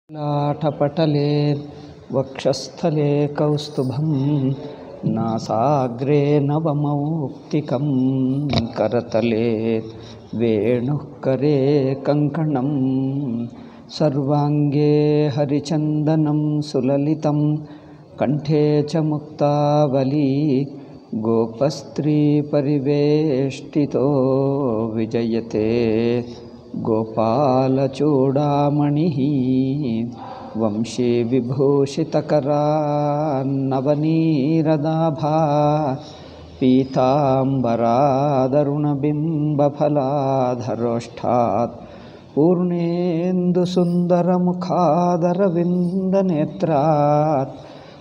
लाटपटले वक्षस्थले कौस्तुभं नासाग्रे नवमौक्तिकं करतले वेणुः करे कङ्कणं सर्वाङ्गे हरिचन्दनं सुललितं कण्ठे च मुक्तावली गोपस्त्रीपरिवेष्टितो विजयते गोपालचूडामणिः वंशी विभूषितकरान्नवनीरदाभा पीताम्बरादरुणबिम्बफलाधरोष्ठात् पूर्णेन्दुसुन्दरमुखादरविन्दनेत्रात्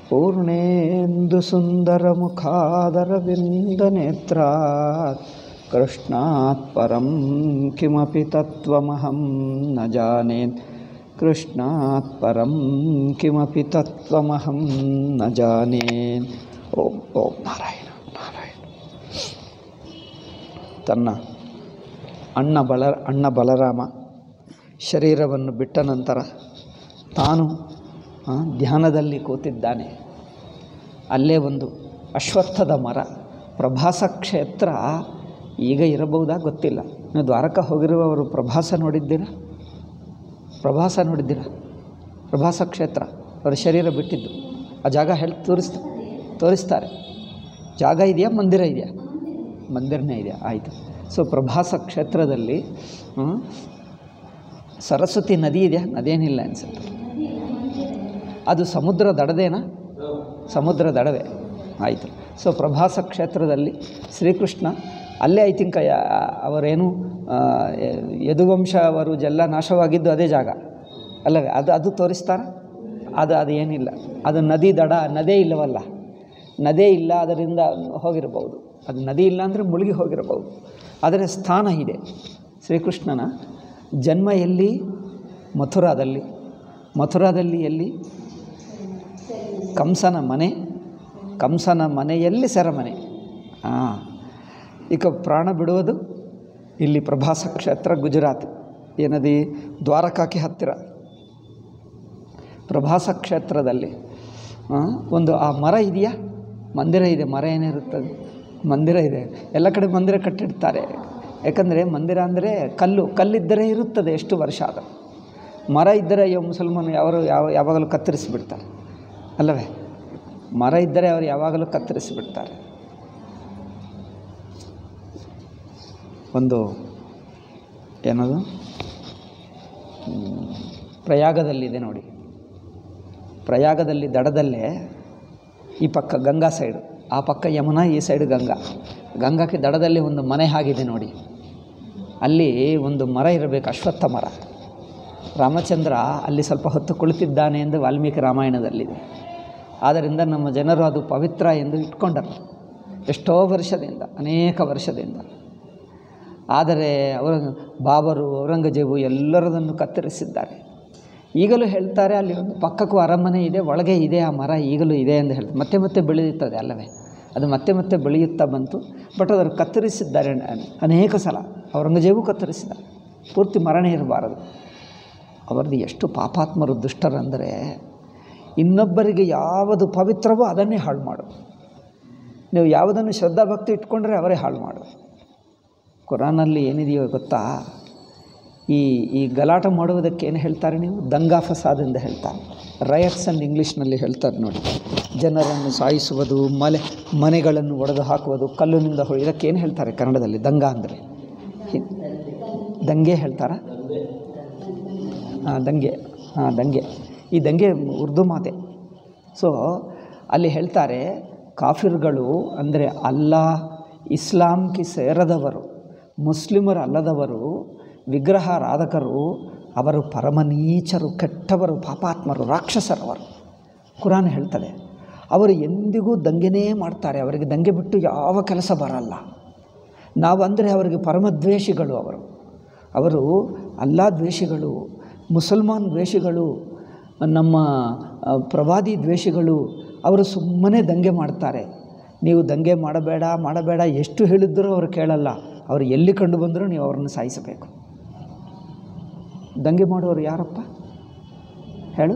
पूर्णेन्दुसुन्दरमुखादरविन्दनेत्रात् कृष्णात् परं किमपि तत्त्वमहं न जाने कृष्णात् परं किमपि तत्त्वमहं न जाने ಓಂ ಓಂ ನಾರಾಯಣ ನಾರಾಯಣ ತನ್ನ ಅಣ್ಣ ಬಲ ಅಣ್ಣ ಬಲರಾಮ ಶರೀರವನ್ನು ಬಿಟ್ಟ ನಂತರ ತಾನು ಆ, ಧ್ಯಾನದಲ್ಲಿ ಕೂತಿದ್ದಾನೆ ಅಲ್ಲೇ ಒಂದು ಅಶ್ವತ್ಥದ ಮರ ಪ್ರಭಾಸ ಕ್ಷೇತ್ರ ಈಗ ಇರಬಹುದಾ ಗೊತ್ತಿಲ್ಲ ನೀವು ದ್ವಾರಕ ಹೋಗಿರುವವರು ಪ್ರಭಾಸ ನೋಡಿದ್ದೀರಾ ಪ್ರಭಾಸ ನೋಡಿದ್ದೀರಾ ಪ್ರಭಾಸ ಕ್ಷೇತ್ರ ಅವರ ಶರೀರ ಬಿಟ್ಟಿದ್ದು ಆ ಜಾಗ ಹೇಳಿ ತೋರಿಸ್ತಾ ತೋರಿಸ್ತಾರೆ ಜಾಗ ಇದೆಯಾ ಮಂದಿರ ಇದೆಯಾ ಮಂದಿರನೇ ಇದೆಯಾ ಆಯಿತು ಸೊ ಪ್ರಭಾಸ ಕ್ಷೇತ್ರದಲ್ಲಿ ಹ್ಮ್, ಸರಸ್ವತಿ ನದಿ ಇದೆಯಾ ನದೇನಿಲ್ಲ ಅನ್ಸುತ್ತೆ ಅದು ಸಮುದ್ರ ದಡದೇನಾ ಸಮುದ್ರ ದಡವೇ ಆಯಿತು ಸೊ ಪ್ರಭಾಸ ಕ್ಷೇತ್ರದಲ್ಲಿ ಶ್ರೀಕೃಷ್ಣ ಅಲ್ಲೇ ಐ ಥಿಂಕ್ ಅವರೇನು ಆ, ಯದುವಂಶ ಅವರು ಜಲ್ಲ ನಾಶವಾಗಿದ್ದು ಅದೇ ಜಾಗ ಅಲ್ಲವೇ ಅದು ಅದು ತೋರಿಸ್ತಾರ ಅದು ಅದು ಏನಿಲ್ಲ ಅದು ನದಿ ದಡ ನದೇ ಇಲ್ಲವಲ್ಲ ನದೇ ಇಲ್ಲ ಅದರಿಂದ ಹೋಗಿರಬಹುದು ಅದು ನದಿ ಇಲ್ಲ ಅಂದರೆ ಮುಳುಗಿ ಹೋಗಿರಬಹುದು ಆದರೆ ಸ್ಥಾನ ಇದೆ ಶ್ರೀಕೃಷ್ಣನ ಜನ್ಮ ಎಲ್ಲಿ ಮಥುರಾದಲ್ಲಿ ಮಥುರಾದಲ್ಲಿ ಎಲ್ಲಿ ಕಂಸನ ಮನೆ ಕಂಸನ ಮನೆಯಲ್ಲಿ ಸೆರಮನೆ ಹಾಂ ಈಗ ಪ್ರಾಣ ಬಿಡುವುದು ಇಲ್ಲಿ ಪ್ರಭಾಸ ಕ್ಷೇತ್ರ ಗುಜರಾತ್ ಏನದಿ ದ್ವಾರಕಾಕ್ಕೆ ಹತ್ತಿರ ಪ್ರಭಾಸ ಕ್ಷೇತ್ರದಲ್ಲಿ ಆ, ಒಂದು ಆ ಮರ ಇದೆಯಾ ಮಂದಿರ ಇದೆ ಮರ ಏನಿರುತ್ತದೆ ಮಂದಿರ ಇದೆ ಎಲ್ಲ ಕಡೆ ಮಂದಿರ ಕಟ್ಟಿಡ್ತಾರೆ ಯಾಕಂದರೆ ಮಂದಿರ ಅಂದರೆ ಕಲ್ಲು ಕಲ್ಲಿದ್ದರೆ ಇರುತ್ತದೆ ಎಷ್ಟು ವರ್ಷ ಆದ ಮರ ಇದ್ದರೆ ಅಯ್ಯೋ ಮುಸಲ್ಮಾನ ಯಾವರು ಯಾವ ಯಾವಾಗಲೂ ಕತ್ತರಿಸಿಬಿಡ್ತಾರೆ ಅಲ್ಲವೇ ಮರ ಇದ್ದರೆ ಅವರು ಯಾವಾಗಲೂ ಕತ್ತರಿಸಿಬಿಡ್ತಾರೆ ಒಂದು ಏನದು ಹ್ಮ್, ಪ್ರಯಾಗದಲ್ಲಿದೆ ನೋಡಿ ಪ್ರಯಾಗದಲ್ಲಿ ದಡದಲ್ಲೇ ಈ ಪಕ್ಕ ಗಂಗಾ ಸೈಡು ಆ ಪಕ್ಕ ಯಮುನಾ ಈ ಸೈಡ್ ಗಂಗಾ ಗಂಗಾಕ್ಕೆ ದಡದಲ್ಲಿ ಒಂದು ಮನೆ ಆಗಿದೆ ನೋಡಿ ಅಲ್ಲಿ ಒಂದು ಮರ ಇರಬೇಕು ಅಶ್ವತ್ಥ ಮರ ರಾಮಚಂದ್ರ ಅಲ್ಲಿ ಸ್ವಲ್ಪ ಹೊತ್ತು ಕುಳಿತಿದ್ದಾನೆ ಎಂದು ವಾಲ್ಮೀಕಿ ರಾಮಾಯಣದಲ್ಲಿದೆ ಆದ್ದರಿಂದ ನಮ್ಮ ಜನರು ಅದು ಪವಿತ್ರ ಎಂದು ಇಟ್ಕೊಂಡರು ಎಷ್ಟೋ ವರ್ಷದಿಂದ ಅನೇಕ ವರ್ಷದಿಂದ ಆದರೆ ಅವರ ಬಾಬರು ಔರಂಗಜೇಬು ಎಲ್ಲರದನ್ನು ಕತ್ತರಿಸಿದ್ದಾರೆ ಈಗಲೂ ಹೇಳ್ತಾರೆ ಅಲ್ಲಿ ಒಂದು ಪಕ್ಕಕ್ಕೂ ಅರಮನೆ ಇದೆ ಒಳಗೆ ಇದೆ ಆ ಮರ ಈಗಲೂ ಇದೆ ಎಂದು ಹೇಳ್ತಾರೆ ಮತ್ತೆ ಮತ್ತೆ ಬೆಳೆಯುತ್ತದೆ ಅಲ್ಲವೇ ಅದು ಮತ್ತೆ ಮತ್ತೆ ಬೆಳೆಯುತ್ತಾ ಬಂತು ಬಟ್ ಅದನ್ನು ಕತ್ತರಿಸಿದ್ದಾರೆ ಅ- ಅನೇಕ ಸಲ ಔರಂಗಜೇಬು ಕತ್ತರಿಸಿದ ಪೂರ್ತಿ ಮರಣ ಇರಬಾರದು ಅವರದ್ದು ಎಷ್ಟು ಪಾಪಾತ್ಮರು ದುಷ್ಟರಂದರೆ ಇನ್ನೊಬ್ಬರಿಗೆ ಯಾವುದು ಪವಿತ್ರವೋ ಅದನ್ನೇ ಹಾಳು ಮಾಡು ನೀವು ಯಾವುದನ್ನು ಶ್ರದ್ಧಾಭಕ್ತಿ ಇಟ್ಕೊಂಡ್ರೆ ಅವರೇ ಹಾಳು ಮಾಡು ಕುರಾನಲ್ಲಿ ಏನಿದೆಯೋ ಗೊತ್ತಾ ಈ ಈ ಗಲಾಟ ಮಾಡುವುದಕ್ಕೆ ಏನು ಹೇಳ್ತಾರೆ ನೀವು ದಂಗಾ ಫಸಾದ್ ಎಂದು ಹೇಳ್ತಾರೆ ರಯಟ್ಸ್ ಅಂಡ್ ಇಂಗ್ಲೀಷ್ನಲ್ಲಿ ಹೇಳ್ತಾರೆ ನೋಡಿ ಜನರನ್ನು ಸಾಯಿಸುವುದು ಮಲೆ ಮನೆಗಳನ್ನು ಒಡೆದು ಹಾಕುವುದು ಕಲ್ಲಿನಿಂದ ಹೊಡೆ ಇದಕ್ಕೆ ಏನು ಹೇಳ್ತಾರೆ ಕನ್ನಡದಲ್ಲಿ ದಂಗಾ ಅಂದರೆ ಹಿ- ದಂಗೆ ಹೇಳ್ತಾರಾ ಹಾಂ ದಂಗೆ ಹಾಂ ದಂಗೆ ಈ ದಂಗೆ ಉರ್ದು ಮಾತೆ ಸೊ ಅಲ್ಲಿ ಹೇಳ್ತಾರೆ ಕಾಫಿರ್ಗಳು ಅಂದರೆ ಅಲ್ಲಾ ಇಸ್ಲಾಂಗೆ ಸೇರದವರು ಮುಸ್ಲಿಮರು ಅಲ್ಲದವರು ವಿಗ್ರಹಾರಾಧಕರು ಅವರು ಪರಮನೀಚರು ಕೆಟ್ಟವರು ಪಾಪಾತ್ಮರು ರಾಕ್ಷಸರವರು ಕುರಾನ್ ಹೇಳ್ತದೆ ಅವರು ಎಂದಿಗೂ ದಂಗೆನೇ ಮಾಡ್ತಾರೆ ಅವರಿಗೆ ದಂಗೆ ಬಿಟ್ಟು ಯಾವ ಕೆಲಸ ಬರಲ್ಲ ನಾವು ಅಂದರೆ ಅವರಿಗೆ ಪರಮದ್ವೇಷಿಗಳು ಅವರು ಅವರು ಅಲ್ಲಾ ದ್ವೇಷಿಗಳು ಮುಸಲ್ಮಾನ್ ದ್ವೇಷಿಗಳು ನಮ್ಮ ಆ, ಪ್ರವಾದಿ ದ್ವೇಷಿಗಳು ಅವರು ಸುಮ್ಮನೆ ದಂಗೆ ಮಾಡ್ತಾರೆ ನೀವು ದಂಗೆ ಮಾಡಬೇಡ ಮಾಡಬೇಡ ಎಷ್ಟು ಹೇಳಿದ್ದರೂ ಅವರು ಕೇಳಲ್ಲ ಅವರು ಎಲ್ಲಿ ಕಂಡು ಬಂದರೂ ನೀವು ಅವ್ರನ್ನ ಸಾಯಿಸಬೇಕು ದಂಗೆ ಮಾಡುವವರು ಯಾರಪ್ಪ ಹೇಳು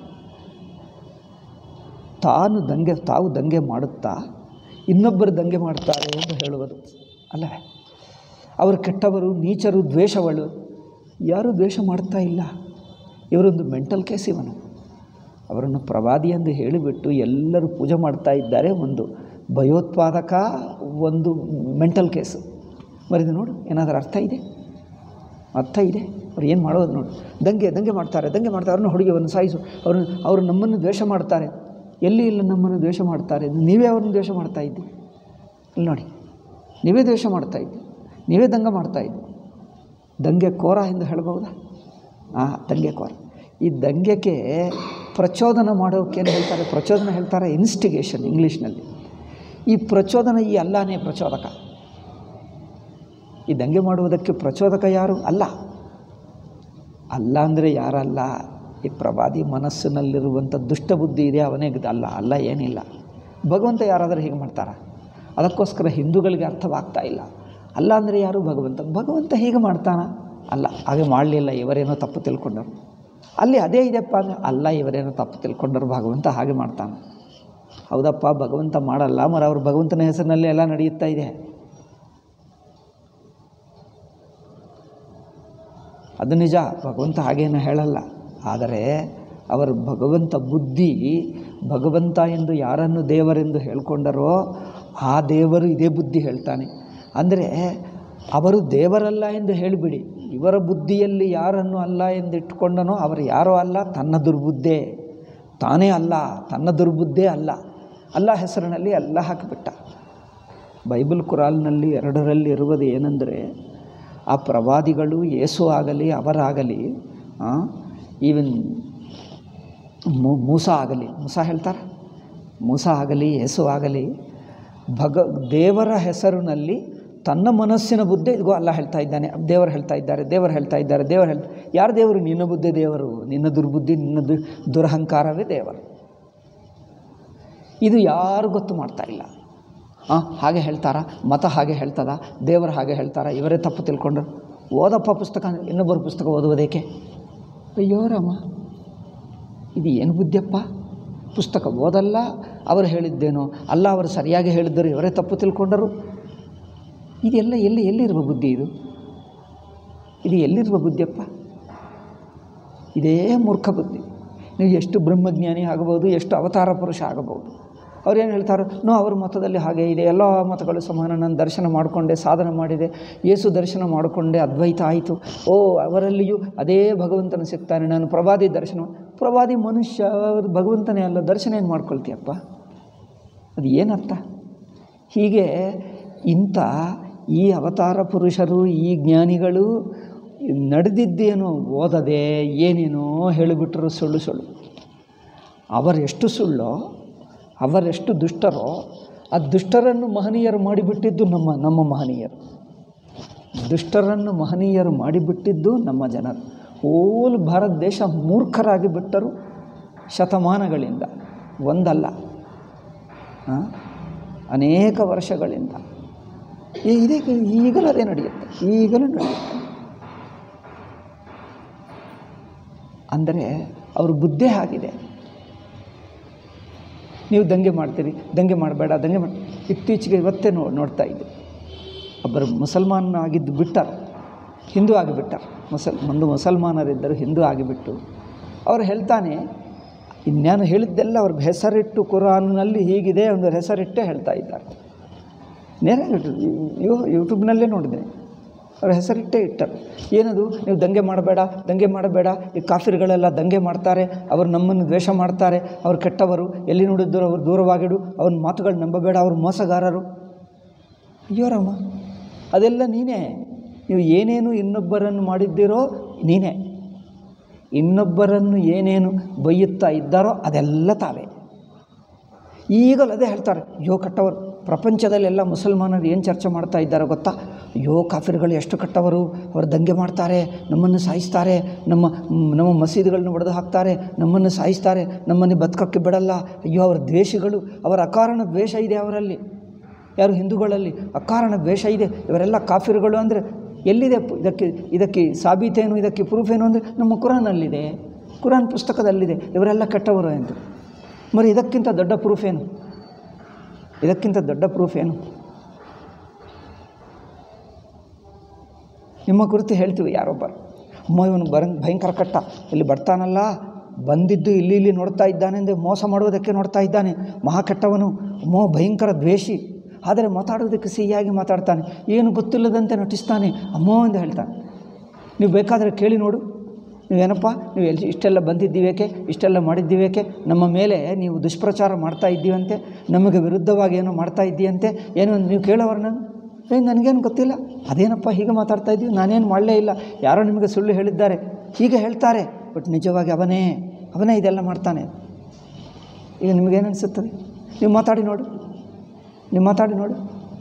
ತಾನು ದಂಗೆ ತಾವು ದಂಗೆ ಮಾಡುತ್ತಾ ಇನ್ನೊಬ್ಬರು ದಂಗೆ ಮಾಡ್ತಾರೆ ಎಂದು ಹೇಳುವುದು ಅಲ್ಲವೇ ಅವರು ಕೆಟ್ಟವರು ನೀಚರು ದ್ವೇಷಗಳು ಯಾರೂ ದ್ವೇಷ ಮಾಡ್ತಾ ಇಲ್ಲ ಇವರೊಂದು ಮೆಂಟಲ್ ಕೇಸ್ ಇವನು ಅವರನ್ನು ಪ್ರವಾದಿ ಎಂದು ಹೇಳಿಬಿಟ್ಟು ಎಲ್ಲರೂ ಪೂಜೆ ಮಾಡ್ತಾ ಇದ್ದಾರೆ ಒಂದು ಭಯೋತ್ಪಾದಕ ಒಂದು ಮೆಂಟಲ್ ಕೇಸು ಮರಿದು ನೋಡು ಏನಾದರೂ ಅರ್ಥ ಇದೆ ಅರ್ಥ ಇದೆ ಅವ್ರು ಏನು ಮಾಡೋದು ನೋಡು ದಂಗೆ ದಂಗೆ ಮಾಡ್ತಾರೆ ದಂಗೆ ಮಾಡ್ತಾರೆ ಅವ್ರನ್ನ ಹುಡುಗಿಯನ್ನು ಸಾಯಿಸು ಅವ್ರನ್ನ ಅವರು ನಮ್ಮನ್ನು ದ್ವೇಷ ಮಾಡ್ತಾರೆ ಎಲ್ಲಿ ಇಲ್ಲ ನಮ್ಮನ್ನು ದ್ವೇಷ ಮಾಡ್ತಾರೆ ನೀವೇ ಅವ್ರನ್ನ ದ್ವೇಷ ಮಾಡ್ತಾ ಇದ್ದಿ ಇಲ್ಲಿ ನೋಡಿ ನೀವೇ ದ್ವೇಷ ಮಾಡ್ತಾ ಇದ್ದಿ ನೀವೇ ದಂಗೆ ಮಾಡ್ತಾ ಇದ್ದಿ ದಂಗೆ ಕೋರ ಎಂದು ಹೇಳ್ಬೋದಾ ಹಾಂ ದಂಗೆ ಕೋರ ಈ ದಂಗೆಗೆ ಪ್ರಚೋದನ ಮಾಡೋಕೆ ಏನು ಹೇಳ್ತಾರೆ ಪ್ರಚೋದನ ಹೇಳ್ತಾರೆ ಇನ್ಸ್ಟಿಗೇಷನ್ ಇಂಗ್ಲೀಷ್ನಲ್ಲಿ ಈ ಪ್ರಚೋದನ ಈ ಅಲ್ಲಾನೇ ಪ್ರಚೋದಕ ಈ ದಂಗೆ ಮಾಡುವುದಕ್ಕೆ ಪ್ರಚೋದಕ ಯಾರು ಅಲ್ಲ ಅಲ್ಲ ಅಂದರೆ ಯಾರಲ್ಲ ಈ ಪ್ರವಾದಿ ಮನಸ್ಸಿನಲ್ಲಿರುವಂಥ ದುಷ್ಟಬುದ್ಧಿ ಇದೆ ಅವನೇ ಗ- ಅಲ್ಲ ಅಲ್ಲ ಏನಿಲ್ಲ ಭಗವಂತ ಯಾರಾದರೂ ಹೀಗೆ ಮಾಡ್ತಾರ ಅದಕ್ಕೋಸ್ಕರ ಹಿಂದೂಗಳಿಗೆ ಅರ್ಥವಾಗ್ತಾ ಇಲ್ಲ ಅಲ್ಲ ಅಂದರೆ ಯಾರು ಭಗವಂತ ಭಗವಂತ ಹೀಗೆ ಮಾಡ್ತಾನ ಅಲ್ಲ ಹಾಗೆ ಮಾಡಲಿಲ್ಲ ಇವರೇನೋ ತಪ್ಪು ತಿಳ್ಕೊಂಡರು ಅಲ್ಲಿ ಅದೇ ಇದೆಪ್ಪ ಅಂದರೆ ಅಲ್ಲ ಇವರೇನೋ ತಪ್ಪು ತಿಳ್ಕೊಂಡರು ಭಗವಂತ ಹಾಗೆ ಮಾಡ್ತಾನೆ ಹೌದಪ್ಪ ಭಗವಂತ ಮಾಡಲ್ಲ ಮರ ಅವ್ರು ಭಗವಂತನ ಹೆಸರಿನಲ್ಲಿ ಎಲ್ಲ ನಡೆಯುತ್ತಾ ಇದೆ ಅದು ನಿಜ ಭಗವಂತ ಹಾಗೇನು ಹೇಳಲ್ಲ ಆದರೆ ಅವರು ಭಗವಂತ ಬುದ್ಧಿ ಭಗವಂತ ಎಂದು ಯಾರನ್ನು ದೇವರೆಂದು ಹೇಳ್ಕೊಂಡರೋ ಆ ದೇವರು ಇದೇ ಬುದ್ಧಿ ಹೇಳ್ತಾನೆ ಅಂದರೆ ಅವರು ದೇವರಲ್ಲ ಎಂದು ಹೇಳಿಬಿಡಿ ಇವರ ಬುದ್ಧಿಯಲ್ಲಿ ಯಾರನ್ನು ಅಲ್ಲ ಎಂದು ಇಟ್ಕೊಂಡನೋ ಅವರು ಯಾರೋ ಅಲ್ಲ ತನ್ನ ದುರ್ಬುದ್ಧೇ ತಾನೇ ಅಲ್ಲ ತನ್ನ ದುರ್ಬುದ್ಧೇ ಅಲ್ಲ ಅಲ್ಲ ಹೆಸರಿನಲ್ಲಿ ಎಲ್ಲ ಹಾಕಿಬಿಟ್ಟ ಬೈಬಲ್ ಕುರಾಲ್ನಲ್ಲಿ ಎರಡರಲ್ಲಿ ಇರುವುದು ಏನೆಂದರೆ ಆ ಪ್ರವಾದಿಗಳು ಯೇಸು ಆಗಲಿ ಅವರಾಗಲಿ ಈವನ್ ಮೂಸ ಆಗಲಿ ಮೂಸ ಹೇಳ್ತಾರೆ ಮೂಸ ಆಗಲಿ ಯೇಸು ಆಗಲಿ ಭಗ ದೇವರ ಹೆಸರಿನಲ್ಲಿ ತನ್ನ ಮನಸ್ಸಿನ ಬುದ್ಧಿ ಇದಿಗೋ ಅಲ್ಲ ಹೇಳ್ತಾ ಇದ್ದಾನೆ ದೇವರು ಹೇಳ್ತಾ ಇದ್ದಾರೆ ದೇವರು ಹೇಳ್ತಾ ಇದ್ದಾರೆ ದೇವರು ಹೇಳ್ತಾ ಯಾರು ದೇವರು ನಿನ್ನ ಬುದ್ಧಿ ದೇವರು ನಿನ್ನ ದುರ್ಬುದ್ಧಿ ನಿನ್ನ ದು ದುರಹಂಕಾರವೇ ದೇವರು ಇದು ಯಾರು ಗೊತ್ತು ಮಾಡ್ತಾ ಇಲ್ಲ ಹಾಂ ಹಾಗೆ ಹೇಳ್ತಾರ ಮತ ಹಾಗೆ ಹೇಳ್ತದ ದೇವರು ಹಾಗೆ ಹೇಳ್ತಾರ ಇವರೇ ತಪ್ಪು ತಿಳ್ಕೊಂಡ್ರು ಓದಪ್ಪ ಪುಸ್ತಕ ಇನ್ನೊಬ್ಬರ ಪುಸ್ತಕ ಓದುವುದೇಕೆ ಅಯ್ಯೋ ರಾಮ ಇದು ಏನು ಬುದ್ಧಿಯಪ್ಪ ಪುಸ್ತಕ ಓದಲ್ಲ ಅವರು ಹೇಳಿದ್ದೇನೋ ಅಲ್ಲ ಅವರು ಸರಿಯಾಗಿ ಹೇಳಿದ್ದರು ಇವರೇ ತಪ್ಪು ತಿಳ್ಕೊಂಡರು ಇದೆಲ್ಲ ಎಲ್ಲಿ ಎಲ್ಲಿರುವ ಬುದ್ಧಿ ಇದು ಇದು ಎಲ್ಲಿರುವ ಬುದ್ಧಿಯಪ್ಪ ಇದೇ ಮೂರ್ಖ ಬುದ್ಧಿ ನೀವು ಎಷ್ಟು ಬ್ರಹ್ಮಜ್ಞಾನಿ ಆಗಬಹುದು ಎಷ್ಟು ಅವತಾರ ಪುರುಷ ಆಗಬಹುದು ಅವ್ರೇನು ಹೇಳ್ತಾರೆ ನೋ ಅವ್ರ ಮತದಲ್ಲಿ ಹಾಗೆ ಇದೆ ಎಲ್ಲ ಮತಗಳು ಸಮಾನ ನಾನು ದರ್ಶನ ಮಾಡಿಕೊಂಡೆ ಸಾಧನೆ ಮಾಡಿದೆ ಯೇಸು ದರ್ಶನ ಮಾಡಿಕೊಂಡೆ ಅದ್ವೈತ ಆಯಿತು ಓ ಅವರಲ್ಲಿಯೂ ಅದೇ ಭಗವಂತನ ಸಿಗ್ತಾನೆ ನಾನು ಪ್ರವಾದಿ ದರ್ಶನ ಪ್ರವಾದಿ ಮನುಷ್ಯ ಅವ್ರು ಭಗವಂತನೇ ಅಲ್ಲ ದರ್ಶನ ಏನು ಮಾಡ್ಕೊಳ್ತೀಯಪ್ಪ ಅದು ಏನರ್ಥ ಹೀಗೆ ಇಂಥ ಈ ಅವತಾರ ಪುರುಷರು ಈ ಜ್ಞಾನಿಗಳು ನಡೆದಿದ್ದೇನೋ ಓದದೆ ಏನೇನೋ ಹೇಳಿಬಿಟ್ರು ಸುಳ್ಳು ಸುಳ್ಳು ಅವರೆಷ್ಟು ಸುಳ್ಳೋ ಅವರೆಷ್ಟು ದುಷ್ಟರೋ ಆ ದುಷ್ಟರನ್ನು ಮಹನೀಯರು ಮಾಡಿಬಿಟ್ಟಿದ್ದು ನಮ್ಮ ನಮ್ಮ ಮಹನೀಯರು ದುಷ್ಟರನ್ನು ಮಹನೀಯರು ಮಾಡಿಬಿಟ್ಟಿದ್ದು ನಮ್ಮ ಜನರು ಹೋಲ್ ಭಾರತ ದೇಶ ಮೂರ್ಖರಾಗಿ ಬಿಟ್ಟರು ಶತಮಾನಗಳಿಂದ ಒಂದಲ್ಲ ಆ? ಅನೇಕ ವರ್ಷಗಳಿಂದ ಈ- ಇದೇ ಈಗಲೂ ಅದೇ ನಡೆಯುತ್ತೆ ಈಗಲೂ ನಡೆಯುತ್ತೆ ಅಂದರೆ ಅವ್ರ ಬುದ್ಧಿ ಆಗಿದೆ ನೀವು ದಂಗೆ ಮಾಡ್ತೀರಿ ದಂಗೆ ಮಾಡಬೇಡ ದಂಗೆ ಮಾಡಿ ಇತ್ತೀಚೆಗೆ ಇವತ್ತೇ ನೋ ನೋಡ್ತಾ ಇದ್ದೆ ಒಬ್ಬರು ಮುಸಲ್ಮಾನ್ ಆಗಿದ್ದು ಬಿಟ್ಟರು ಹಿಂದೂ ಆಗಿಬಿಟ್ಟರು ಮುಸಲ್ ಒಂದು ಮುಸಲ್ಮಾನರಿದ್ದರು ಹಿಂದೂ ಆಗಿಬಿಟ್ಟು ಅವ್ರು ಹೇಳ್ತಾನೆ ಇನ್ಯಾನು ಹೇಳಿದ್ದೆಲ್ಲ ಅವ್ರಿಗೆ ಹೆಸರಿಟ್ಟು ಕುರಾನ್ನಲ್ಲಿ ಹೀಗಿದೆ ಒಂದು ಹೆಸರಿಟ್ಟೇ ಹೇಳ್ತಾ ಇದ್ದಾರೆ ನೇರ ಯೂ ಯೂಟ್ಯೂಬ್ನಲ್ಲೇ ನೋಡಿದೆ ಅವ್ರ ಹೆಸರಿಟ್ಟೇ ಇಟ್ಟರು ಏನದು ನೀವು ದಂಗೆ ಮಾಡಬೇಡ ದಂಗೆ ಮಾಡಬೇಡ ಈ ಕಾಫಿರ್ಗಳೆಲ್ಲ ದಂಗೆ ಮಾಡ್ತಾರೆ ಅವರು ನಮ್ಮನ್ನು ದ್ವೇಷ ಮಾಡ್ತಾರೆ ಅವ್ರು ಕೆಟ್ಟವರು ಎಲ್ಲಿ ನೋಡಿದ್ರು ಅವ್ರು ದೂರವಾಗಿಡು ಅವ್ರ ಮಾತುಗಳು ನಂಬಬೇಡ ಅವ್ರು ಮೋಸಗಾರರು ಅಯ್ಯೋ ರಾಮ ಅದೆಲ್ಲ ನೀನೇ ನೀವು ಏನೇನು ಇನ್ನೊಬ್ಬರನ್ನು ಮಾಡಿದ್ದೀರೋ ನೀನೇ ಇನ್ನೊಬ್ಬರನ್ನು ಏನೇನು ಬೈಯುತ್ತಾ ಇದ್ದಾರೋ ಅದೆಲ್ಲ ತಾವೇ ಈಗಲೂ ಅದೇ ಹೇಳ್ತಾರೆ ಯೋ ಕಟ್ಟವರು ಪ್ರಪಂಚದಲ್ಲೆಲ್ಲ ಮುಸಲ್ಮಾನರು ಏನು ಚರ್ಚೆ ಮಾಡ್ತಾ ಇದ್ದಾರೆ ಗೊತ್ತಾ ಅಯ್ಯೋ ಕಾಫಿರ್ಗಳು ಎಷ್ಟು ಕಟ್ಟವರು ಅವರು ದಂಗೆ ಮಾಡ್ತಾರೆ ನಮ್ಮನ್ನು ಸಾಯಿಸ್ತಾರೆ ನಮ್ಮ ನಮ್ಮ ಮಸೀದಿಗಳನ್ನ ಒಡೆದು ಹಾಕ್ತಾರೆ ನಮ್ಮನ್ನು ಸಾಯಿಸ್ತಾರೆ ನಮ್ಮನ್ನು ಬದುಕಕ್ಕೆ ಬಿಡಲ್ಲ ಅಯ್ಯೋ ಅವರ ದ್ವೇಷಗಳು ಅವರ ಅಕಾರಣ ದ್ವೇಷ ಇದೆ ಅವರಲ್ಲಿ ಯಾರು ಹಿಂದೂಗಳಲ್ಲಿ ಅಕಾರಣ ದ್ವೇಷ ಇದೆ ಇವರೆಲ್ಲ ಕಾಫಿರ್ಗಳು ಅಂದರೆ ಎಲ್ಲಿದೆ ಪು- ಇದಕ್ಕೆ ಇದಕ್ಕೆ ಸಾಬೀತೇನು ಇದಕ್ಕೆ ಪ್ರೂಫ್ ಏನು ಅಂದರೆ ನಮ್ಮ ಕುರಾನಲ್ಲಿದೆ ಕುರಾನ್ ಪುಸ್ತಕದಲ್ಲಿದೆ ಇವರೆಲ್ಲ ಕೆಟ್ಟವರು ಎಂದು మరి ಇದಕ್ಕಿಂತ ದೊಡ್ಡ ಪ್ರೂಫ್ ಏನು ಇದಕ್ಕಿಂತ ದೊಡ್ಡ ಪ್ರೂಫ್ ಏನು ನಿಮ್ಮ ಕುರಿತು ಹೇಳ್ತೀವಿ ಯಾರೊಬ್ಬರು ಅಮ್ಮ ಇವನು ಬರ ಭಯಂಕರ ಕಟ್ಟ ಇಲ್ಲಿ ಬರ್ತಾನಲ್ಲ ಬಂದಿದ್ದು ಇಲ್ಲಿ ಇಲ್ಲಿ ನೋಡ್ತಾ ಇದ್ದಾನೆ ಅಂದರೆ ಮೋಸ ಮಾಡುವುದಕ್ಕೆ ನೋಡ್ತಾ ಇದ್ದಾನೆ ಮಹಾ ಕೆಟ್ಟವನು ಅಮ್ಮೋ ಭಯಂಕರ ದ್ವೇಷಿ ಆದರೆ ಮಾತಾಡೋದಕ್ಕೆ ಸಿಹಿಯಾಗಿ ಮಾತಾಡ್ತಾನೆ ಏನು ಗೊತ್ತಿಲ್ಲದಂತೆ ನಟಿಸ್ತಾನೆ ಅಮ್ಮೋ ಎಂದು ಹೇಳ್ತಾನೆ ನೀವು ಬೇಕಾದರೆ ಕೇಳಿ ನೋಡು ನೀವೇನಪ್ಪ ನೀವು ಎಲ್ಲಿ ಇಷ್ಟೆಲ್ಲ ಬಂದಿದ್ದೀವೇಕೆ ಇಷ್ಟೆಲ್ಲ ಮಾಡಿದ್ದೀವೇಕೆ ನಮ್ಮ ಮೇಲೆ ನೀವು ದುಷ್ಪ್ರಚಾರ ಮಾಡ್ತಾ ಇದ್ದೀವಂತೆ ನಮಗೆ ವಿರುದ್ಧವಾಗಿ ಏನೋ ಮಾಡ್ತಾ ಇದ್ದೀಯಂತೆ ಏನು ನೀವು ಕೇಳೋರು ನಾನು ಏ ನನಗೇನು ಗೊತ್ತಿಲ್ಲ ಅದೇನಪ್ಪ ಹೀಗೆ ಮಾತಾಡ್ತಾ ಇದ್ದೀವಿ ನಾನೇನು ಮಾಡಲೇ ಇಲ್ಲ ಯಾರೋ ನಿಮಗೆ ಸುಳ್ಳು ಹೇಳಿದ್ದಾರೆ ಹೀಗೆ ಹೇಳ್ತಾರೆ ಬಟ್ ನಿಜವಾಗಿ ಅವನೇ ಅವನೇ ಇದೆಲ್ಲ ಮಾಡ್ತಾನೆ ಈಗ ನಿಮಗೇನು ಅನಿಸುತ್ತದೆ ನೀವು ಮಾತಾಡಿ ನೋಡು ನೀವು ಮಾತಾಡಿ ನೋಡು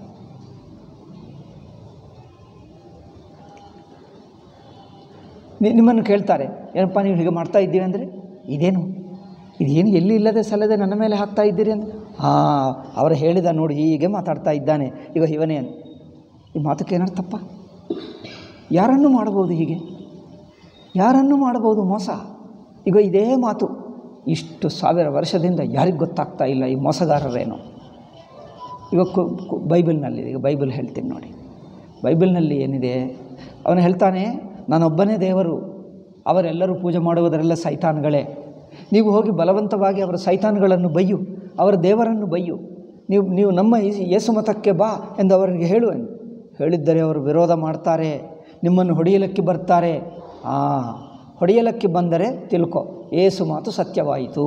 ನಿ- ನಿಮ್ಮನ್ನು ಕೇಳ್ತಾರೆ ಏನಪ್ಪ ನೀವು ಹೀಗೆ ಮಾಡ್ತಾ ಇದ್ದೀವಿ ಅಂದರೆ ಇದೇನು ಇದೇನು ಎಲ್ಲಿ ಇಲ್ಲದೆ ಸಲ್ಲದೆ ನನ್ನ ಮೇಲೆ ಹಾಕ್ತಾ ಇದ್ದೀರಿ ಅಂದರೆ ಹಾಂ ಅವರು ಹೇಳಿದ ನೋಡಿ ಹೀಗೆ ಮಾತಾಡ್ತಾ ಇದ್ದಾನೆ ಈಗ ಇವನೇ ಅಂತ ಈ ಮಾತಕ್ಕೆ ಏನರ್ಥಪ್ಪ ಯಾರನ್ನು ಮಾಡ್ಬೋದು ಹೀಗೆ ಯಾರನ್ನು ಮಾಡ್ಬೋದು ಮೋಸ ಈಗ ಇದೇ ಮಾತು ಇಷ್ಟು ಸಾವಿರ ವರ್ಷದಿಂದ ಯಾರಿಗೆ ಗೊತ್ತಾಗ್ತಾ ಇಲ್ಲ ಈ ಮೋಸಗಾರರೇನು ಈಗ ಕು- ಕು- ಬೈಬಲ್ನಲ್ಲಿದೆ ಈಗ ಬೈಬಲ್ ಹೇಳ್ತೀನಿ ನೋಡಿ ಬೈಬಲ್ನಲ್ಲಿ ಏನಿದೆ ಅವನು ಹೇಳ್ತಾನೆ ನಾನೊಬ್ಬನೇ ದೇವರು ಅವರೆಲ್ಲರೂ ಪೂಜೆ ಮಾಡುವುದರೆಲ್ಲ ಸೈತಾನ್ಗಳೇ ನೀವು ಹೋಗಿ ಬಲವಂತವಾಗಿ ಅವರ ಸೈತಾನ್ಗಳನ್ನು ಬೈಯು ಅವರ ದೇವರನ್ನು ಬೈಯು ನೀವು ನೀವು ನಮ್ಮ ಈ- ಯೇಸು ಮತಕ್ಕೆ ಬಾ ಎಂದು ಅವರಿಗೆ ಹೇಳು ಎಂದು ಹೇಳಿದ್ದರೆ ಅವರು ವಿರೋಧ ಮಾಡ್ತಾರೆ ನಿಮ್ಮನ್ನು ಹೊಡೆಯಲಕ್ಕೆ ಬರ್ತಾರೆ ಆ ಹೊಡೆಯಲಕ್ಕೆ ಬಂದರೆ ತಿಳ್ಕೊ ಏಸು ಮಾತು ಸತ್ಯವಾಯಿತು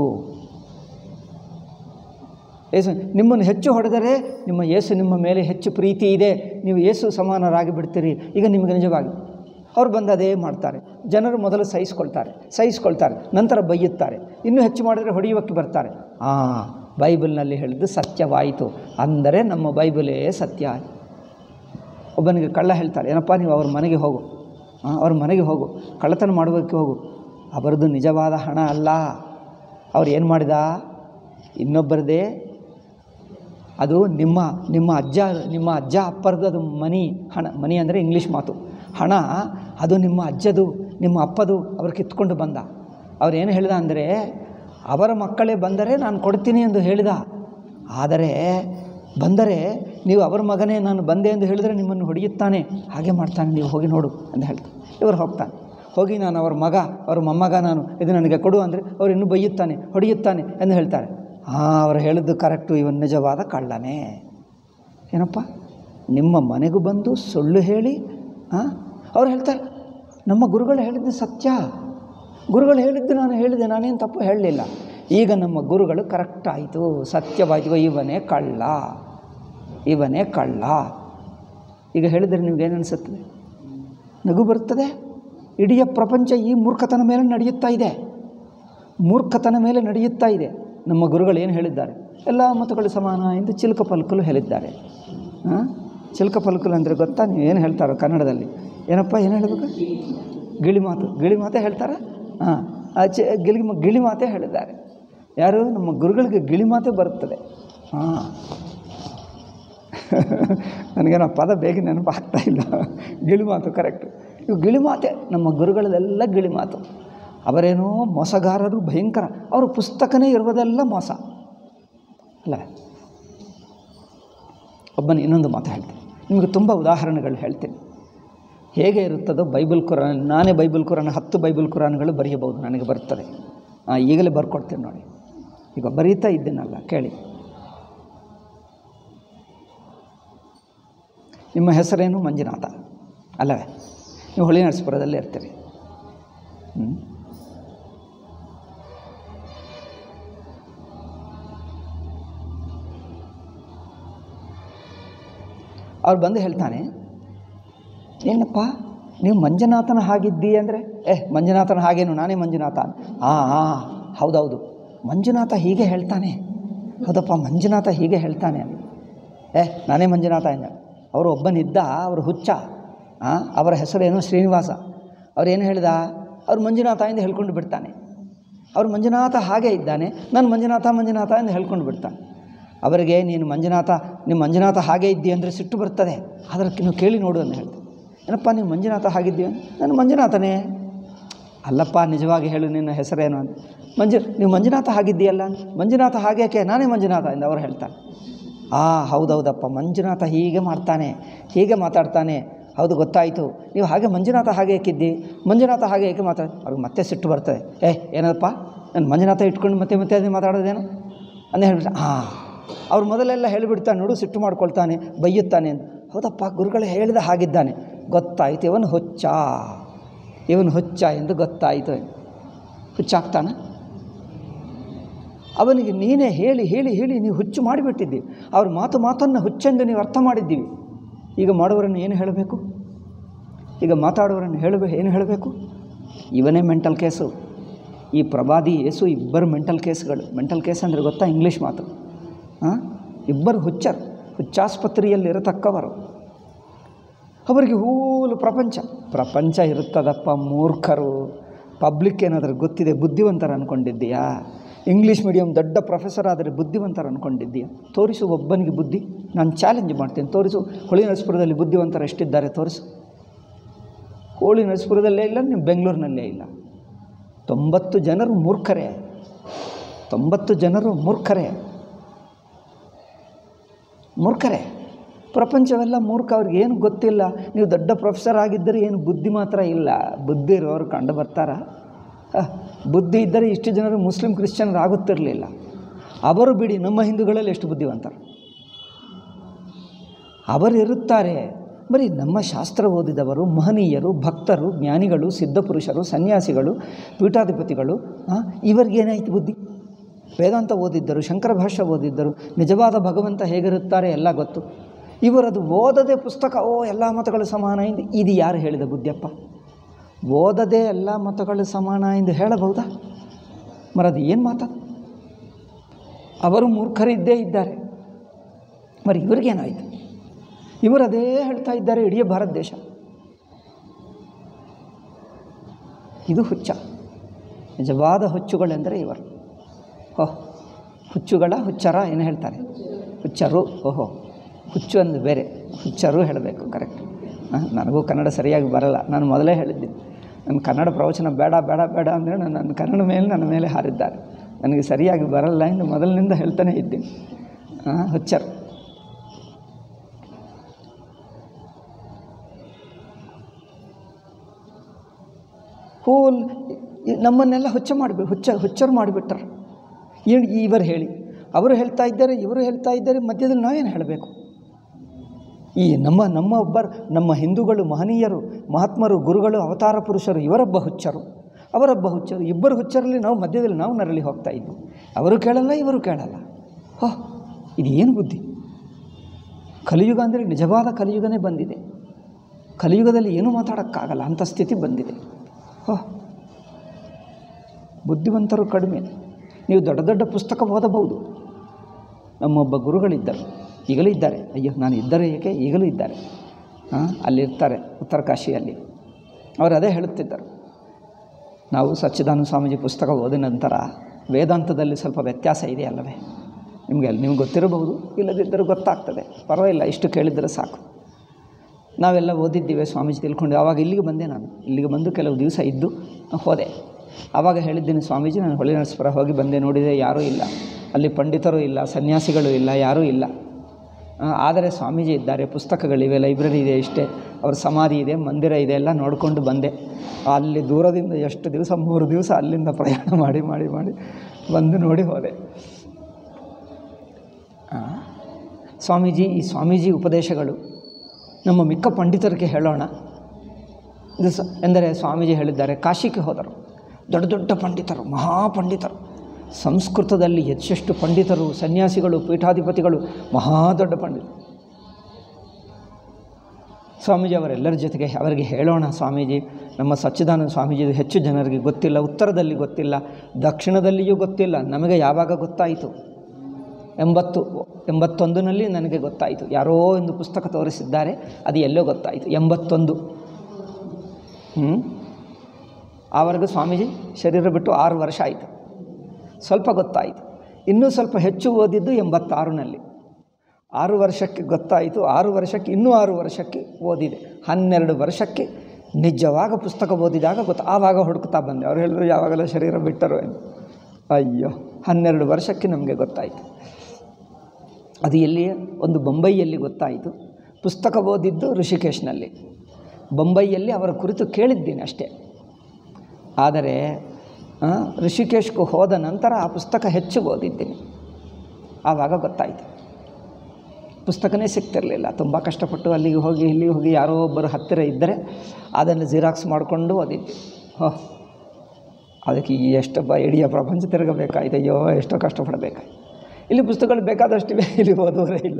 ಏಸು ನಿಮ್ಮನ್ನು ಹೆಚ್ಚು ಹೊಡೆದರೆ ನಿಮ್ಮ ಯೇಸು ನಿಮ್ಮ ಮೇಲೆ ಹೆಚ್ಚು ಪ್ರೀತಿ ಇದೆ ನೀವು ಯೇಸು ಸಮಾನರಾಗಿ ಬಿಡ್ತೀರಿ ಈಗ ನಿಮಗೆ ನಿಜವಾಗಿ ಅವ್ರು ಬಂದು ಅದೇ ಮಾಡ್ತಾರೆ ಜನರು ಮೊದಲು ಸಹಿಸ್ಕೊಳ್ತಾರೆ ಸಹಿಸ್ಕೊಳ್ತಾರೆ ನಂತರ ಬೈಯುತ್ತಾರೆ ಇನ್ನೂ ಹೆಚ್ಚು ಮಾಡಿದರೆ ಹೊಡೆಯುವಕ್ಕೆ ಬರ್ತಾರೆ ಆ ಬೈಬಲ್ನಲ್ಲಿ ಹೇಳಿದ್ದು ಸತ್ಯವಾಯಿತು ಅಂದರೆ ನಮ್ಮ ಬೈಬಲೇ ಸತ್ಯ ಒಬ್ಬನಿಗೆ ಕಳ್ಳ ಹೇಳ್ತಾರೆ ಏನಪ್ಪ ನೀವು ಅವ್ರ ಮನೆಗೆ ಹೋಗು ಆ, ಅವ್ರ ಮನೆಗೆ ಹೋಗು ಕಳ್ಳತನ ಮಾಡೋದಕ್ಕೆ ಹೋಗು ಅವರದ್ದು ನಿಜವಾದ ಹಣ ಅಲ್ಲ ಅವ್ರು ಏನು ಮಾಡಿದ ಇನ್ನೊಬ್ಬರದೇ ಅದು ನಿಮ್ಮ ನಿಮ್ಮ ಅಜ್ಜ ನಿಮ್ಮ ಅಜ್ಜ ಅಪ್ಪರದು ಅದು ಮನಿ ಹಣ ಮನಿ ಅಂದರೆ ಇಂಗ್ಲೀಷ್ ಮಾತು ಹಣ ಅದು ನಿಮ್ಮ ಅಜ್ಜದು ನಿಮ್ಮ ಅಪ್ಪದು ಅವ್ರು ಕಿತ್ಕೊಂಡು ಬಂದ ಅವ್ರು ಏನು ಹೇಳಿದ ಅಂದರೆ ಅವರ ಮಕ್ಕಳೇ ಬಂದರೆ ನಾನು ಕೊಡ್ತೀನಿ ಎಂದು ಹೇಳಿದ ಆದರೆ ಬಂದರೆ ನೀವು ಅವರ ಮಗನೇ ನಾನು ಬಂದೆ ಎಂದು ಹೇಳಿದರೆ ನಿಮ್ಮನ್ನು ಹೊಡೆಯುತ್ತಾನೆ ಹಾಗೆ ಮಾಡ್ತಾನೆ ನೀವು ಹೋಗಿ ನೋಡು ಅಂತ ಹೇಳ್ತಾರೆ ಇವರು ಹೋಗ್ತಾನೆ ಹೋಗಿ ನಾನು ಅವ್ರ ಮಗ ಅವ್ರ ಮೊಮ್ಮಗ ನಾನು ಇದು ನನಗೆ ಕೊಡು ಅಂದರೆ ಅವ್ರು ಇನ್ನೂ ಬೈಯುತ್ತಾನೆ ಹೊಡೆಯುತ್ತಾನೆ ಎಂದು ಹೇಳ್ತಾರೆ ಹಾಂ ಅವ್ರು ಹೇಳಿದ್ದು ಕರೆಕ್ಟು ಇವನು ನಿಜವಾದ ಕಳ್ಳನೇ ಏನಪ್ಪ ನಿಮ್ಮ ಮನೆಗೂ ಬಂದು ಸುಳ್ಳು ಹೇಳಿ ಹಾಂ ಅವ್ರು ಹೇಳ್ತಾರೆ ನಮ್ಮ ಗುರುಗಳು ಹೇಳಿದ್ದು ಸತ್ಯ ಗುರುಗಳು ಹೇಳಿದ್ದು ನಾನು ಹೇಳಿದೆ ನಾನೇನು ತಪ್ಪು ಹೇಳಲಿಲ್ಲ ಈಗ ನಮ್ಮ ಗುರುಗಳು ಕರೆಕ್ಟ್ ಆಯಿತು ಸತ್ಯವಾಯಿತು ಇವನೇ ಕಳ್ಳ ಇವನೇ ಕಳ್ಳ ಈಗ ಹೇಳಿದರೆ ನಿಮಗೇನು ಅನಿಸುತ್ತದೆ ನಗು ಬರುತ್ತದೆ ಇಡೀ ಪ್ರಪಂಚ ಈ ಮೂರ್ಖತನ ಮೇಲೆ ನಡೆಯುತ್ತಾ ಇದೆ ಮೂರ್ಖತನ ಮೇಲೆ ನಡೆಯುತ್ತಾ ಇದೆ ನಮ್ಮ ಗುರುಗಳು ಏನು ಹೇಳಿದ್ದಾರೆ ಎಲ್ಲ ಮತಗಳು ಸಮಾನ ಎಂದು ಚಿಲಕ ಪಲಕಲು ಹೇಳಿದ್ದಾರೆ ಹಾಂ ಚಿಲಕ ಪಲಕಲು ಅಂದರೆ ಗೊತ್ತಾ ನೀವು ಏನು ಹೇಳ್ತಾರೋ ಕನ್ನಡದಲ್ಲಿ ಏನಪ್ಪ ಏನು ಹೇಳಬೇಕು ಗಿಳಿ ಮಾತು ಗಿಳಿ ಮಾತೇ ಹೇಳ್ತಾರೆ ಹಾಂ ಆ ಚಿ ಗಿಳಿ ಗಿಳಿ ಮಾತೇ ಹೇಳಿದ್ದಾರೆ ಯಾರು ನಮ್ಮ ಗುರುಗಳಿಗೆ ಗಿಳಿ ಮಾತೇ ಬರುತ್ತದೆ ಹಾಂ ನನಗೇನೋ ಪದ ಬೇಗ ನೆನಪು ಆಗ್ತಾ ಇಲ್ಲ ಗಿಳಿ ಮಾತು ಕರೆಕ್ಟು ಇವು ಗಿಳಿ ಮಾತೆ ನಮ್ಮ ಗುರುಗಳದೆಲ್ಲ ಗಿಳಿ ಮಾತು ಅವರೇನೋ ಮೋಸಗಾರರು ಭಯಂಕರ ಅವರ ಪುಸ್ತಕನೇ ಇರುವುದೆಲ್ಲ ಮೋಸ ಅಲ್ಲ ಒಬ್ಬನ ಇನ್ನೊಂದು ಮಾತು ಹೇಳ್ತೀನಿ ನಿಮಗೆ ತುಂಬ ಉದಾಹರಣೆಗಳು ಹೇಳ್ತೀನಿ ಹೇಗೆ ಇರುತ್ತದೋ ಬೈಬಲ್ ಕುರಾನ್ ನಾನೇ ಬೈಬಲ್ ಕುರಾನ್ ಹತ್ತು ಬೈಬಲ್ ಕುರಾನ್ಗಳು ಬರೆಯಬಹುದು ನನಗೆ ಬರ್ತದೆ ಹಾಂ ಈಗಲೇ ಬರ್ಕೊಡ್ತೀನಿ ನೋಡಿ ಈಗ ಬರೀತಾ ಇದ್ದೀನಲ್ಲ ಕೇಳಿ ನಿಮ್ಮ ಹೆಸರೇನು ಮಂಜುನಾಥ ಅಲ್ಲವೇ ನೀವು ಹೊಳಿ ನರಸೀಪುರದಲ್ಲೇ ಇರ್ತೀರಿ ಹ್ಞೂ ಅವ್ರು ಬಂದು ಹೇಳ್ತಾನೆ ಏನಪ್ಪ ನೀವು ಮಂಜುನಾಥನ ಹಾಗಿದ್ದೀ ಅಂದರೆ ಏ ಮಂಜುನಾಥನ ಹಾಗೇನು ನಾನೇ ಮಂಜುನಾಥ ಹಾಂ ಹಾಂ ಹೌದೌದು ಮಂಜುನಾಥ ಹೀಗೆ ಹೇಳ್ತಾನೆ ಹೌದಪ್ಪ ಮಂಜುನಾಥ ಹೀಗೆ ಹೇಳ್ತಾನೆ ಏ ನಾನೇ ಮಂಜುನಾಥ ಎಂದ ಅವರು ಒಬ್ಬನಿದ್ದ ಅವರು ಹುಚ್ಚ ಹಾಂ ಅವರ ಹೆಸರೇನು ಶ್ರೀನಿವಾಸ ಅವ್ರೇನು ಹೇಳ್ದ ಅವ್ರು ಮಂಜುನಾಥ ಎಂದು ಹೇಳ್ಕೊಂಡು ಬಿಡ್ತಾನೆ ಅವ್ರು ಮಂಜುನಾಥ ಹಾಗೆ ಇದ್ದಾನೆ ನಾನು ಮಂಜುನಾಥ ಮಂಜುನಾಥ ಎಂದು ಹೇಳ್ಕೊಂಡು ಬಿಡ್ತಾನೆ ಅವರಿಗೆ ನೀನು ಮಂಜುನಾಥ ನಿಮ್ಮ ಮಂಜುನಾಥ ಹಾಗೆ ಇದ್ದೀಯ ಅಂದರೆ ಸಿಟ್ಟು ಬರ್ತದೆ ಆದರೆ ನೀವು ಕೇಳಿ ನೋಡು ಅಂತ ಹೇಳ್ತಾರೆ ಏನಪ್ಪ ನೀವು ಮಂಜುನಾಥ ಹಾಗಿದ್ದೀಯ ನಾನು ಮಂಜುನಾಥನೇ ಅಲ್ಲಪ್ಪ ನಿಜವಾಗಿ ಹೇಳು ನಿನ್ನ ಹೆಸರೇನು ಅಂತ ಮಂಜು ನೀವು ಮಂಜುನಾಥ ಆಗಿದ್ದೀಯಲ್ಲ ಮಂಜುನಾಥ ಹಾಗೇಕೆ ನಾನೇ ಮಂಜುನಾಥ ಎಂದು ಅವ್ರು ಹೇಳ್ತಾರೆ ಆ ಹೌದೌದಪ್ಪ ಮಂಜುನಾಥ ಹೀಗೆ ಮಾಡ್ತಾನೆ ಹೀಗೆ ಮಾತಾಡ್ತಾನೆ ಹೌದು ಗೊತ್ತಾಯಿತು ನೀವು ಹಾಗೆ ಮಂಜುನಾಥ ಹಾಗೆ ಏಕಿದ್ದಿ ಮಂಜುನಾಥ ಹಾಗೆ ಏಕೆ ಮಾತಾಡ ಅವ್ರಿಗೆ ಮತ್ತೆ ಸಿಟ್ಟು ಬರ್ತದೆ ಏ ಏನಪ್ಪ ನಾನು ಮಂಜುನಾಥ ಇಟ್ಕೊಂಡು ಮತ್ತೆ ಮತ್ತೆ ಅದೇ ಮಾತಾಡೋದೇನು ಅಂತ ಹೇಳ್ಬಿಟ್ಟು ಹಾಂ ಅವ್ರು ಮೊದಲೆಲ್ಲ ಹೇಳಿಬಿಡ್ತಾನೆ ನೋಡು ಸಿಟ್ಟು ಮಾಡ್ಕೊಳ್ತಾನೆ ಬೈಯುತ್ತಾನೆ ಅಂತ ಹೌದಪ್ಪ ಗುರುಗಳು ಹೇಳಿದ ಹಾಗಿದ್ದಾನೆ ಗೊತ್ತಾಯಿತು ಇವನು ಹುಚ್ಚ ಇವನು ಹುಚ್ಚ ಎಂದು ಗೊತ್ತಾಯಿತು ಹುಚ್ಚಾಗ್ತಾನ ಅವನಿಗೆ ನೀನೇ ಹೇಳಿ ಹೇಳಿ ಹೇಳಿ ನೀವು ಹುಚ್ಚು ಮಾಡಿಬಿಟ್ಟಿದ್ದೀವಿ ಅವ್ರ ಮಾತು ಮಾತನ್ನು ಹುಚ್ಚೆಂದು ನೀವು ಅರ್ಥ ಮಾಡಿದ್ದೀವಿ ಈಗ ಮಾಡುವವರನ್ನು ಏನು ಹೇಳಬೇಕು ಈಗ ಮಾತಾಡುವವರನ್ನು ಹೇಳಬೇಕು ಏನು ಹೇಳಬೇಕು ಇವನೇ ಮೆಂಟಲ್ ಕೇಸು ಈ ಪ್ರವಾದಿ ಯೇಸು ಇಬ್ಬರು ಮೆಂಟಲ್ ಕೇಸ್ಗಳು ಮೆಂಟಲ್ ಕೇಸ್ ಅಂದರೆ ಗೊತ್ತಾ ಇಂಗ್ಲೀಷ್ ಮಾತು ಹಾಂ ಇಬ್ಬರು ಹುಚ್ಚರು ಹುಚ್ಚಾಸ್ಪತ್ರೆಯಲ್ಲಿರತಕ್ಕವರು ಅವರಿಗೆ ಹೂಲು ಪ್ರಪಂಚ ಪ್ರಪಂಚ ಇರುತ್ತದಪ್ಪ ಮೂರ್ಖರು ಪಬ್ಲಿಕ್ ಏನಾದರೂ ಗೊತ್ತಿದೆ ಬುದ್ಧಿವಂತರು ಅಂದ್ಕೊಂಡಿದ್ದೀಯಾ ಇಂಗ್ಲೀಷ್ ಮೀಡಿಯಂ ದೊಡ್ಡ ಪ್ರೊಫೆಸರ್ ಆದರೆ ಬುದ್ಧಿವಂತರು ಅಂದ್ಕೊಂಡಿದ್ದೀಯಾ ತೋರಿಸು ಒಬ್ಬನಿಗೆ ಬುದ್ಧಿ ನಾನು ಚಾಲೆಂಜ್ ಮಾಡ್ತೀನಿ ತೋರಿಸು ಹೊಳಿ ನರಸಪುರದಲ್ಲಿ ಬುದ್ಧಿವಂತರು ಎಷ್ಟಿದ್ದಾರೆ ತೋರಿಸು ಹೋಳಿ ನರಸಪುರದಲ್ಲೇ ಇಲ್ಲ ನೀವು ಬೆಂಗಳೂರಿನಲ್ಲೇ ಇಲ್ಲ ತೊಂಬತ್ತು ಜನರು ಮೂರ್ಖರೇ ತೊಂಬತ್ತು ಜನರು ಮೂರ್ಖರೇ ಮೂರ್ಖರೇ ಪ್ರಪಂಚವೆಲ್ಲ ಮೂರ್ಖ ಅವ್ರಿಗೆ ಏನು ಗೊತ್ತಿಲ್ಲ ನೀವು ದೊಡ್ಡ ಪ್ರೊಫೆಸರ್ ಆಗಿದ್ದರೆ ಏನು ಬುದ್ಧಿ ಮಾತ್ರ ಇಲ್ಲ ಬುದ್ಧಿ ಇರೋರು ಕಂಡು ಬರ್ತಾರ ಅಹ್, ಬುದ್ಧಿ ಇದ್ದರೆ ಇಷ್ಟು ಜನರು ಮುಸ್ಲಿಂ ಕ್ರಿಶ್ಚಿಯನ್ರು ಆಗುತ್ತಿರಲಿಲ್ಲ ಅವರು ಬಿಡಿ ನಮ್ಮ ಹಿಂದೂಗಳಲ್ಲಿ ಎಷ್ಟು ಬುದ್ಧಿವಂತರು ಅವರು ಇರುತ್ತಾರೆ ಬರೀ ನಮ್ಮ ಶಾಸ್ತ್ರ ಓದಿದವರು ಮಹನೀಯರು ಭಕ್ತರು ಜ್ಞಾನಿಗಳು ಸಿದ್ಧಪುರುಷರು ಸನ್ಯಾಸಿಗಳು ಪೀಠಾಧಿಪತಿಗಳು ಆ, ಇವರಿಗೇನಾಯ್ತು ಬುದ್ಧಿ ವೇದಾಂತ ಓದಿದ್ದರು ಶಂಕರ ಭಾಷ್ಯ ಓದಿದ್ದರು ನಿಜವಾದ ಭಗವಂತ ಹೇಗಿರುತ್ತಾರೆ ಎಲ್ಲ ಗೊತ್ತು ಇವರದು ಓದದೆ ಪುಸ್ತಕ ಓ ಎಲ್ಲ ಮತಗಳು ಸಮಾನ ಎಂದು ಇದು ಯಾರು ಹೇಳಿದ ಬುದ್ಧಿಯಪ್ಪ ಓದದೆ ಎಲ್ಲ ಮತಗಳು ಸಮಾನ ಎಂದು ಹೇಳಬಹುದಾ ಮರದು ಏನು ಮಾತದು ಅವರು ಮೂರ್ಖರಿದ್ದೇ ಇದ್ದಾರೆ మరి ಇವ್ರಿಗೇನಾಯಿತು ಇವರು ಅದೇ ಹೇಳ್ತಾ ಇದ್ದಾರೆ ಇಡೀ ಭಾರತ ದೇಶ ಇದು ಹುಚ್ಚ ನಿಜವಾದ ಹುಚ್ಚುಗಳೆಂದರೆ ಇವರು ಓಹ್ ಹುಚ್ಚುಗಳ ಹುಚ್ಚರ ಏನು ಹೇಳ್ತಾರೆ ಹುಚ್ಚರು ಓಹೋ ಹುಚ್ಚು ಅಂದ್ರೆ ಬೇರೆ ಹುಚ್ಚರು ಹೇಳಬೇಕು ಕರೆಕ್ಟ್ ಹಾಂ ನನಗೂ ಕನ್ನಡ ಸರಿಯಾಗಿ ಬರಲ್ಲ ನಾನು ಮೊದಲೇ ಹೇಳಿದ್ದೀನಿ ನನ್ನ ಕನ್ನಡ ಪ್ರವಚನ ಬೇಡ ಬೇಡ ಬೇಡ ಅಂದರೆ ನನ್ನ ನನ್ನ ಕನ್ನಡ ಮೇಲೆ ನನ್ನ ಮೇಲೆ ಹಾರಿದ್ದಾರೆ ನನಗೆ ಸರಿಯಾಗಿ ಬರಲ್ಲ ಎಂದು ಮೊದಲಿನಿಂದ ಹೇಳ್ತಾನೆ ಇದ್ದೀನಿ ಹಾಂ ಹುಚ್ಚರು ಹೋಲ್ ನಮ್ಮನ್ನೆಲ್ಲ ಹುಚ್ಚ ಮಾಡಿಬಿ ಹುಚ್ಚ ಹುಚ್ಚರು ಮಾಡಿಬಿಟ್ರು ಏನು ಇವರು ಹೇಳಿ ಅವರು ಹೇಳ್ತಾ ಇದ್ದಾರೆ ಇವರು ಹೇಳ್ತಾ ಇದ್ದಾರೆ ಮಧ್ಯದಲ್ಲಿ ನಾವೇನು ಹೇಳಬೇಕು ಈ ನಮ್ಮ ನಮ್ಮ ಒಬ್ಬರು ನಮ್ಮ ಹಿಂದೂಗಳು ಮಹನೀಯರು ಮಹಾತ್ಮರು ಗುರುಗಳು ಅವತಾರ ಪುರುಷರು ಇವರೊಬ್ಬ ಹುಚ್ಚರು ಅವರೊಬ್ಬ ಹುಚ್ಚರು ಇಬ್ಬರು ಹುಚ್ಚರಲ್ಲಿ ನಾವು ಮಧ್ಯದಲ್ಲಿ ನಾವು ನರಳಿ ಹೋಗ್ತಾ ಇದ್ವಿ ಅವರು ಕೇಳಲ್ಲ ಇವರು ಕೇಳಲ್ಲ ಹೋ ಇದು ಏನು ಬುದ್ಧಿ ಕಲಿಯುಗ ಅಂದರೆ ನಿಜವಾದ ಕಲಿಯುಗನೇ ಬಂದಿದೆ ಕಲಿಯುಗದಲ್ಲಿ ಏನೂ ಮಾತಾಡೋಕ್ಕಾಗಲ್ಲ ಅಂಥ ಸ್ಥಿತಿ ಬಂದಿದೆ ಹೋ ಬುದ್ಧಿವಂತರು ಕಡಿಮೆ ನೀವು ದೊಡ್ಡ ದೊಡ್ಡ ಪುಸ್ತಕ ಓದಬಹುದು ನಮ್ಮೊಬ್ಬ ಗುರುಗಳಿದ್ದರು ಈಗಲೂ ಇದ್ದಾರೆ ಅಯ್ಯೋ ನಾನು ಇದ್ದರೆ ಏಕೆ ಈಗಲೂ ಇದ್ದಾರೆ ಹಾಂ ಅಲ್ಲಿರ್ತಾರೆ ಉತ್ತರ ಕಾಶಿಯಲ್ಲಿ ಅವರು ಅದೇ ಹೇಳುತ್ತಿದ್ದರು ನಾವು ಸಚ್ಚಿದಾನಂದ ಸ್ವಾಮೀಜಿ ಪುಸ್ತಕ ಓದಿದ ನಂತರ ವೇದಾಂತದಲ್ಲಿ ಸ್ವಲ್ಪ ವ್ಯತ್ಯಾಸ ಇದೆ ಅಲ್ಲವೇ ನಿಮಗೆ ನಿಮ್ಗೆ ಗೊತ್ತಿರಬಹುದು ಇಲ್ಲದಿದ್ದರೂ ಗೊತ್ತಾಗ್ತದೆ ಪರವಾಗಿಲ್ಲ ಇಷ್ಟು ಕೇಳಿದರೆ ಸಾಕು ನಾವೆಲ್ಲ ಓದಿದ್ದೀವಿ ಸ್ವಾಮೀಜಿ ತಿಳ್ಕೊಂಡು ಆವಾಗ ಇಲ್ಲಿಗೆ ಬಂದೆ ನಾನು ಇಲ್ಲಿಗೆ ಬಂದು ಕೆಲವು ದಿವಸ ಇದ್ದು ಹೋದೆ ಆವಾಗ ಹೇಳಿದ್ದೀನಿ ಸ್ವಾಮೀಜಿ ನಾನು ಹೊಳೆ ನರಸೀಪುರ ಹೋಗಿ ಬಂದೆ ನೋಡಿದೆ ಯಾರೂ ಇಲ್ಲ ಅಲ್ಲಿ ಪಂಡಿತರು ಇಲ್ಲ ಸನ್ಯಾಸಿಗಳು ಇಲ್ಲ ಯಾರೂ ಇಲ್ಲ ಆ, ಆದರೆ ಸ್ವಾಮೀಜಿ ಇದ್ದಾರೆ ಪುಸ್ತಕಗಳಿವೆ ಲೈಬ್ರರಿ ಇದೆ ಇಷ್ಟೇ ಅವ್ರ ಸಮಾಧಿ ಇದೆ ಮಂದಿರ ಇದೆ ಎಲ್ಲ ನೋಡಿಕೊಂಡು ಬಂದೆ ಅಲ್ಲಿ ದೂರದಿಂದ ಎಷ್ಟು ದಿವಸ ಮೂರು ದಿವಸ ಅಲ್ಲಿಂದ ಪ್ರಯಾಣ ಮಾಡಿ ಮಾಡಿ ಮಾಡಿ ಬಂದು ನೋಡಿ ಹೋದೆ ಆ, ಸ್ವಾಮೀಜಿ ಈ ಸ್ವಾಮೀಜಿ ಉಪದೇಶಗಳು ನಮ್ಮ ಮಿಕ್ಕ ಪಂಡಿತರಿಗೆ ಹೇಳೋಣ ಇದು ಸ ಎಂದರೆ ಸ್ವಾಮೀಜಿ ಹೇಳಿದ್ದಾರೆ ಕಾಶಿಗೆ ಹೋದರು ದೊಡ್ಡ ದೊಡ್ಡ ಪಂಡಿತರು ಮಹಾಪಂಡಿತರು ಸಂಸ್ಕೃತದಲ್ಲಿ ಹೆಚ್ಚೆಷ್ಟು ಪಂಡಿತರು ಸನ್ಯಾಸಿಗಳು ಪೀಠಾಧಿಪತಿಗಳು ಮಹಾ ದೊಡ್ಡ ಪಂಡಿತರು ಸ್ವಾಮೀಜಿ ಅವರೆಲ್ಲರ ಜೊತೆಗೆ ಅವರಿಗೆ ಹೇಳೋಣ ಸ್ವಾಮೀಜಿ ನಮ್ಮ ಸಚ್ಚಿದಾನಂದ ಸ್ವಾಮೀಜಿ ಹೆಚ್ಚು ಜನರಿಗೆ ಗೊತ್ತಿಲ್ಲ ಉತ್ತರದಲ್ಲಿ ಗೊತ್ತಿಲ್ಲ ದಕ್ಷಿಣದಲ್ಲಿಯೂ ಗೊತ್ತಿಲ್ಲ ನಮಗೆ ಯಾವಾಗ ಗೊತ್ತಾಯಿತು ಎಂಬತ್ತು ಎಂಬತ್ತೊಂದರಲ್ಲಿ ನನಗೆ ಗೊತ್ತಾಯಿತು ಯಾರೋ ಒಂದು ಪುಸ್ತಕ ತೋರಿಸಿದ್ದಾರೆ ಅದು ಎಲ್ಲೋ ಗೊತ್ತಾಯಿತು ಎಂಬತ್ತೊಂದು ಹ್ಞೂ ಆವರೆಗೂ ಸ್ವಾಮೀಜಿ ಶರೀರ ಬಿಟ್ಟು ಆರು ವರ್ಷ ಆಯಿತು ಸ್ವಲ್ಪ ಗೊತ್ತಾಯಿತು ಇನ್ನೂ ಸ್ವಲ್ಪ ಹೆಚ್ಚು ಓದಿದ್ದು ಎಂಬತ್ತಾರನಲ್ಲಿ ಆರು ವರ್ಷಕ್ಕೆ ಗೊತ್ತಾಯಿತು ಆರು ವರ್ಷಕ್ಕೆ ಇನ್ನೂ ಆರು ವರ್ಷಕ್ಕೆ ಓದಿದೆ ಹನ್ನೆರಡು ವರ್ಷಕ್ಕೆ ನಿಜವಾಗ ಪುಸ್ತಕ ಓದಿದಾಗ ಗೊತ್ತು ಆವಾಗ ಹುಡುಕ್ತಾ ಬಂದೆ ಅವ್ರು ಹೇಳಿದ್ರು ಯಾವಾಗಲೂ ಶರೀರ ಬಿಟ್ಟರು ಎಂದು ಅಯ್ಯೋ ಹನ್ನೆರಡು ವರ್ಷಕ್ಕೆ ನಮಗೆ ಗೊತ್ತಾಯಿತು ಅದು ಎಲ್ಲಿ ಒಂದು ಬೊಂಬೈಯಲ್ಲಿ ಗೊತ್ತಾಯಿತು ಪುಸ್ತಕ ಓದಿದ್ದು ಋಷಿಕೇಶ್ನಲ್ಲಿ ಬೊಂಬೈಯಲ್ಲಿ ಅವರ ಕುರಿತು ಕೇಳಿದ್ದೀನಿ ಅಷ್ಟೇ ಆದರೆ ಆ, ಋಷಿಕೇಶ್ಗೂ ಹೋದ ನಂತರ ಆ ಪುಸ್ತಕ ಹೆಚ್ಚು ಓದಿದ್ದೀನಿ ಆವಾಗ ಗೊತ್ತಾಯಿತು ಪುಸ್ತಕನೇ ಸಿಗ್ತಿರಲಿಲ್ಲ ತುಂಬ ಕಷ್ಟಪಟ್ಟು ಅಲ್ಲಿಗೆ ಹೋಗಿ ಇಲ್ಲಿಗೆ ಹೋಗಿ ಯಾರೋ ಒಬ್ಬರು ಹತ್ತಿರ ಇದ್ದರೆ ಅದನ್ನು ಜಿರಾಕ್ಸ್ ಮಾಡಿಕೊಂಡು ಓದಿದ್ವಿ ಹೋ ಅದಕ್ಕೆ ಈ ಎಷ್ಟೊಬ್ಬ ಇಡೀ ಪ್ರಪಂಚ ತಿರುಗಬೇಕಾಯ್ತು ಅಯ್ಯೋ ಎಷ್ಟೋ ಕಷ್ಟಪಡಬೇಕಾಯ್ತು ಇಲ್ಲಿ ಪುಸ್ತಕಗಳು ಬೇಕಾದಷ್ಟಿವೆ ಇಲ್ಲಿ ಓದೋರೇ ಇಲ್ಲ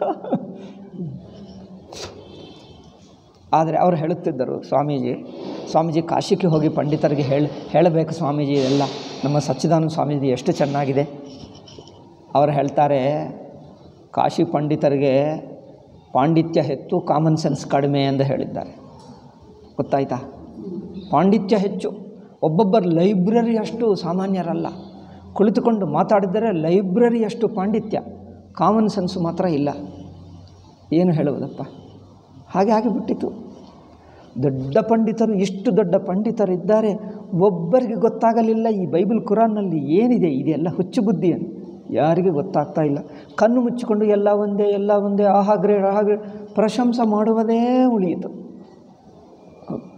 ಆದರೆ ಅವರು ಹೇಳುತ್ತಿದ್ದರು ಸ್ವಾಮೀಜಿ ಸ್ವಾಮೀಜಿ ಕಾಶಿಗೆ ಹೋಗಿ ಪಂಡಿತರಿಗೆ ಹೇಳಿ ಹೇಳಬೇಕು ಸ್ವಾಮೀಜಿ ಎಲ್ಲ ನಮ್ಮ ಸಚ್ಚಿದಾನಂದ ಸ್ವಾಮೀಜಿ ಎಷ್ಟು ಚೆನ್ನಾಗಿದೆ ಅವರು ಹೇಳ್ತಾರೆ ಕಾಶಿ ಪಂಡಿತರಿಗೆ ಪಾಂಡಿತ್ಯ ಹೆಚ್ಚು ಕಾಮನ್ ಸೆನ್ಸ್ ಕಡಿಮೆ ಎಂದು ಹೇಳಿದ್ದಾರೆ ಗೊತ್ತಾಯ್ತಾ ಪಾಂಡಿತ್ಯ ಹೆಚ್ಚು ಒಬ್ಬೊಬ್ಬರು ಲೈಬ್ರರಿ ಅಷ್ಟು ಸಾಮಾನ್ಯರಲ್ಲ ಕುಳಿತುಕೊಂಡು ಮಾತಾಡಿದರೆ ಲೈಬ್ರರಿ ಅಷ್ಟು ಪಾಂಡಿತ್ಯ ಕಾಮನ್ ಸೆನ್ಸು ಮಾತ್ರ ಇಲ್ಲ ಏನು ಹೇಳುವುದಪ್ಪ ಹಾಗೆ ಆಗಿಬಿಟ್ಟಿತು ದೊಡ್ಡ ಪಂಡಿತರು ಇಷ್ಟು ದೊಡ್ಡ ಪಂಡಿತರಿದ್ದಾರೆ ಒಬ್ಬರಿಗೆ ಗೊತ್ತಾಗಲಿಲ್ಲ ಈ ಬೈಬಲ್ ಕುರಾನ್ನಲ್ಲಿ ಏನಿದೆ ಇದೆಲ್ಲ ಹುಚ್ಚು ಬುದ್ಧಿ ಅಂತ ಯಾರಿಗೆ ಗೊತ್ತಾಗ್ತಾ ಇಲ್ಲ ಕಣ್ಣು ಮುಚ್ಚಿಕೊಂಡು ಎಲ್ಲ ಒಂದೇ ಎಲ್ಲ ಒಂದೇ ಆಹಾ ಗ್ರೇಡ್ ಆಹಾ ಗ್ರೇಡ್ ಪ್ರಶಂಸೆ ಮಾಡುವುದೇ ಉಳಿಯಿತು ಅಪ್ಪ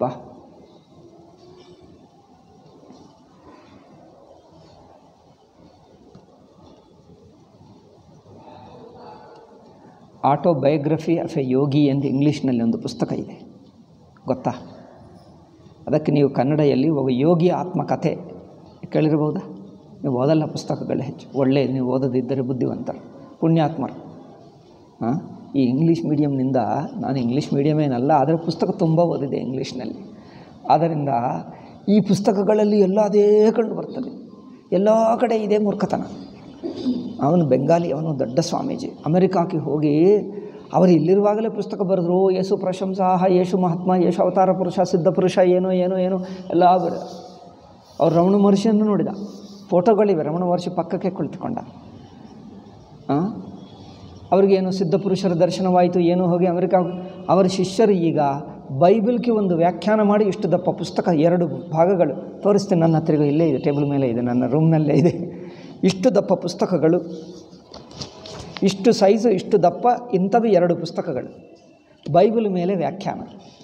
ಆಟೋಬಯೋಗ್ರಫಿ ಆಫ್ ಎ ಯೋಗಿ ಎಂದು ಇಂಗ್ಲೀಷ್ನಲ್ಲಿ ಒಂದು ಪುಸ್ತಕ ಇದೆ ಗೊತ್ತಾ ಅದಕ್ಕೆ ನೀವು ಕನ್ನಡೆಯಲ್ಲಿ ಒಬ್ಬ ಯೋಗಿ ಆತ್ಮಕಥೆ ಕೇಳಿರ್ಬೋದಾ ನೀವು ಓದಲ್ಲ ಪುಸ್ತಕಗಳು ಹೆಚ್ಚು ಒಳ್ಳೆ ನೀವು ಓದದಿದ್ದರೆ ಬುದ್ಧಿವಂತರು ಪುಣ್ಯಾತ್ಮರು ಹಾಂ ಈ ಇಂಗ್ಲೀಷ್ ಮೀಡಿಯಮ್ನಿಂದ ನಾನು ಇಂಗ್ಲೀಷ್ ಮೀಡಿಯಮೇನಲ್ಲ ಆದರೆ ಪುಸ್ತಕ ತುಂಬ ಓದಿದೆ ಇಂಗ್ಲೀಷ್ನಲ್ಲಿ ಆದ್ದರಿಂದ ಈ ಪುಸ್ತಕಗಳಲ್ಲಿ ಎಲ್ಲ ಅದೇ ಕಂಡು ಬರ್ತದೆ ಎಲ್ಲ ಕಡೆ ಇದೇ ಮೂರ್ಖತನ ಅವನು ಬೆಂಗಾಲಿ ಅವನು ದೊಡ್ಡ ಸ್ವಾಮೀಜಿ ಅಮೆರಿಕಾಕ್ಕೆ ಹೋಗಿ ಅವರು ಇಲ್ಲಿರುವಾಗಲೇ ಪುಸ್ತಕ ಬರೆದ್ರು ಯೇಸು ಪ್ರಶಂಸಾಹ ಯೇಸು ಮಹಾತ್ಮ ಯೇಸು ಅವತಾರ ಪುರುಷ ಸಿದ್ಧ ಪುರುಷ ಏನೋ ಏನೋ ಏನೋ ಎಲ್ಲ ಬರ ಅವ್ರು ರಮಣ ಮಹರ್ಷಿಯನ್ನು ನೋಡಿದ ಫೋಟೋಗಳಿವೆ ರಮಣ ಮಹರ್ಷಿ ಪಕ್ಕಕ್ಕೆ ಕುಳಿತುಕೊಂಡ ಹಾಂ ಅವ್ರಿಗೇನು ಸಿದ್ಧ ಪುರುಷರ ದರ್ಶನವಾಯಿತು ಏನೋ ಹೋಗಿ ಅಮೆರಿಕ ಅವರ ಶಿಷ್ಯರು ಈಗ ಬೈಬಲ್ಗೆ ಒಂದು ವ್ಯಾಖ್ಯಾನ ಮಾಡಿ ಇಷ್ಟು ದಪ್ಪ ಪುಸ್ತಕ ಎರಡು ಭಾಗಗಳು ತೋರಿಸ್ತೀನಿ ನನ್ನ ಹತ್ತಿರ ಇಲ್ಲೇ ಇದೆ ಟೇಬಲ್ ಮೇಲೆ ಇದೆ ನನ್ನ ರೂಮ್ನಲ್ಲೇ ಇದೆ ಇಷ್ಟು ದಪ್ಪ ಪುಸ್ತಕಗಳು ಇಷ್ಟು ಸೈಜು ಇಷ್ಟು ದಪ್ಪ ಇಂಥವು ಎರಡು ಪುಸ್ತಕಗಳು ಬೈಬಲ್ ಮೇಲೆ ವ್ಯಾಖ್ಯಾನ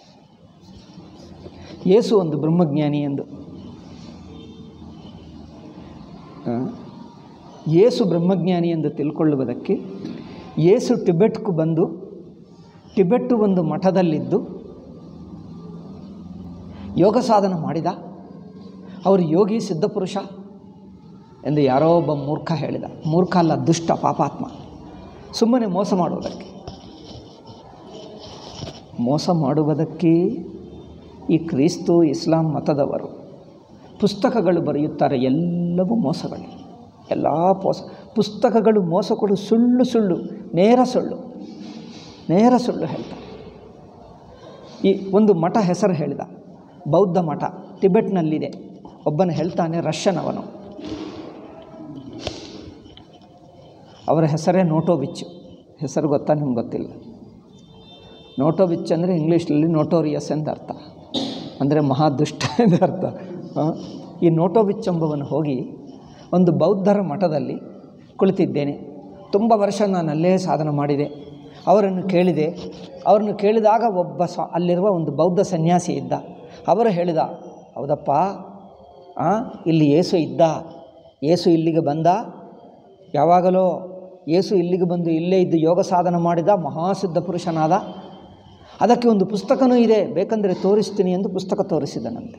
ಯೇಸು ಒಂದು ಬ್ರಹ್ಮಜ್ಞಾನಿ ಎಂದು ಆ, ಯೇಸು ಬ್ರಹ್ಮಜ್ಞಾನಿ ಎಂದು ತಿಳ್ಕೊಳ್ಳುವುದಕ್ಕೆ ಯೇಸು ಟಿಬೆಟ್ಗೂ ಬಂದು ಟಿಬೆಟ್ಟು ಒಂದು ಮಠದಲ್ಲಿದ್ದು ಯೋಗ ಸಾಧನ ಮಾಡಿದ ಅವರು ಯೋಗಿ ಸಿದ್ಧಪುರುಷ ಎಂದು ಯಾರೋ ಒಬ್ಬ ಮೂರ್ಖ ಹೇಳಿದ ಮೂರ್ಖ ಅಲ್ಲ ದುಷ್ಟ ಪಾಪಾತ್ಮ ಸುಮ್ಮನೆ ಮೋಸ ಮಾಡುವುದಕ್ಕೆ ಮೋಸ ಮಾಡುವುದಕ್ಕೆ ಈ ಕ್ರಿಸ್ತು ಇಸ್ಲಾಂ ಮತದವರು ಪುಸ್ತಕಗಳು ಬರೆಯುತ್ತಾರೆ ಎಲ್ಲವೂ ಮೋಸಗಳು ಎಲ್ಲ ಪೋಸ ಪುಸ್ತಕಗಳು ಮೋಸ ಕೊಡು ಸುಳ್ಳು ಸುಳ್ಳು ನೇರ ಸುಳ್ಳು ನೇರ ಸುಳ್ಳು ಹೇಳ್ತಾರೆ ಈ ಒಂದು ಮಠ ಹೆಸರು ಹೇಳಿದ ಬೌದ್ಧ ಮಠ ಟಿಬೆಟ್ನಲ್ಲಿದೆ ಒಬ್ಬನು ಹೇಳ್ತಾನೆ ರಷ್ಯನ್ ಅವನು ಅವರ ಹೆಸರೇ ನೋಟೋವಿಚ್ ಹೆಸರು ಗೊತ್ತಾ ನಿಮ್ಗೆ ಗೊತ್ತಿಲ್ಲ ನೋಟೋವಿಚ್ ಅಂದರೆ ಇಂಗ್ಲೀಷ್ನಲ್ಲಿ ನೋಟೋರಿಯಸ್ ಎಂದು ಅರ್ಥ ಅಂದರೆ ಮಹಾದುಷ್ಟ ಎಂದು ಅರ್ಥ ಆ, ಈ ನೋಟೋವಿಚ್ ಎಂಬವನು ಹೋಗಿ ಒಂದು ಬೌದ್ಧರ ಮಠದಲ್ಲಿ ಕುಳಿತಿದ್ದೇನೆ ತುಂಬ ವರ್ಷ ನಾನು ಅಲ್ಲೇ ಸಾಧನೆ ಮಾಡಿದೆ ಅವರನ್ನು ಕೇಳಿದೆ ಅವರನ್ನು ಕೇಳಿದಾಗ ಒಬ್ಬ ಸ ಅಲ್ಲಿರುವ ಒಂದು ಬೌದ್ಧ ಸನ್ಯಾಸಿ ಇದ್ದ ಅವರು ಹೇಳಿದ ಹೌದಪ್ಪ ಆ, ಇಲ್ಲಿ ಏಸು ಇದ್ದ ಏಸು ಇಲ್ಲಿಗೆ ಬಂದ ಯಾವಾಗಲೋ ಏಸು ಇಲ್ಲಿಗೆ ಬಂದು ಇಲ್ಲೇ ಇದ್ದು ಯೋಗ ಸಾಧನ ಮಾಡಿದ ಮಹಾಸಿದ್ಧ ಪುರುಷನಾದ ಅದಕ್ಕೆ ಒಂದು ಪುಸ್ತಕನೂ ಇದೆ ಬೇಕಂದರೆ ತೋರಿಸ್ತೀನಿ ಎಂದು ಪುಸ್ತಕ ತೋರಿಸಿದನಂತೆ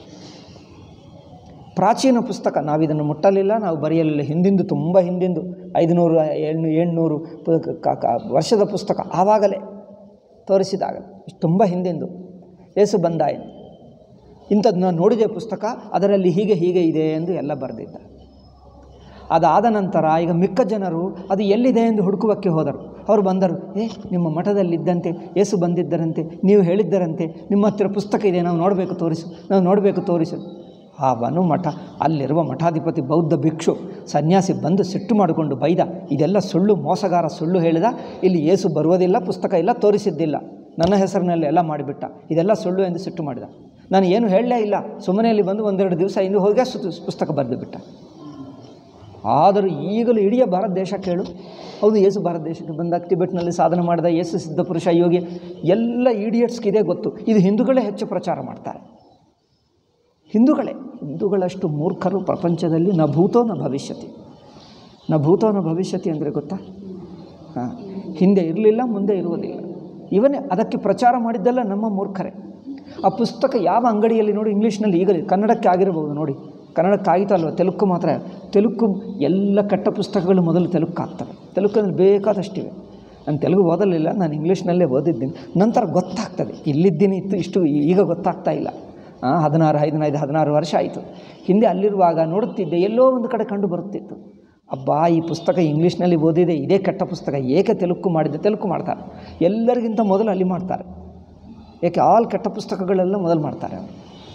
ಪ್ರಾಚೀನ ಪುಸ್ತಕ ನಾವಿದನ್ನು ಮುಟ್ಟಲಿಲ್ಲ ನಾವು ಬರೆಯಲಿಲ್ಲ ಹಿಂದಿಂದು ತುಂಬ ಹಿಂದಿಂದು ಐದುನೂರು ಏಳ್ನೂ ಏಳ್ನೂರು ಪು- ಕ- ಕ- ವರ್ಷದ ಪುಸ್ತಕ ಆವಾಗಲೇ ತೋರಿಸಿದಾಗ ಇಷ್ಟು ತುಂಬ ಹಿಂದಿಂದು ಏಸು ಬಂದ ಎಂದು ಇಂಥದ್ದು ನಾನು ನೋಡಿದೆ ಪುಸ್ತಕ ಅದರಲ್ಲಿ ಹೀಗೆ ಹೀಗೆ ಇದೆ ಎಂದು ಎಲ್ಲ ಬರೆದಿದ್ದ ಅದಾದ ನಂತರ ಈಗ ಮಿಕ್ಕ ಜನರು ಅದು ಎಲ್ಲಿದೆ ಎಂದು ಹುಡುಕುವಕ್ಕೆ ಹೋದರು ಅವರು ಬಂದರು ಏ ನಿಮ್ಮ ಮಠದಲ್ಲಿದ್ದಂತೆ ಏಸು ಬಂದಿದ್ದರಂತೆ ನೀವು ಹೇಳಿದ್ದರಂತೆ ನಿಮ್ಮ ಹತ್ತಿರ ಪುಸ್ತಕ ಇದೆ ನಾವು ನೋಡಬೇಕು ತೋರಿಸು ನಾವು ನೋಡಬೇಕು ತೋರಿಸು ಅವನು ಮಠ ಅಲ್ಲಿರುವ ಮಠಾಧಿಪತಿ ಬೌದ್ಧ ಭಿಕ್ಷು ಸನ್ಯಾಸಿ ಬಂದು ಸಿಟ್ಟು ಮಾಡಿಕೊಂಡು ಬೈದ ಇದೆಲ್ಲ ಸುಳ್ಳು ಮೋಸಗಾರ ಸುಳ್ಳು ಹೇಳಿದ ಇಲ್ಲಿ ಏಸು ಬರುವುದಿಲ್ಲ ಪುಸ್ತಕ ಇಲ್ಲ ತೋರಿಸಿದ್ದಿಲ್ಲ ನನ್ನ ಹೆಸರಿನಲ್ಲಿ ಎಲ್ಲ ಮಾಡಿಬಿಟ್ಟ ಇದೆಲ್ಲ ಸುಳ್ಳು ಎಂದು ಸಿಟ್ಟು ಮಾಡಿದ ನಾನು ಏನು ಹೇಳಲೇ ಇಲ್ಲ ಸುಮ್ಮನೆ ಇಲ್ಲಿ ಬಂದು ಒಂದೆರಡು ದಿವಸ ಹಿಂದೆ ಹೋಗಿ ಸುತ್ತು ಪುಸ್ತಕ ಬರೆದು ಬಿಟ್ಟ ಆದರೂ ಈಗಲೂ ಇಡೀ ಭಾರತ ದೇಶ ಕೇಳು ಹೌದು ಯೇಸು ಭಾರತ ದೇಶಕ್ಕೆ ಬಂದಾಗ ಟಿಬೆಟ್ನಲ್ಲಿ ಸಾಧನೆ ಮಾಡಿದ ಯೇಸು ಸಿದ್ಧ ಪುರುಷ ಯೋಗಿ ಎಲ್ಲ ಇಡಿಯಟ್ಸ್ಗೆ ಇದೇ ಗೊತ್ತು ಇದು ಹಿಂದೂಗಳೇ ಹೆಚ್ಚು ಪ್ರಚಾರ ಮಾಡ್ತಾರೆ ಹಿಂದೂಗಳೇ ಹಿಂದೂಗಳಷ್ಟು ಮೂರ್ಖರು ಪ್ರಪಂಚದಲ್ಲಿ ನ ಭೂತೋ ನ ಭವಿಷ್ಯತಿ ನ ಭೂತೋ ನ ಭವಿಷ್ಯತಿ ಅಂದರೆ ಗೊತ್ತಾ ಹಾಂ ಹಿಂದೆ ಇರಲಿಲ್ಲ ಮುಂದೆ ಇರುವುದಿಲ್ಲ ಇವನೇ ಅದಕ್ಕೆ ಪ್ರಚಾರ ಮಾಡಿದ್ದೆಲ್ಲ ನಮ್ಮ ಮೂರ್ಖರೇ ಆ ಪುಸ್ತಕ ಯಾವ ಅಂಗಡಿಯಲ್ಲಿ ನೋಡಿ ಇಂಗ್ಲೀಷ್ನಲ್ಲಿ ಈಗ ಕನ್ನಡಕ್ಕೆ ಆಗಿರಬಹುದು ನೋಡಿ ಕನ್ನಡಕ್ಕೆ ಆಯಿತು ಅಲ್ವ ತೆಲುಗು ಮಾತ್ರ ತೆಲುಗು ಎಲ್ಲ ಕೆಟ್ಟ ಪುಸ್ತಕಗಳು ಮೊದಲು ತೆಲುಗು ಆಗ್ತವೆ ತೆಲುಗಲ್ಲಿ ಬೇಕಾದಷ್ಟಿವೆ ನಾನು ತೆಲುಗು ಓದಲಿಲ್ಲ ನಾನು ಇಂಗ್ಲೀಷ್ನಲ್ಲೇ ಓದಿದ್ದೀನಿ ನಂತರ ಗೊತ್ತಾಗ್ತದೆ ಇಲ್ಲಿದ್ದೀನಿ ಇತ್ತು ಇಷ್ಟು ಈಗ ಗೊತ್ತಾಗ್ತಾ ಇಲ್ಲ ಆ, ಹದಿನಾರು ಹದಿನೈದು ಹದಿನಾರು ವರ್ಷ ಆಯಿತು ಹಿಂದೆ ಅಲ್ಲಿರುವಾಗ ನೋಡುತ್ತಿದ್ದೆ ಎಲ್ಲೋ ಒಂದು ಕಡೆ ಕಂಡು ಬರುತ್ತಿತ್ತು ಅಬ್ಬಾ ಈ ಪುಸ್ತಕ ಇಂಗ್ಲೀಷ್ನಲ್ಲಿ ಓದಿದೆ ಇದೇ ಕೆಟ್ಟ ಪುಸ್ತಕ ಏಕೆ ತೆಲುಗು ಮಾಡಿದೆ ತೆಲುಗು ಮಾಡ್ತಾರೆ ಎಲ್ಲರಿಗಿಂತ ಮೊದಲು ಅಲ್ಲಿ ಮಾಡ್ತಾರೆ ಏಕೆ ಆಲ್ ಕೆಟ್ಟ ಪುಸ್ತಕಗಳೆಲ್ಲ ಮೊದಲು ಮಾಡ್ತಾರೆ ಅವರು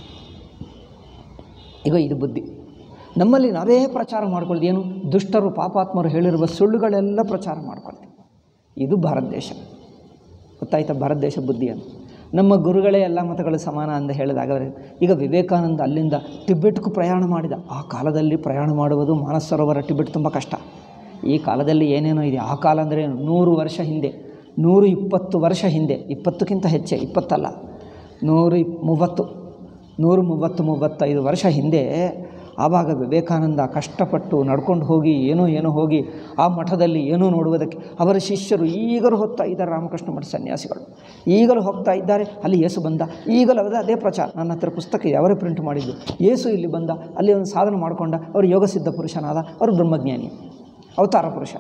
ಈಗ ಇದು ಬುದ್ಧಿ ನಮ್ಮಲ್ಲಿ ನಾವೇ ಪ್ರಚಾರ ಮಾಡ್ಕೊಳ್ದು ಏನು ದುಷ್ಟರು ಪಾಪಾತ್ಮರು ಹೇಳಿರುವ ಸುಳ್ಳುಗಳೆಲ್ಲ ಪ್ರಚಾರ ಮಾಡ್ಕೊಳ್ತೀವಿ ಇದು ಭಾರತ ದೇಶ ಗೊತ್ತಾಯ್ತಾ ಭಾರತ ದೇಶ ಬುದ್ಧಿ ಅಂತ ನಮ್ಮ ಗುರುಗಳೇ ಎಲ್ಲ ಮತಗಳು ಸಮಾನ ಅಂತ ಹೇಳಿದಾಗ ಅವರು ಈಗ ವಿವೇಕಾನಂದ ಅಲ್ಲಿಂದ ಟಿಬೆಟ್ಗೂ ಪ್ರಯಾಣ ಮಾಡಿದ ಆ ಕಾಲದಲ್ಲಿ ಪ್ರಯಾಣ ಮಾಡುವುದು ಮಾನಸ ಸರೋವರ ಟಿಬೆಟ್ ತುಂಬ ಕಷ್ಟ ಈ ಕಾಲದಲ್ಲಿ ಏನೇನೋ ಇದೆ ಆ ಕಾಲ ಅಂದರೆ ಏನು? ನೂರು ವರ್ಷ ಹಿಂದೆ ನೂರು ಇಪ್ಪತ್ತು ವರ್ಷ ಹಿಂದೆ ಇಪ್ಪತ್ತಕ್ಕಿಂತ ಹೆಚ್ಚೆ ಇಪ್ಪತ್ತಲ್ಲ ನೂರು ಇಪ್ ಮೂವತ್ತು ನೂರು ಮೂವತ್ತು ಮೂವತ್ತೈದು ವರ್ಷ ಹಿಂದೆ ಆವಾಗ ವಿವೇಕಾನಂದ ಕಷ್ಟಪಟ್ಟು ನಡ್ಕೊಂಡು ಹೋಗಿ ಏನೋ ಏನೋ ಹೋಗಿ ಆ ಮಠದಲ್ಲಿ ಏನೋ ನೋಡುವುದಕ್ಕೆ ಅವರ ಶಿಷ್ಯರು ಈಗಲೂ ಹೋಗ್ತಾ ಇದ್ದಾರೆ ರಾಮಕೃಷ್ಣ ಮಠ ಸನ್ಯಾಸಿಗಳು ಈಗಲೂ ಹೋಗ್ತಾ ಇದ್ದಾರೆ ಅಲ್ಲಿ ಯೇಸು ಬಂದ ಈಗಲೂ ಅದೇ ಅದೇ ಪ್ರಚಾರ ನನ್ನ ಹತ್ರ ಪುಸ್ತಕ ಇದೆ ಅವರೇ ಪ್ರಿಂಟ್ ಮಾಡಿದ್ದು ಯೇಸು ಇಲ್ಲಿ ಬಂದ ಅಲ್ಲಿ ಒಂದು ಸಾಧನೆ ಮಾಡಿಕೊಂಡ ಅವರು ಯೋಗ ಸಿದ್ಧ ಪುರುಷನಾದ ಅವರು ಬ್ರಹ್ಮಜ್ಞಾನಿ ಅವತಾರ ಪುರುಷ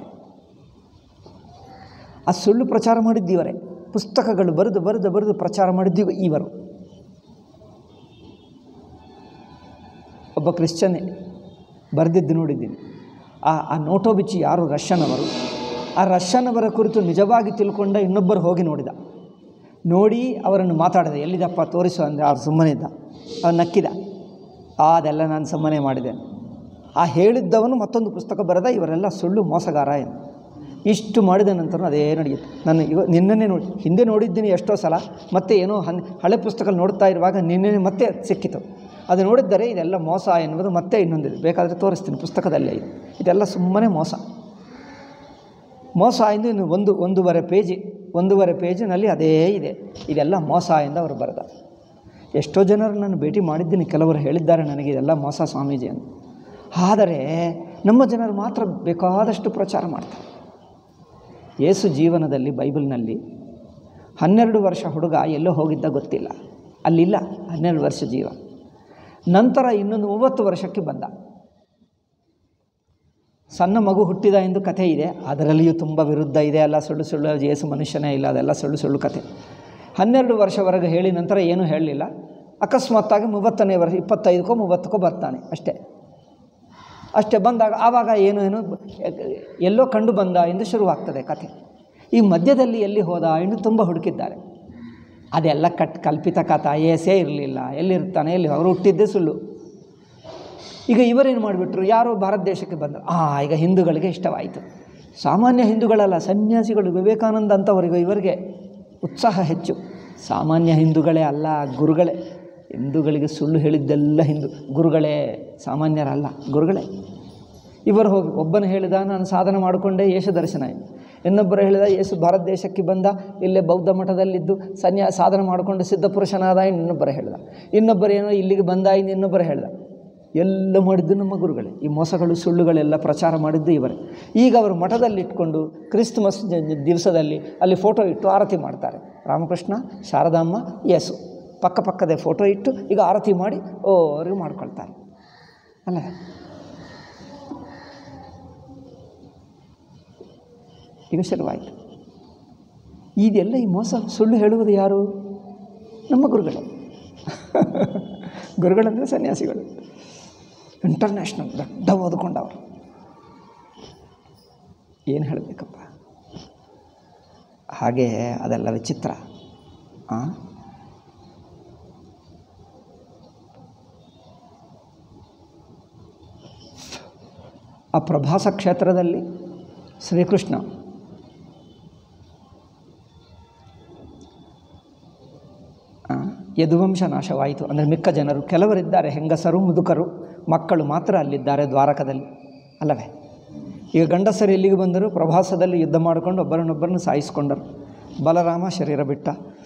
ಆ ಸುಳ್ಳು ಪ್ರಚಾರ ಮಾಡಿದ್ದೀವರೇ ಪುಸ್ತಕಗಳು ಬರೆದು ಬರೆದು ಬರೆದು ಪ್ರಚಾರ ಮಾಡಿದ್ದೀವಿ ಇವರು ಒಬ್ಬ ಕ್ರಿಶ್ಚನ್ನೇ ಬರೆದಿದ್ದು ನೋಡಿದ್ದೀನಿ ಆ ಆ ನೋಟೋಬಿಚ್ಚಿ ಯಾರು ರಷ್ಯನವರು ಆ ರಷ್ಯನವರ ಕುರಿತು ನಿಜವಾಗಿ ತಿಳ್ಕೊಂಡ ಇನ್ನೊಬ್ಬರು ಹೋಗಿ ನೋಡಿದ ನೋಡಿ ಅವರನ್ನು ಮಾತಾಡಿದ ಎಲ್ಲಿದಪ್ಪ ತೋರಿಸು ಅಂದರೆ ಅವ್ರು ಸುಮ್ಮನೆ ಇದ್ದ ಅವ್ನು ನಕ್ಕಿದ ಆ ಅದೆಲ್ಲ ನಾನು ಸುಮ್ಮನೆ ಮಾಡಿದೆ ಆ ಹೇಳಿದ್ದವನು ಮತ್ತೊಂದು ಪುಸ್ತಕ ಬರೆದ ಇವರೆಲ್ಲ ಸುಳ್ಳು ಮೋಸಗಾರ ಎಂದು ಇಷ್ಟು ಮಾಡಿದ ನಂತರ ಅದೇ ನಡೆಯುತ್ತೆ ನಾನು ಇವ ನಿನ್ನೆ ನೋಡಿ ಹಿಂದೆ ನೋಡಿದ್ದೀನಿ ಎಷ್ಟೋ ಸಲ ಮತ್ತೆ ಏನೋ ಹನ್ ಹಳೆ ಪುಸ್ತಕ ನೋಡ್ತಾ ಇರುವಾಗ ನಿನ್ನೆ ಮತ್ತೆ ಸಿಕ್ಕಿತು ಅದು ನೋಡಿದ್ದರೆ ಇದೆಲ್ಲ ಮೋಸ ಎನ್ನುವುದು ಮತ್ತೆ ಇನ್ನೊಂದಿದೆ ಬೇಕಾದರೆ ತೋರಿಸ್ತೀನಿ ಪುಸ್ತಕದಲ್ಲೇ ಇದೆ ಇದೆಲ್ಲ ಸುಮ್ಮನೆ ಮೋಸ ಮೋಸ ಎಂದು ಇನ್ನು ಒಂದು ಒಂದೂವರೆ ಪೇಜಿ ಒಂದೂವರೆ ಪೇಜಿನಲ್ಲಿ ಅದೇ ಇದೆ ಇದೆಲ್ಲ ಮೋಸ ಎಂದು ಅವರು ಬರೆದ ಎಷ್ಟೋ ಜನರು ನಾನು ಭೇಟಿ ಮಾಡಿದ್ದೀನಿ ಕೆಲವರು ಹೇಳಿದ್ದಾರೆ ನನಗೆ ಇದೆಲ್ಲ ಮೋಸ ಸ್ವಾಮೀಜಿ ಅಂತ ಆದರೆ ನಮ್ಮ ಜನರು ಮಾತ್ರ ಬೇಕಾದಷ್ಟು ಪ್ರಚಾರ ಮಾಡ್ತಾರೆ ಯೇಸು ಜೀವನದಲ್ಲಿ ಬೈಬಲ್ನಲ್ಲಿ ಹನ್ನೆರಡು ವರ್ಷ ಹುಡುಗ ಎಲ್ಲೋ ಹೋಗಿದ್ದ ಗೊತ್ತಿಲ್ಲ ಅಲ್ಲಿಲ್ಲ ಹನ್ನೆರಡು ವರ್ಷ ಜೀವ ನಂತರ ಇನ್ನೊಂದು ಮೂವತ್ತು ವರ್ಷಕ್ಕೆ ಬಂದ ಸಣ್ಣ ಮಗು ಹುಟ್ಟಿದ ಎಂದು ಕಥೆ ಇದೆ ಅದರಲ್ಲಿಯೂ ತುಂಬ ವಿರುದ್ಧ ಇದೆ ಅಲ್ಲ ಸುಳ್ಳು ಸುಳ್ಳು ಯೇಸು ಮನುಷ್ಯನೇ ಇಲ್ಲ ಅದೆಲ್ಲ ಸುಳ್ಳು ಸುಳ್ಳು ಕಥೆ ಹನ್ನೆರಡು ವರ್ಷವರೆಗೆ ಹೇಳಿ ನಂತರ ಏನೂ ಹೇಳಲಿಲ್ಲ ಅಕಸ್ಮಾತ್ತಾಗಿ ಮೂವತ್ತನೇ ವರ್ಷ ಇಪ್ಪತ್ತೈದಕ್ಕೋ ಮೂವತ್ತಕ್ಕೋ ಬರ್ತಾನೆ ಅಷ್ಟೇ ಅಷ್ಟೇ ಬಂದಾಗ ಆವಾಗ ಏನು ಏನು ಎಲ್ಲೋ ಕಂಡು ಬಂದ ಎಂದು ಶುರುವಾಗ್ತದೆ ಕಥೆ ಈ ಮಧ್ಯದಲ್ಲಿ ಎಲ್ಲಿ ಹೋದ ಇನ್ನು ತುಂಬ ಹುಡುಕಿದ್ದಾರೆ ಅದೆಲ್ಲ ಕಟ್ ಕಲ್ಪಿತ ಕಥ ಏಸೇ ಇರಲಿಲ್ಲ ಎಲ್ಲಿರ್ತಾನೆ ಎಲ್ಲಿ ಅವರು ಹುಟ್ಟಿದ್ದೇ ಸುಳ್ಳು ಈಗ ಇವರೇನು ಮಾಡಿಬಿಟ್ರು ಯಾರೋ ಭಾರತ ದೇಶಕ್ಕೆ ಬಂದರು ಆ ಈಗ ಹಿಂದೂಗಳಿಗೆ ಇಷ್ಟವಾಯಿತು ಸಾಮಾನ್ಯ ಹಿಂದೂಗಳಲ್ಲ ಸನ್ಯಾಸಿಗಳು ವಿವೇಕಾನಂದ ಅಂತವರಿಗೆ ಇವರಿಗೆ ಉತ್ಸಾಹ ಹೆಚ್ಚು ಸಾಮಾನ್ಯ ಹಿಂದೂಗಳೇ ಅಲ್ಲ ಗುರುಗಳೇ ಹಿಂದೂಗಳಿಗೆ ಸುಳ್ಳು ಹೇಳಿದ್ದೆಲ್ಲ ಹಿಂದೂ ಗುರುಗಳೇ ಸಾಮಾನ್ಯರಲ್ಲ ಗುರುಗಳೇ ಇವರು ಹೋಗಿ ಒಬ್ಬನು ಹೇಳಿದ ನಾನು ಸಾಧನೆ ಮಾಡಿಕೊಂಡೇ ಯೇಸು ದರ್ಶನ ಆಯಿತು ಇನ್ನೊಬ್ಬರು ಹೇಳಿದ ಯೇಸು ಭಾರತ ದೇಶಕ್ಕೆ ಬಂದ ಇಲ್ಲೇ ಬೌದ್ಧ ಮಠದಲ್ಲಿದ್ದು ಸನ್ಯಾ ಸಾಧನೆ ಮಾಡಿಕೊಂಡು ಸಿದ್ಧಪುರುಷನಾದ ಇನ್ನೊಬ್ಬರು ಹೇಳಿದ ಇನ್ನೊಬ್ಬರು ಏನೋ ಇಲ್ಲಿಗೆ ಬಂದ ಇನ್ನು ಇನ್ನೊಬ್ಬರು ಹೇಳಿದ ಎಲ್ಲ ಮಾಡಿದ್ದು ನಮ್ಮ ಗುರುಗಳೇ ಈ ಮೋಸಗಳು ಸುಳ್ಳುಗಳೆಲ್ಲ ಪ್ರಚಾರ ಮಾಡಿದ್ದು ಇವರೇ ಈಗ ಅವರು ಮಠದಲ್ಲಿ ಇಟ್ಕೊಂಡು ಕ್ರಿಸ್ತಮಸ್ ಜ- ದಿವಸದಲ್ಲಿ ಅಲ್ಲಿ ಫೋಟೋ ಇಟ್ಟು ಆರತಿ ಮಾಡ್ತಾರೆ ರಾಮಕೃಷ್ಣ ಶಾರದಾಂಬ ಯೇಸು ಪಕ್ಕ ಪಕ್ಕದೇ ಫೋಟೋ ಇಟ್ಟು ಈಗ ಆರತಿ ಮಾಡಿ ಓ ಅವ್ರಿಗೆ ಮಾಡ್ಕೊಳ್ತಾರೆ ಅಲ್ಲ ಈಗ ಶುರುವಾಯಿತು ಇದೆಲ್ಲ ಈ ಮೋಸ ಸುಳ್ಳು ಹೇಳುವುದು ಯಾರು ನಮ್ಮ ಗುರುಗಳೇ ಗುರುಗಳಂದರೆ ಸನ್ಯಾಸಿಗಳು ಇಂಟರ್ನ್ಯಾಷನಲ್ ದೊಡ್ಡ ಓದ್ಕೊಂಡವರು ಏನು ಹೇಳಬೇಕಪ್ಪ ಹಾಗೆ ಅದೆಲ್ಲ ವಿಚಿತ್ರ ಆ? ಆ ಪ್ರಭಾಸ ಕ್ಷೇತ್ರದಲ್ಲಿ ಶ್ರೀಕೃಷ್ಣ ಯದುವಂಶ ನಾಶವಾಯಿತು ಅಂದರೆ ಮಿಕ್ಕ ಜನರು ಕೆಲವರಿದ್ದಾರೆ ಹೆಂಗಸರು ಮುದುಕರು ಮಕ್ಕಳು ಮಾತ್ರ ಅಲ್ಲಿದ್ದಾರೆ ದ್ವಾರಕದಲ್ಲಿ ಅಲ್ಲವೇ ಈಗ ಗಂಡಸರು ಎಲ್ಲಿಗೆ ಬಂದರು ಪ್ರಭಾಸದಲ್ಲಿ ಯುದ್ಧ ಮಾಡಿಕೊಂಡು ಒಬ್ಬರನ್ನೊಬ್ಬರನ್ನು ಸಾಯಿಸಿಕೊಂಡರು ಬಲರಾಮ ಶರೀರ ಬಿಟ್ಟ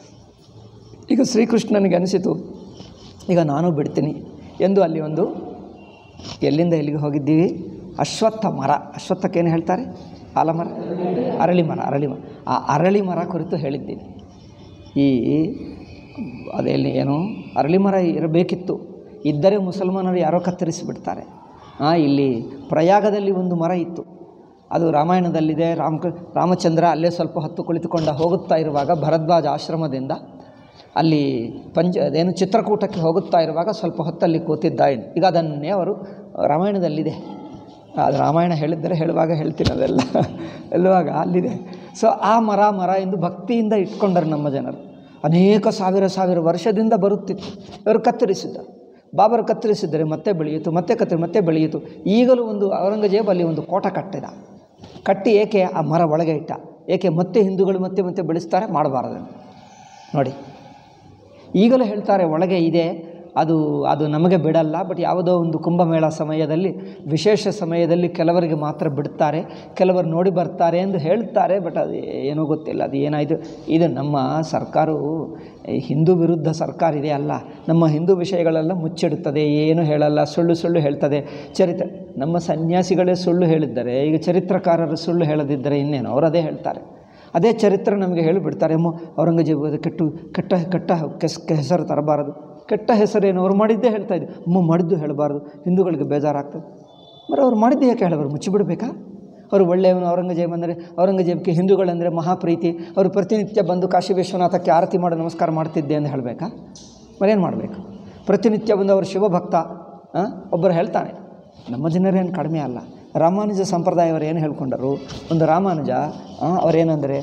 ಈಗ ಶ್ರೀಕೃಷ್ಣನಿಗೆ ಅನಿಸಿತು ಈಗ ನಾನು ಬಿಡ್ತೀನಿ ಎಂದು ಅಲ್ಲಿ ಒಂದು ಎಲ್ಲಿಂದ ಎಲ್ಲಿಗೆ ಹೋಗಿದ್ದೀವಿ ಅಶ್ವತ್ಥ ಮರ ಅಶ್ವತ್ಥಕ್ಕೇನು ಹೇಳ್ತಾರೆ ಆಲಮರ ಅರಳಿ ಮರ ಅರಳಿ ಮರ ಆ ಅರಳಿ ಮರ ಕುರಿತು ಹೇಳಿದ್ದೀನಿ ಈ ಅದೆಲ್ಲಿ ಏನು ಅರಳಿ ಮರ ಇರಬೇಕಿತ್ತು ಇದ್ದರೆ ಮುಸಲ್ಮಾನರು ಯಾರೋ ಕತ್ತರಿಸಿಬಿಡ್ತಾರೆ ಆ, ಇಲ್ಲಿ ಪ್ರಯಾಗದಲ್ಲಿ ಒಂದು ಮರ ಇತ್ತು ಅದು ರಾಮಾಯಣದಲ್ಲಿದೆ ರಾಮ ರಾಮಚಂದ್ರ ಅಲ್ಲೇ ಸ್ವಲ್ಪ ಹೊತ್ತು ಕುಳಿತುಕೊಂಡ ಹೋಗುತ್ತಾ ಇರುವಾಗ ಭರದ್ವಾಜ ಆಶ್ರಮದಿಂದ ಅಲ್ಲಿ ಪಂಚ ಅದೇನು ಚಿತ್ರಕೂಟಕ್ಕೆ ಹೋಗುತ್ತಾ ಇರುವಾಗ ಸ್ವಲ್ಪ ಹೊತ್ತಲ್ಲಿ ಕೂತಿದ್ದ ಏನು. ಈಗ ಅದನ್ನೇ ಅವರು ರಾಮಾಯಣದಲ್ಲಿದೆ ಅದು ರಾಮಾಯಣ ಹೇಳಿದ್ದರೆ ಹೇಳುವಾಗ ಹೇಳ್ತೀನಿ ಅದೆಲ್ಲ ಹೇಳುವಾಗ ಅಲ್ಲಿದೆ ಸೊ ಆ ಮರ ಮರ ಎಂದು ಭಕ್ತಿಯಿಂದ ಇಟ್ಕೊಂಡರು ನಮ್ಮ ಜನರು ಅನೇಕ ಸಾವಿರ ಸಾವಿರ ವರ್ಷದಿಂದ ಬರುತ್ತಿತ್ತು ಇವರು ಕತ್ತರಿಸಿದ್ದರು ಬಾಬರು ಕತ್ತರಿಸಿದರೆ ಮತ್ತೆ ಬೆಳೆಯಿತು ಮತ್ತೆ ಕತ್ತರಿ ಮತ್ತೆ ಬೆಳೆಯಿತು ಈಗಲೂ ಒಂದು ಔರಂಗಜೇಬ್ ಅಲ್ಲಿ ಒಂದು ಕೋಟ ಕಟ್ಟಿದ ಕಟ್ಟಿ ಏಕೆ ಆ ಮರ ಒಳಗೆ ಇಟ್ಟ ಏಕೆ ಮತ್ತೆ ಹಿಂದೂಗಳು ಮತ್ತೆ ಮತ್ತೆ ಬೆಳೆಸ್ತಾರೆ ಮಾಡಬಾರದು ನೋಡಿ ಈಗಲೂ ಹೇಳ್ತಾರೆ ಒಳಗೆ ಇದೆ ಅದು ಅದು ನಮಗೆ ಬಿಡಲ್ಲ ಬಟ್ ಯಾವುದೋ ಒಂದು ಕುಂಭಮೇಳ ಸಮಯದಲ್ಲಿ ವಿಶೇಷ ಸಮಯದಲ್ಲಿ ಕೆಲವರಿಗೆ ಮಾತ್ರ ಬಿಡ್ತಾರೆ ಕೆಲವರು ನೋಡಿ ಬರ್ತಾರೆ ಎಂದು ಹೇಳ್ತಾರೆ ಬಟ್ ಅದು ಏನೂ ಗೊತ್ತಿಲ್ಲ ಅದು ಏನಾಯಿತು ಇದು ನಮ್ಮ ಸರ್ಕಾರವು ಈ ಹಿಂದೂ ವಿರುದ್ಧ ಸರ್ಕಾರ ಇದೆ ಅಲ್ಲ ನಮ್ಮ ಹಿಂದೂ ವಿಷಯಗಳೆಲ್ಲ ಮುಚ್ಚಿಡುತ್ತದೆ ಏನು ಹೇಳಲ್ಲ ಸುಳ್ಳು ಸುಳ್ಳು ಹೇಳ್ತದೆ ಚರಿತ್ರೆ ನಮ್ಮ ಸನ್ಯಾಸಿಗಳೇ ಸುಳ್ಳು ಹೇಳಿದ್ದಾರೆ ಈಗ ಚರಿತ್ರಕಾರರು ಸುಳ್ಳು ಹೇಳದಿದ್ದರೆ ಇನ್ನೇನು ಅವರು ಅದೇ ಹೇಳ್ತಾರೆ ಅದೇ ಚರಿತ್ರೆ ನಮಗೆ ಹೇಳಿಬಿಡ್ತಾರೆ ಅಮ್ಮ ಔರಂಗಜೇಬ ಅದು ಕೆಟ್ಟು ಕೆಟ್ಟ ಕೆಟ್ಟ ಕೆಸ್ ಹೆಸರು ತರಬಾರದು ಕೆಟ್ಟ ಹೆಸರೇನು ಅವ್ರು ಮಾಡಿದ್ದೇ ಹೇಳ್ತಾ ಇದ್ದೆ ಅಮ್ಮ ಮಾಡಿದ್ದು ಹೇಳಬಾರ್ದು ಹಿಂದೂಗಳಿಗೆ ಬೇಜಾರಾಗ್ತದೆ మరి ಅವ್ರು ಮಾಡಿದ್ದು ಯಾಕೆ ಹೇಳಬಾರ್ದು ಮುಚ್ಚಿಬಿಡಬೇಕಾ ಅವರು ಒಳ್ಳೆಯವನು ಔರಂಗಜೇಬ್ ಅಂದರೆ ಔರಂಗಜೇಬ್ಗೆ ಹಿಂದೂಗಳಂದರೆ ಮಹಾಪ್ರೀತಿ ಅವರು ಪ್ರತಿನಿತ್ಯ ಬಂದು ಕಾಶಿ ವಿಶ್ವನಾಥಕ್ಕೆ ಆರತಿ ಮಾಡಿ ನಮಸ್ಕಾರ ಮಾಡ್ತಿದ್ದೆ ಅಂತ ಹೇಳಬೇಕಾ ಮರೇನು ಮಾಡಬೇಕು ಪ್ರತಿನಿತ್ಯ ಬಂದು ಅವರು ಶಿವಭಕ್ತ ಆ? ಒಬ್ಬರು ಹೇಳ್ತಾನೆ ನಮ್ಮ ಜನರೇನು ಕಡಿಮೆ ಅಲ್ಲ ರಾಮಾನುಜ ಸಂಪ್ರದಾಯವರು ಏನು ಹೇಳ್ಕೊಂಡರು ಒಂದು ರಾಮಾನುಜ ಆ, ಅವರೇನೆಂದರೆ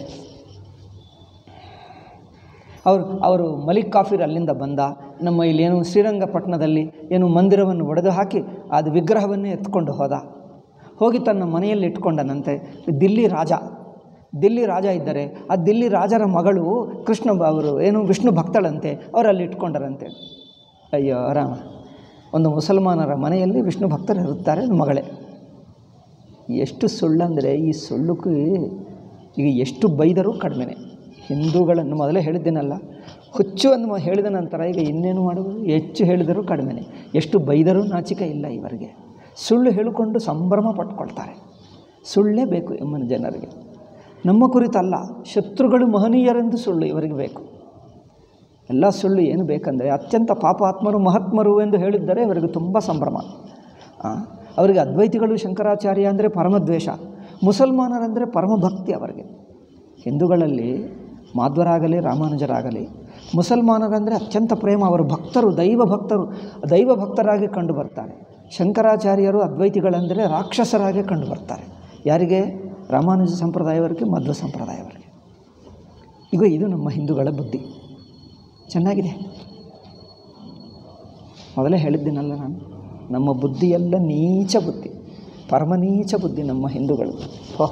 ಅವರು ಅವರು ಮಲಿಕ್ ಕಾಫಿರ್ ಅಲ್ಲಿಂದ ಬಂದ ನಮ್ಮ ಇಲ್ಲೇನು ಶ್ರೀರಂಗಪಟ್ಟಣದಲ್ಲಿ ಏನು ಮಂದಿರವನ್ನು ಒಡೆದು ಹಾಕಿ ಅದು ವಿಗ್ರಹವನ್ನೇ ಎತ್ಕೊಂಡು ಹೋದ ಹೋಗಿ ತನ್ನ ಮನೆಯಲ್ಲಿ ಇಟ್ಕೊಂಡನಂತೆ ದಿಲ್ಲಿ ರಾಜ ದಿಲ್ಲಿ ರಾಜ ಇದ್ದರೆ ಆ ದಿಲ್ಲಿ ರಾಜರ ಮಗಳು ಕೃಷ್ಣ ಬ- ಅವರು ಏನು ವಿಷ್ಣು ಭಕ್ತಳಂತೆ ಅವರಲ್ಲಿ ಇಟ್ಕೊಂಡರಂತೆ ಅಯ್ಯೋ ರಾಮ ಒಂದು ಮುಸಲ್ಮಾನರ ಮನೆಯಲ್ಲಿ ವಿಷ್ಣು ಭಕ್ತರು ಇರುತ್ತಾರೆ ಮಗಳೇ ಎಷ್ಟು ಸುಳ್ಳಂದರೆ ಈ ಸುಳ್ಳುಕ್ಕೆ ಈಗ ಎಷ್ಟು ಬೈದರೂ ಕಡಿಮೆನೆ ಹಿಂದೂಗಳನ್ನು ಮೊದಲೇ ಹೇಳಿದ್ದೇನಲ್ಲ ಹುಚ್ಚು ಅಂತ ಹೇಳಿದ ನಂತರ ಈಗ ಇನ್ನೇನು ಮಾಡುವುದು ಹೆಚ್ಚು ಹೇಳಿದರೂ ಕಡಿಮೆನೆ ಎಷ್ಟು ಬೈದರೂ ನಾಚಿಕೆ ಇಲ್ಲ ಇವರಿಗೆ ಸುಳ್ಳು ಹೇಳಿಕೊಂಡು ಸಂಭ್ರಮ ಪಟ್ಕೊಳ್ತಾರೆ ಸುಳ್ಳೇ ಬೇಕು ಎಮ್ಮನ ಜನರಿಗೆ ನಮ್ಮ ಕುರಿತಲ್ಲ ಶತ್ರುಗಳು ಮಹನೀಯರೆಂದು ಸುಳ್ಳು ಇವರಿಗೆ ಬೇಕು ಎಲ್ಲ ಸುಳ್ಳು ಏನು ಬೇಕಂದರೆ ಅತ್ಯಂತ ಪಾಪಾತ್ಮರು ಮಹಾತ್ಮರು ಎಂದು ಹೇಳಿದ್ದರೆ ಇವರಿಗೆ ತುಂಬ ಸಂಭ್ರಮ ಆ, ಅವರಿಗೆ ಅದ್ವೈತಿಗಳು ಶಂಕರಾಚಾರ್ಯ ಅಂದರೆ ಪರಮದ್ವೇಷ ಮುಸಲ್ಮಾನರಂದರೆ ಪರಮಭಕ್ತಿ ಅವರಿಗೆ ಹಿಂದೂಗಳಲ್ಲಿ ಮಾಧ್ವರಾಗಲಿ ರಾಮಾನುಜರಾಗಲಿ ಮುಸಲ್ಮಾನರಂದರೆ ಅತ್ಯಂತ ಪ್ರೇಮ ಅವರು ಭಕ್ತರು ದೈವ ಭಕ್ತರು ದೈವ ಭಕ್ತರಾಗಿ ಕಂಡು ಬರ್ತಾರೆ ಶಂಕರಾಚಾರ್ಯರು ಅದ್ವೈತಿಗಳಂದರೆ ರಾಕ್ಷಸರಾಗಿ ಕಂಡು ಬರ್ತಾರೆ ಯಾರಿಗೆ ರಾಮಾನುಜ ಸಂಪ್ರದಾಯವರಿಗೆ ಮಧ್ವ ಸಂಪ್ರದಾಯವರಿಗೆ ಈಗ ಇದು ನಮ್ಮ ಹಿಂದೂಗಳ ಬುದ್ಧಿ ಚೆನ್ನಾಗಿದೆ ಮೊದಲೇ ಹೇಳಿದ್ದೀನಲ್ಲ ನಾನು ನಮ್ಮ ಬುದ್ಧಿಯೆಲ್ಲ ನೀಚ ಬುದ್ಧಿ ಪರಮನೀಚ ಬುದ್ಧಿ ನಮ್ಮ ಹಿಂದೂಗಳು ಹೋ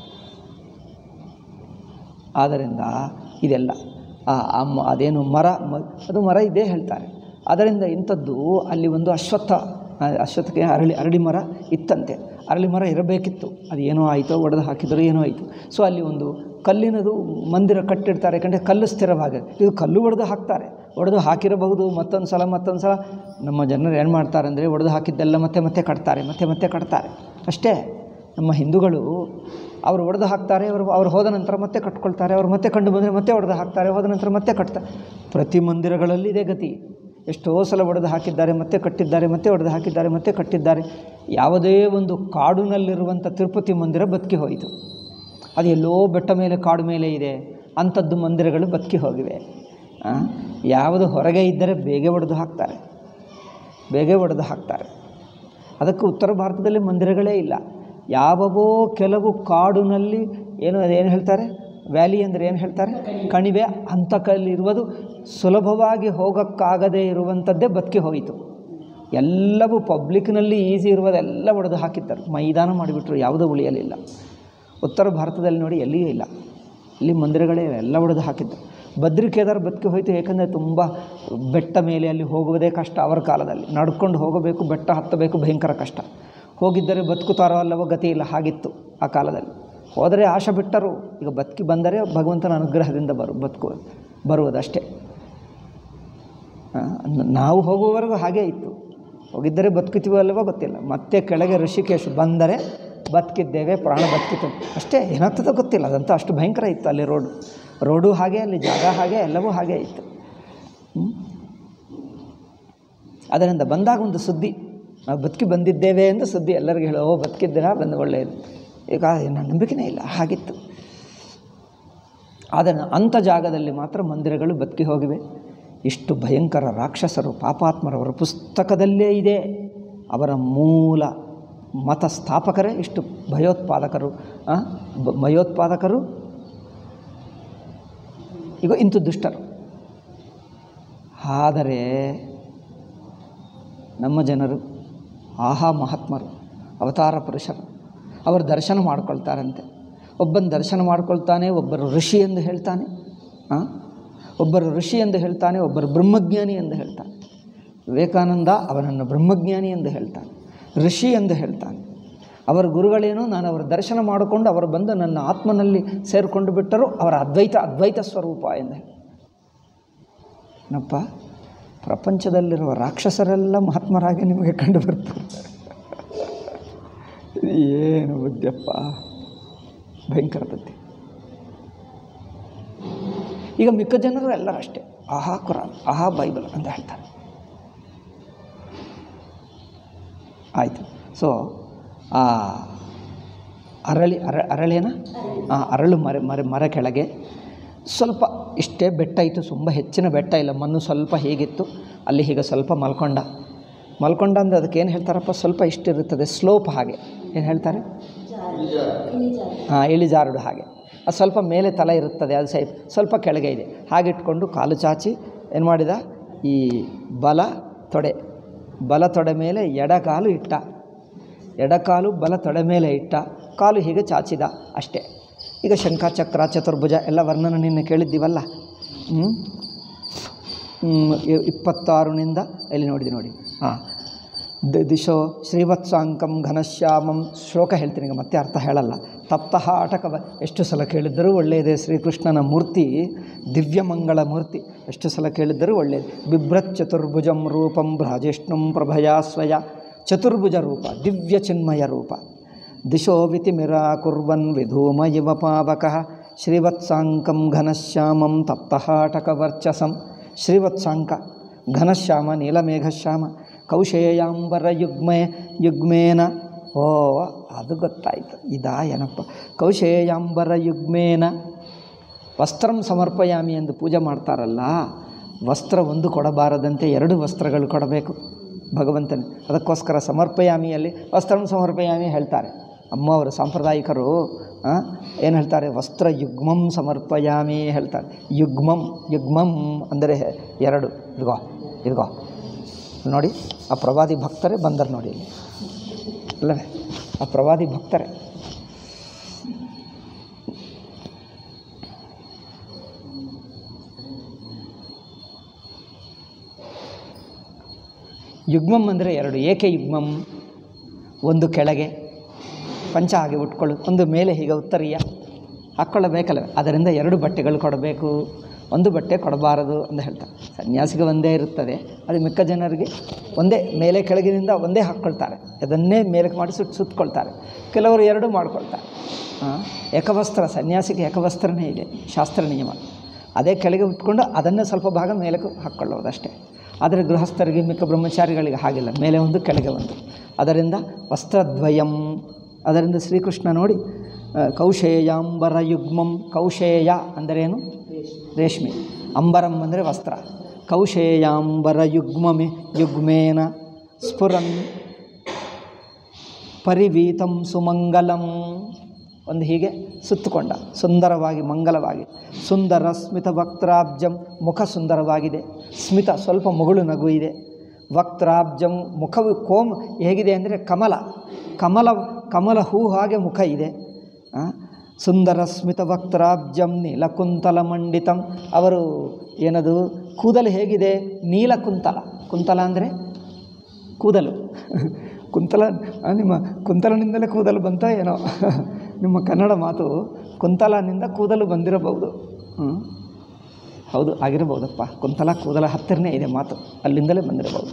ಆದ್ದರಿಂದ ಇದೆಲ್ಲ ಆ ಆ ಮ- ಅದೇನು ಮರ ಮ- ಅದು ಮರ ಇದೇ ಹೇಳ್ತಾರೆ ಅದರಿಂದ ಇಂಥದ್ದು ಅಲ್ಲಿ ಒಂದು ಅಶ್ವತ್ಥ ಆ, ಅಶ್ವತ್ಥಕ್ಕೆ ಅರಳಿ ಅರಳಿ ಮರ ಇತ್ತಂತೆ ಅರಳಿ ಮರ ಇರಬೇಕಿತ್ತು ಅದು ಏನೋ ಆಯಿತೋ ಒಡೆದು ಹಾಕಿದರೂ ಏನೋ ಆಯಿತು ಸೊ ಅಲ್ಲಿ ಒಂದು ಕಲ್ಲಿನದು ಮಂದಿರ ಕಟ್ಟಿಡ್ತಾರೆ ಯಾಕಂದರೆ ಕಲ್ಲು ಸ್ಥಿರವಾಗಿದೆ ಇದು ಕಲ್ಲು ಒಡೆದು ಹಾಕ್ತಾರೆ ಒಡೆದು ಹಾಕಿರಬಹುದು ಮತ್ತೊಂದು ಸಲ ಮತ್ತೊಂದು ಸಲ ನಮ್ಮ ಜನರು ಏನು ಮಾಡ್ತಾರೆ ಅಂದರೆ ಒಡೆದು ಹಾಕಿದ್ದೆಲ್ಲ ಮತ್ತೆ ಮತ್ತೆ ಕಟ್ತಾರೆ ಮತ್ತೆ ಮತ್ತೆ ಕಟ್ತಾರೆ ಅಷ್ಟೇ ನಮ್ಮ ಹಿಂದೂಗಳು ಅವರು ಒಡೆದು ಹಾಕ್ತಾರೆ ಅವರು ಅವ್ರು ಹೋದ ನಂತರ ಮತ್ತೆ ಕಟ್ಕೊಳ್ತಾರೆ ಅವ್ರು ಮತ್ತೆ ಕಂಡು ಬಂದರೆ ಮತ್ತೆ ಒಡೆದು ಹಾಕ್ತಾರೆ ಹೋದ ನಂತರ ಮತ್ತೆ ಕಟ್ತಾರೆ ಪ್ರತಿ ಮಂದಿರಗಳಲ್ಲಿ ಇದೇ ಗತಿ ಎಷ್ಟೋ ಸಲ ಒಡೆದು ಹಾಕಿದ್ದಾರೆ ಮತ್ತೆ ಕಟ್ಟಿದ್ದಾರೆ ಮತ್ತೆ ಒಡೆದು ಹಾಕಿದ್ದಾರೆ ಮತ್ತೆ ಕಟ್ಟಿದ್ದಾರೆ ಯಾವುದೇ ಒಂದು ಕಾಡಿನಲ್ಲಿರುವಂಥ ತಿರುಪತಿ ಮಂದಿರ ಬದುಕಿ ಹೋಯಿತು ಅದು ಎಲ್ಲೋ ಬೆಟ್ಟ ಮೇಲೆ ಕಾಡು ಮೇಲೆ ಇದೆ ಅಂಥದ್ದು ಮಂದಿರಗಳು ಬದುಕಿ ಹೋಗಿವೆ ಆ, ಯಾವುದು ಹೊರಗೆ ಇದ್ದರೆ ಬೇಗ ಒಡೆದು ಹಾಕ್ತಾರೆ ಬೇಗ ಒಡೆದು ಹಾಕ್ತಾರೆ ಅದಕ್ಕೆ ಉತ್ತರ ಭಾರತದಲ್ಲಿ ಮಂದಿರಗಳೇ ಇಲ್ಲ ಯಾವವೋ ಕೆಲವು ಕಾಡಿನಲ್ಲಿ ಏನು ಅದೇನು ಹೇಳ್ತಾರೆ ವ್ಯಾಲಿ ಅಂದರೆ ಏನು ಹೇಳ್ತಾರೆ ಕಣಿವೆ ಅಂಥ ಕಲ್ಲಿರುವುದು ಸುಲಭವಾಗಿ ಹೋಗೋಕ್ಕಾಗದೇ ಇರುವಂಥದ್ದೇ ಬದುಕಿ ಹೋಯಿತು ಎಲ್ಲವೂ ಪಬ್ಲಿಕ್ನಲ್ಲಿ ಈಸಿ ಇರುವುದೆಲ್ಲ ಒಡೆದು ಹಾಕಿದ್ದರು ಮೈದಾನ ಮಾಡಿಬಿಟ್ರು ಯಾವುದೂ ಉಳಿಯಲಿಲ್ಲ ಉತ್ತರ ಭಾರತದಲ್ಲಿ ನೋಡಿ ಎಲ್ಲಿಯೂ ಇಲ್ಲ ಇಲ್ಲಿ ಮಂದಿರಗಳೇ ಇವೆ, ಎಲ್ಲ ಒಡೆದು ಹಾಕಿದ್ದು ಬದ್ರಿ ಕೇದಾರ್ ಬದುಕಿ ಹೋಯಿತು ಏಕೆಂದರೆ ತುಂಬ ಬೆಟ್ಟ ಮೇಲೆ ಅಲ್ಲಿ ಹೋಗುವುದೇ ಕಷ್ಟ ಅವರ ಕಾಲದಲ್ಲಿ ನಡ್ಕೊಂಡು ಹೋಗಬೇಕು ಬೆಟ್ಟ ಹತ್ತಬೇಕು ಭಯಂಕರ ಕಷ್ಟ ಹೋಗಿದ್ದರೆ ಬದುಕುತ್ತಾರೋ ಅಲ್ಲವೋ ಗತಿ ಇಲ್ಲ ಹಾಗಿತ್ತು ಆ ಕಾಲದಲ್ಲಿ ಹೋದರೆ ಆಶೆ ಬಿಟ್ಟರು ಈಗ ಬದುಕಿ ಬಂದರೆ ಭಗವಂತನ ಅನುಗ್ರಹದಿಂದ ಬರು ಬದುಕು ಬರುವುದಷ್ಟೇ ಆ, ನಾವು ಹೋಗುವವರೆಗೂ ಹಾಗೇ ಇತ್ತು ಹೋಗಿದ್ದರೆ ಬದುಕುತ್ತೀವೋ ಅಲ್ಲವೋ ಗೊತ್ತಿಲ್ಲ ಮತ್ತೆ ಕೆಳಗೆ ಋಷಿಕೇಶ್ ಬಂದರೆ ಬದುಕಿದ್ದೇವೆ ಪ್ರಾಣ ಬದುಕಿತು ಅಷ್ಟೇ ಏನಾಗ್ತದೋ ಗೊತ್ತಿಲ್ಲ ಅದಂತೂ ಅಷ್ಟು ಭಯಂಕರ ಇತ್ತು ಅಲ್ಲಿ ರೋಡು ರೋಡು ಹಾಗೆ ಅಲ್ಲಿ ಜಾಗ ಹಾಗೆ ಎಲ್ಲವೂ ಹಾಗೆ ಇತ್ತು ಹ್ಮ್? ಅದರಿಂದ ಬಂದಾಗ ಒಂದು ಸುದ್ದಿ ನಾವು ಬದುಕಿ ಬಂದಿದ್ದೇವೆ ಎಂದು ಸುದ್ದಿ ಎಲ್ಲರಿಗೂ ಹೇಳೋ ಓ ಬದುಕಿದ್ದೀರಾ ಬಂದು ಒಳ್ಳೆಯದು ಈಗ ನನ್ನ ನಂಬಿಕೆನೇ ಇಲ್ಲ ಹಾಗಿತ್ತು ಆದರೆ ಅಂಥ ಜಾಗದಲ್ಲಿ ಮಾತ್ರ ಮಂದಿರಗಳು ಬದುಕಿ ಹೋಗಿವೆ ಇಷ್ಟು ಭಯಂಕರ ರಾಕ್ಷಸರು ಪಾಪಾತ್ಮರವರ ಪುಸ್ತಕದಲ್ಲೇ ಇದೆ ಅವರ ಮೂಲ ಮತ ಸ್ಥಾಪಕರೇ ಇಷ್ಟು ಭಯೋತ್ಪಾದಕರು ಆ, ಬ- ಭಯೋತ್ಪಾದಕರು ಈಗ ಇಂಥ ದುಷ್ಟರು ಆದರೆ ನಮ್ಮ ಜನರು ಆಹಾ ಮಹಾತ್ಮರು ಅವತಾರ ಪುರುಷರು ಅವರು ದರ್ಶನ ಮಾಡ್ಕೊಳ್ತಾರಂತೆ ಒಬ್ಬನ ದರ್ಶನ ಮಾಡ್ಕೊಳ್ತಾನೆ ಒಬ್ಬರು ಋಷಿ ಎಂದು ಹೇಳ್ತಾನೆ ಆ? ಒಬ್ಬರು ಋಷಿ ಎಂದು ಹೇಳ್ತಾನೆ ಒಬ್ಬರು ಬ್ರಹ್ಮಜ್ಞಾನಿ ಎಂದು ಹೇಳ್ತಾನೆ ವಿವೇಕಾನಂದ ಅವನನ್ನು ಬ್ರಹ್ಮಜ್ಞಾನಿ ಎಂದು ಹೇಳ್ತಾನೆ ಋಷಿ ಎಂದು ಹೇಳ್ತಾನೆ ಅವರ ಗುರುಗಳೇನು ನಾನು ಅವರ ದರ್ಶನ ಮಾಡಿಕೊಂಡು ಅವರು ಬಂದು ನನ್ನ ಆತ್ಮನಲ್ಲಿ ಸೇರಿಕೊಂಡು ಬಿಟ್ಟರು ಅವರ ಅದ್ವೈತ ಅದ್ವೈತ ಸ್ವರೂಪ ಎಂದು ಹೇಳಿ ನಪ್ಪ ಪ್ರಪಂಚದಲ್ಲಿರುವ ರಾಕ್ಷಸರೆಲ್ಲ ಮಹಾತ್ಮರಾಗಿ ನಿಮಗೆ ಕಂಡು ಬರ್ತಾರೆ ಇದು ಏನು ಬುದ್ಧಿಯಪ್ಪ ಭಯಂಕರ ಬುದ್ಧಿ ಈಗ ಮಿಕ್ಕ ಜನರು ಎಲ್ಲರೂ ಅಷ್ಟೇ ಆಹಾ ಕುರಾನ್ ಆಹಾ ಬೈಬಲ್ ಅಂತ ಹೇಳ್ತಾರೆ ಆಯಿತು ಸೊ ಆ ಅರಳಿ ಅರ ಅರಳೇನ ಆ ಅರಳು ಮರ ಮರ ಮರ ಕೆಳಗೆ ಸ್ವಲ್ಪ ಇಷ್ಟೇ ಬೆಟ್ಟ ಇತ್ತು ತುಂಬ ಹೆಚ್ಚಿನ ಬೆಟ್ಟ ಇಲ್ಲ ಮಣ್ಣು ಸ್ವಲ್ಪ ಹೀಗಿತ್ತು ಅಲ್ಲಿ ಹೀಗೆ ಸ್ವಲ್ಪ ಮಲ್ಕೊಂಡ ಮಲ್ಕೊಂಡ ಅಂದರೆ ಅದಕ್ಕೆ ಏನು ಹೇಳ್ತಾರಪ್ಪ ಸ್ವಲ್ಪ ಇಷ್ಟಿರುತ್ತದೆ ಸ್ಲೋಪ್ ಹಾಗೆ ಏನು ಹೇಳ್ತಾರೆ ಹಾಂ ಇಳಿಜಾರುಡು ಹಾಗೆ ಅದು ಸ್ವಲ್ಪ ಮೇಲೆ ತಲೆ ಇರುತ್ತದೆ ಅದು ಸೈ ಸ್ವಲ್ಪ ಕೆಳಗೆ ಇದೆ ಹಾಗಿಟ್ಕೊಂಡು ಕಾಲು ಚಾಚಿ ಏನು ಮಾಡಿದ ಈ ಬಲ ತೊಡೆ ಬಲ ತೊಡೆ ಮೇಲೆ ಎಡಕಾಲು ಇಟ್ಟ ಎಡಕಾಲು ಬಲ ತೊಡೆ ಮೇಲೆ ಇಟ್ಟ ಕಾಲು ಹೀಗೆ ಚಾಚಿದ ಅಷ್ಟೇ ಈಗ ಶಂಖ ಚಕ್ರ ಚತುರ್ಭುಜ ಎಲ್ಲ ವರ್ಣನ ನಿನ್ನೆ ಕೇಳಿದ್ದೀವಲ್ಲ ಹ್ಮ್? ಹ್ಮ್, ಇ- ಇಪ್ಪತ್ತಾರನಿಂದ ಇಲ್ಲಿ ನೋಡಿದೆ ನೋಡಿ ಹಾಂ ದ ದಿಶೋ ಶ್ರೀವತ್ಸಾಂಕಂ ಘನಶ್ಯಾಮಂ ಶ್ಲೋಕ ಹೇಳ್ತೀನಿ ಈಗ ಮತ್ತೆ ಅರ್ಥ ಹೇಳಲ್ಲ ತಪ್ತಃ ಆಟಕವ ಎಷ್ಟು ಸಲ ಕೇಳಿದ್ದರೂ ಒಳ್ಳೆಯದೇ ಶ್ರೀಕೃಷ್ಣನ ಮೂರ್ತಿ ದಿವ್ಯಮಂಗಳ ಮೂರ್ತಿ ಎಷ್ಟು ಸಲ ಕೇಳಿದ್ದರೂ ಒಳ್ಳೆಯದು ಬಿಭ್ರತ್ ಚತುರ್ಭುಜಂ ರೂಪಂ ಭ್ರಾಜಿಷ್ಣುಂ ಪ್ರಭಯಾ ಸ್ವಯ ಚತುರ್ಭುಜ ರೂಪ ದಿವ್ಯ ಚಿನ್ಮಯ ರೂಪ ದಿಶೋ ವಿತಿಮಿರಾ ಕುರ್ವನ್ ವಿಧೂಮ ಇವ ಪಾವಕಃ ಶ್ರೀವತ್ಸಾಂಕಂ ಘನಶ್ಯಾಮಂ ತಪ್ತಹಾಟಕವರ್ಚಸಂ ಶ್ರೀವತ್ಸಾಂಕ ಘನಶ್ಯಾಮ ನೀಲಮೇಘಶ್ಯಾಮ ಕೌಶೇಯಾಂಬರ ಯುಗ್ಮೆ ಯುಗ್ಮೇನ ಓ ಅದು ಗೊತ್ತಾಯ್ತು ಇದಾ ಏನಪ್ಪ ಕೌಶೇಯಾಂಬರ ಯುಗ್ಮೇನ ವಸ್ತ್ರಂ ಸಮರ್ಪಯಾಮಿ ಎಂದು ಪೂಜೆ ಮಾಡ್ತಾರಲ್ಲ ವಸ್ತ್ರ ಒಂದು ಕೊಡಬಾರದಂತೆ ಎರಡು ವಸ್ತ್ರಗಳು ಕೊಡಬೇಕು ಭಗವಂತನೇ ಅದಕ್ಕೋಸ್ಕರ ಸಮರ್ಪಯಾಮಿಯಲ್ಲಿ ವಸ್ತ್ರಂ ಸಮರ್ಪಯಾಮಿ ಹೇಳ್ತಾರೆ ಅಮ್ಮವರು ಸಾಂಪ್ರದಾಯಿಕರು ಏನು ಹೇಳ್ತಾರೆ ವಸ್ತ್ರ ಯುಗ್ಮಂ ಸಮರ್ಪಯಾಮಿ ಹೇಳ್ತಾರೆ ಯುಗ್ಮಂ ಯುಗ್ಮಂ ಅಂದರೆ ಎರಡು ಇದ್ಗೋ ಇದ್ಗೋ ನೋಡಿ ಆ ಪ್ರವಾದಿ ಭಕ್ತರೇ ಬಂದರು ನೋಡಿ ಇಲ್ಲಿ ಅಲ್ಲವೇ ಆ ಪ್ರವಾದಿ ಭಕ್ತರೇ ಯುಗ್ಮಂ ಅಂದರೆ ಎರಡು ಏಕೆ ಯುಗ್ಮಂ ಒಂದು ಕೆಳಗೆ ಪಂಚ ಹಾಗೆ ಉಟ್ಕೊಳ್ಳು ಒಂದು ಮೇಲೆ ಹೀಗೆ ಉತ್ತರೀಯ ಹಾಕ್ಕೊಳ್ಳಬೇಕಲ್ಲ ಅದರಿಂದ ಎರಡು ಬಟ್ಟೆಗಳು ಕೊಡಬೇಕು ಒಂದು ಬಟ್ಟೆ ಕೊಡಬಾರದು ಅಂತ ಹೇಳ್ತಾರೆ ಸನ್ಯಾಸಿಗೆ ಒಂದೇ ಇರುತ್ತದೆ ಅದು ಮಿಕ್ಕ ಜನರಿಗೆ ಒಂದೇ ಮೇಲೆ ಕೆಳಗಿನಿಂದ ಒಂದೇ ಹಾಕ್ಕೊಳ್ತಾರೆ ಅದನ್ನೇ ಮೇಲಕ್ಕೆ ಮಾಡಿ ಸುಟ್ಟು ಸುತ್ತಕೊಳ್ತಾರೆ ಕೆಲವರು ಎರಡು ಮಾಡ್ಕೊಳ್ತಾರೆ ಆ, ಏಕವಸ್ತ್ರ ಸನ್ಯಾಸಿಗೆ ಏಕವಸ್ತ್ರನೇ ಇದೆ ಶಾಸ್ತ್ರ ನಿಯಮ ಅದೇ ಕೆಳಗೆ ಉಟ್ಕೊಂಡು ಅದನ್ನೇ ಸ್ವಲ್ಪ ಭಾಗ ಮೇಲಕ್ಕೆ ಹಾಕ್ಕೊಳ್ಳೋದು ಅಷ್ಟೇ ಆದರೆ ಗೃಹಸ್ಥರಿಗೆ ಮಿಕ್ಕ ಬ್ರಹ್ಮಚಾರಿಗಳಿಗೆ ಹಾಗಿಲ್ಲ ಮೇಲೆ ಒಂದು ಕೆಳಗೆ ಒಂದು ಅದರಿಂದ ವಸ್ತ್ರದ್ವಯಂ ಅದರಿಂದ ಶ್ರೀಕೃಷ್ಣ ನೋಡಿ ಆ, ಕೌಶೇಯಾಂಬರ ಯುಗ್ಮಂ ಕೌಶೇಯ ಅಂದರೇನು ರೇಷ್ಮೆ ಅಂಬರಂ ಅಂದರೆ ವಸ್ತ್ರ ಕೌಶೇಯಾಂಬರ ಯುಗ್ಮಮೆ ಯುಗ್ಮೇನ ಸ್ಫುರನ್ ಪರಿವೀತಂ ಸುಮಂಗಲಂ ಒಂದು ಹೀಗೆ ಸುತ್ತುಕೊಂಡ ಸುಂದರವಾಗಿ ಮಂಗಲವಾಗಿ ಸುಂದರ ಸ್ಮಿತ ವಕ್ತ್ರಾಬ್ಜಂ ಮುಖ ಸುಂದರವಾಗಿದೆ ಸ್ಮಿತ ಸ್ವಲ್ಪ ಮುಗುಳು ನಗು ಇದೆ ವಕ್ತ್ರಾಬ್ಜಂ ಮುಖವು ಕೋಮ್ ಹೇಗಿದೆ ಅಂದರೆ ಕಮಲ ಕಮಲ ಕಮಲ ಹೂ ಹಾಗೆ ಮುಖ ಇದೆ ಆ, ಸುಂದರ ಸ್ಮಿತ ವಕ್ತಾಬ್ಜಂ ನೀಲಕುಂತಲ ಮಂಡಿತಂ ಅವರು ಏನದು ಕೂದಲು ಹೇಗಿದೆ ನೀಲಕುಂತಲ ಕುಂತಲ ಅಂದರೆ ಕೂದಲು ಕುಂತಲ ಆ, ನಿಮ್ಮ ಕುಂತಲನಿಂದಲೇ ಕೂದಲು ಬಂತ ಏನೋ ನಿಮ್ಮ ಕನ್ನಡ ಮಾತು ಕುಂತಲನಿಂದ ಕೂದಲು ಬಂದಿರಬಹುದು ಹ್ಞೂ ಹೌದು ಆಗಿರಬಹುದಪ್ಪ ಕುಂತಲ ಕೂದಲ ಹತ್ತಿರನೇ ಇದೆ ಮಾತು ಅಲ್ಲಿಂದಲೇ ಬಂದಿರಬಹುದು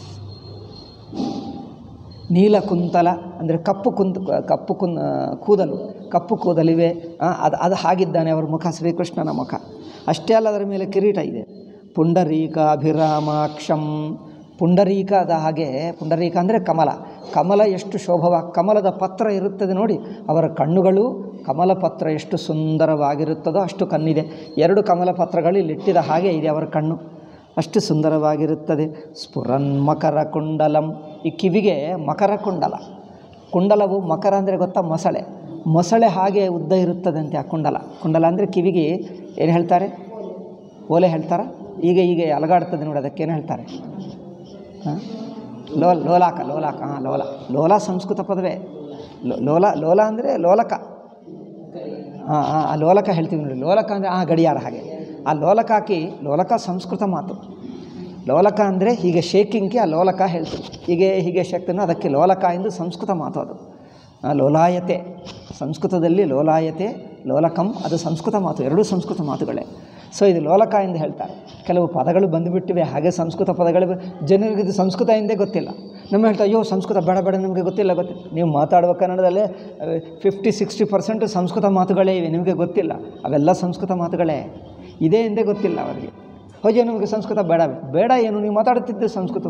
ನೀಲ ಕುಂತಲ ಅಂದರೆ ಕಪ್ಪು ಕುಂತ ಕಪ್ಪು ಕುನ್ ಕೂದಲು ಕಪ್ಪು ಕೂದಲಿವೆ ಆ, ಅದು ಅದು ಹಾಗಿದ್ದಾನೆ ಅವರ ಮುಖ ಶ್ರೀಕೃಷ್ಣನ ಮುಖ ಅಷ್ಟೇ ಅಲ್ಲ ಅದರ ಮೇಲೆ ಕಿರೀಟ ಇದೆ ಪುಂಡರೀಕ ಅಭಿರಾಮಾಕ್ಷಂ ಪುಂಡರೀಕದ ಹಾಗೆ ಪುಂಡರೀಕ ಅಂದರೆ ಕಮಲ ಕಮಲ ಎಷ್ಟು ಶೋಭವ ಕಮಲದ ಪತ್ರ ಇರುತ್ತದೆ ನೋಡಿ ಅವರ ಕಣ್ಣುಗಳು ಕಮಲ ಪತ್ರ ಎಷ್ಟು ಸುಂದರವಾಗಿರುತ್ತದೋ ಅಷ್ಟು ಕಣ್ಣಿದೆ ಎರಡು ಕಮಲ ಪತ್ರಗಳು ಇಲ್ಲಿಟ್ಟಿದ ಹಾಗೆ ಇದೆ ಅವರ ಕಣ್ಣು ಅಷ್ಟು ಸುಂದರವಾಗಿರುತ್ತದೆ ಸ್ಫುರನ್ ಮಕರ ಕುಂಡಲಂ ಈ ಕಿವಿಗೆ ಮಕರ ಕುಂಡಲ ಕುಂಡಲವು ಮಕರ ಅಂದರೆ ಗೊತ್ತಾ ಮೊಸಳೆ ಮೊಸಳೆ ಹಾಗೆ ಉದ್ದ ಇರುತ್ತದಂತೆ ಆ ಕುಂಡಲ ಕುಂಡಲ ಅಂದರೆ ಕಿವಿಗೆ ಏನು ಹೇಳ್ತಾರೆ ಓಲೆ ಹೇಳ್ತಾರ ಈಗ ಈಗ ಅಲಗಾಡ್ತದೆ ನೋಡಿ ಅದಕ್ಕೆ ಏನು ಹೇಳ್ತಾರೆ ಹಾಂ ಲೋ ಲೋಲಾಕ ಲೋಲಾಕ ಹಾಂ ಲೋಲ ಲೋಲ ಸಂಸ್ಕೃತ ಪದವೇ ಲೋ- ಲೋಲ ಲೋಲ ಅಂದರೆ ಲೋಲಕ ಹಾಂ ಹಾಂ ಆ ಲೋಲಕ ಹೇಳ್ತೀವಿ ನೋಡಿ ಲೋಲಕ ಅಂದರೆ ಆ ಗಡಿಯಾರ ಹಾಗೆ ಆ ಲೋಲಕ ಹಾಕಿ ಲೋಲಕ ಸಂಸ್ಕೃತ ಮಾತು ಲೋಲಕ ಅಂದರೆ ಹೀಗೆ ಶೇಕಿಂಗ್ಗೆ ಆ ಲೋಲಕ ಹೇಳ್ತೀವಿ ಹೀಗೆ ಹೀಗೆ ಶಕ್ತಿನೋ ಅದಕ್ಕೆ ಲೋಲಕ ಎಂದು ಸಂಸ್ಕೃತ ಮಾತು ಅದು ಆ ಲೋಲಾಯತೆ ಸಂಸ್ಕೃತದಲ್ಲಿ ಲೋಲಾಯತೆ ಲೋಲಕಂ ಅದು ಸಂಸ್ಕೃತ ಮಾತು ಎರಡೂ ಸಂಸ್ಕೃತ ಮಾತುಗಳೇ ಸೊ ಇದು ಲೋಲಕ ಎಂದು ಹೇಳ್ತಾರೆ ಕೆಲವು ಪದಗಳು ಬಂದುಬಿಟ್ಟಿವೆ ಹಾಗೆ ಸಂಸ್ಕೃತ ಪದಗಳು ಬ- ಜನರಿಗೆ ಇದು ಸಂಸ್ಕೃತ ಎಂದೇ ಗೊತ್ತಿಲ್ಲ ನಮ್ಮ ಹೇಳ್ತಾ ಅಯ್ಯೋ ಸಂಸ್ಕೃತ ಬೇಡ ಬೇಡ ನಿಮಗೆ ಗೊತ್ತಿಲ್ಲ ಗೊತ್ತಿಲ್ಲ ನೀವು ಮಾತಾಡುವ ಕನ್ನಡದಲ್ಲೇ ಫಿಫ್ಟಿ ಸಿಕ್ಸ್ಟಿ ಪರ್ಸೆಂಟು ಸಂಸ್ಕೃತ ಮಾತುಗಳೇ ಇವೆ ನಿಮಗೆ ಗೊತ್ತಿಲ್ಲ ಅವೆಲ್ಲ ಸಂಸ್ಕೃತ ಮಾತುಗಳೇ ಇದೇ ಎಂದೇ ಗೊತ್ತಿಲ್ಲ ಅವರಿಗೆ ಹೋಜೆ ನಿಮಗೆ ಸಂಸ್ಕೃತ ಬೇಡ ಬೇಡ ಏನು ನೀವು ಮಾತಾಡುತ್ತಿದ್ದೆ ಸಂಸ್ಕೃತ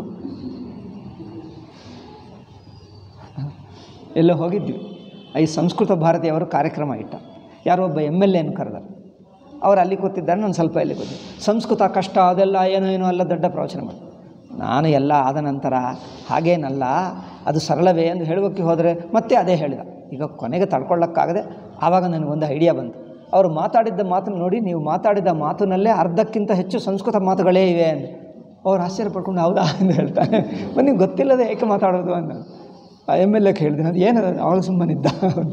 ಎಲ್ಲೋ ಹೋಗಿದ್ವಿ ಈ ಸಂಸ್ಕೃತ ಭಾರತಿಯವರು ಕಾರ್ಯಕ್ರಮ ಇಟ್ಟ ಯಾರೋ ಒಬ್ಬ ಎಮ್ ಎಲ್ ಎನ್ನು ಕರೆದ ಅವ್ರು ಅಲ್ಲಿ ಕೂತಿದ್ದಾರೆ ನಾನು ಸ್ವಲ್ಪ ಇಲ್ಲಿ ಕೂತಿದ್ದೆ ಸಂಸ್ಕೃತ ಕಷ್ಟ ಅದೆಲ್ಲ ಏನೋ ಏನೋ ಎಲ್ಲ ದೊಡ್ಡ ಪ್ರವಚನ ಮಾಡಿ ನಾನು ಎಲ್ಲ ಆದ ನಂತರ ಹಾಗೇನಲ್ಲ ಅದು ಸರಳವೇ ಎಂದು ಹೇಳುವಕ್ಕೆ ಹೋದರೆ ಮತ್ತೆ ಅದೇ ಹೇಳಿದ ಈಗ ಕೊನೆಗೆ ತಡ್ಕೊಳ್ಳೋಕ್ಕಾಗದೆ ಆವಾಗ ನನಗೊಂದು ಐಡಿಯಾ ಬಂತು ಅವರು ಮಾತಾಡಿದ್ದ ಮಾತನ್ನು ನೋಡಿ ನೀವು ಮಾತಾಡಿದ ಮಾತಿನಲ್ಲೇ ಅರ್ಧಕ್ಕಿಂತ ಹೆಚ್ಚು ಸಂಸ್ಕೃತ ಮಾತುಗಳೇ ಇವೆ ಅಂತ ಅವ್ರು ಆಶ್ಚರ್ಯ ಪಡ್ಕೊಂಡು ಹೌದಾ ಎಂದು ಹೇಳ್ತಾನೆ ಮತ್ತೆ ನಿಮ್ಗೆ ಗೊತ್ತಿಲ್ಲದೆ ಏಕೆ ಮಾತಾಡೋದು ಅಂತ ಎಮ್ ಎಲ್ ಎಕ್ಕೆ ಹೇಳಿದೆ ಅದು ಏನದ ಅವಳು ಸುಮ್ಮನಿದ್ದ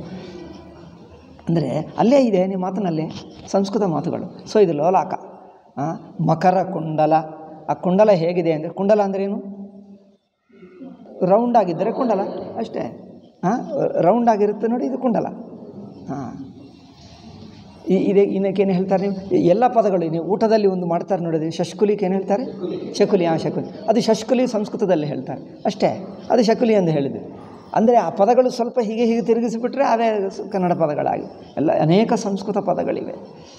ಅಂದರೆ ಅಲ್ಲೇ ಇದೆ ನಿಮ್ಮ ಮಾತಿನಲ್ಲೇ ಸಂಸ್ಕೃತ ಮಾತುಗಳು ಸೊ ಇದು ಲೋಲಾಕ ಆ, ಮಕರ ಕುಂಡಲ ಆ ಕುಂಡಲ ಹೇಗಿದೆ ಅಂದರೆ ಕುಂಡಲ ಅಂದ್ರೇನು ರೌಂಡ್ ಆಗಿದ್ದರೆ ಕುಂಡಲ ಅಷ್ಟೇ ಹಾಂ ರೌಂಡ್ ಆಗಿರುತ್ತೆ ನೋಡಿ ಇದು ಕುಂಡಲ ಹಾಂ ಈ ಇದೆ ಇನ್ನಕ್ಕೇನು ಹೇಳ್ತಾರೆ ನೀವು ಎಲ್ಲ ಪದಗಳು ನೀವು ಊಟದಲ್ಲಿ ಒಂದು ಮಾಡ್ತಾರೆ ನೋಡಿದ್ರೆ ಶಶ್ಕುಲಿಗೆ ಏನು ಹೇಳ್ತಾರೆ ಶಕುಲಿ ಹಾಂ ಶಕುಲಿ ಅದು ಶಶ್ಕುಲಿ ಸಂಸ್ಕೃತದಲ್ಲಿ ಹೇಳ್ತಾರೆ ಅಷ್ಟೇ ಅದು ಶಕುಲಿ ಎಂದು ಹೇಳಿದೆ ಅಂದರೆ ಆ ಪದಗಳು ಸ್ವಲ್ಪ ಹೀಗೆ ಹೀಗೆ ತಿರುಗಿಸಿಬಿಟ್ರೆ ಅವೇ ಸ- ಕನ್ನಡ ಪದಗಳಾಗಿವೆ ಎಲ್ಲ ಅನೇಕ ಸಂಸ್ಕೃತ ಪದಗಳಿವೆ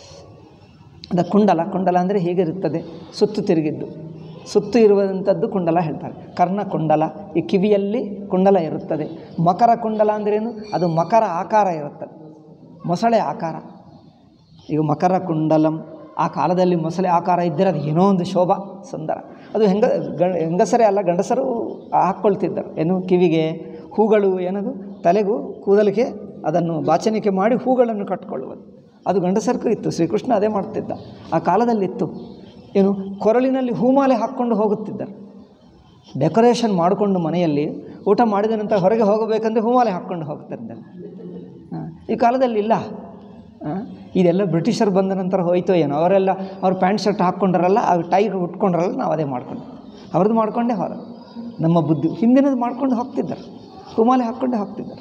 ಅದು ಕುಂಡಲ ಕುಂಡಲ ಅಂದರೆ ಹೀಗಿರುತ್ತದೆ ಸುತ್ತು ತಿರುಗಿದ್ದು ಸುತ್ತು ಇರುವಂಥದ್ದು ಕುಂಡಲ ಹೇಳ್ತಾರೆ ಕರ್ಣ ಕುಂಡಲ ಈ ಕಿವಿಯಲ್ಲಿ ಕುಂಡಲ ಇರುತ್ತದೆ ಮಕರ ಕುಂಡಲ ಅಂದ್ರೇನು ಅದು ಮಕರ ಆಕಾರ ಇರುತ್ತದೆ ಮೊಸಳೆ ಆಕಾರ ಈಗ ಮಕರ ಕುಂಡಲಂ ಆ ಕಾಲದಲ್ಲಿ ಮೊಸಳೆ ಆಕಾರ ಇದ್ದರೆ ಅದು ಏನೋ ಒಂದು ಶೋಭಾ ಸುಂದರ ಅದು ಹೆಂಗ ಗಂಡ ಹೆಂಗಸರೇ ಅಲ್ಲ ಗಂಡಸರು ಹಾಕ್ಕೊಳ್ತಿದ್ದರು ಏನು ಕಿವಿಗೆ ಹೂಗಳು ಏನದು ತಲೆಗೂ ಕೂದಲಿಗೆ ಅದನ್ನು ಬಾಚಣಿಕೆ ಮಾಡಿ ಹೂಗಳನ್ನು ಕಟ್ಕೊಳ್ಳುವುದು ಅದು ಗಂಡಸರಿಗೂ ಇತ್ತು ಶ್ರೀಕೃಷ್ಣ ಅದೇ ಮಾಡ್ತಿದ್ದ ಆ ಕಾಲದಲ್ಲಿತ್ತು ಏನು ಕೊರಳಿನಲ್ಲಿ ಹೂಮಾಲೆ ಹಾಕ್ಕೊಂಡು ಹೋಗುತ್ತಿದ್ದರು ಡೆಕೋರೇಷನ್ ಮಾಡಿಕೊಂಡು ಮನೆಯಲ್ಲಿ ಊಟ ಮಾಡಿದ ನಂತರ ಹೊರಗೆ ಹೋಗಬೇಕಂದ್ರೆ ಹೂಮಾಲೆ ಹಾಕ್ಕೊಂಡು ಹೋಗ್ತಿದ್ದಾರೆ ಹಾಂ. ಈ ಕಾಲದಲ್ಲಿ ಇಲ್ಲ ಹಾಂ. ಇದೆಲ್ಲ ಬ್ರಿಟಿಷರು ಬಂದ ನಂತರ ಹೋಯ್ತೋ ಏನೋ ಅವರೆಲ್ಲ ಅವ್ರು ಪ್ಯಾಂಟ್ ಶರ್ಟ್ ಹಾಕ್ಕೊಂಡ್ರಲ್ಲ ಅವ್ರು ಟೈ ಉಟ್ಕೊಂಡ್ರಲ್ಲ ನಾವು ಅದೇ ಮಾಡ್ಕೊಂಡು ಅವ್ರದ್ದು ಮಾಡ್ಕೊಂಡೇ ಹೋದ ನಮ್ಮ ಬುದ್ಧಿ ಹಿಂದಿನದು ಮಾಡ್ಕೊಂಡು ಹೋಗ್ತಿದ್ದರು ಹೂಮಾಲೆ ಹಾಕ್ಕೊಂಡೇ ಹೋಗ್ತಿದ್ದರು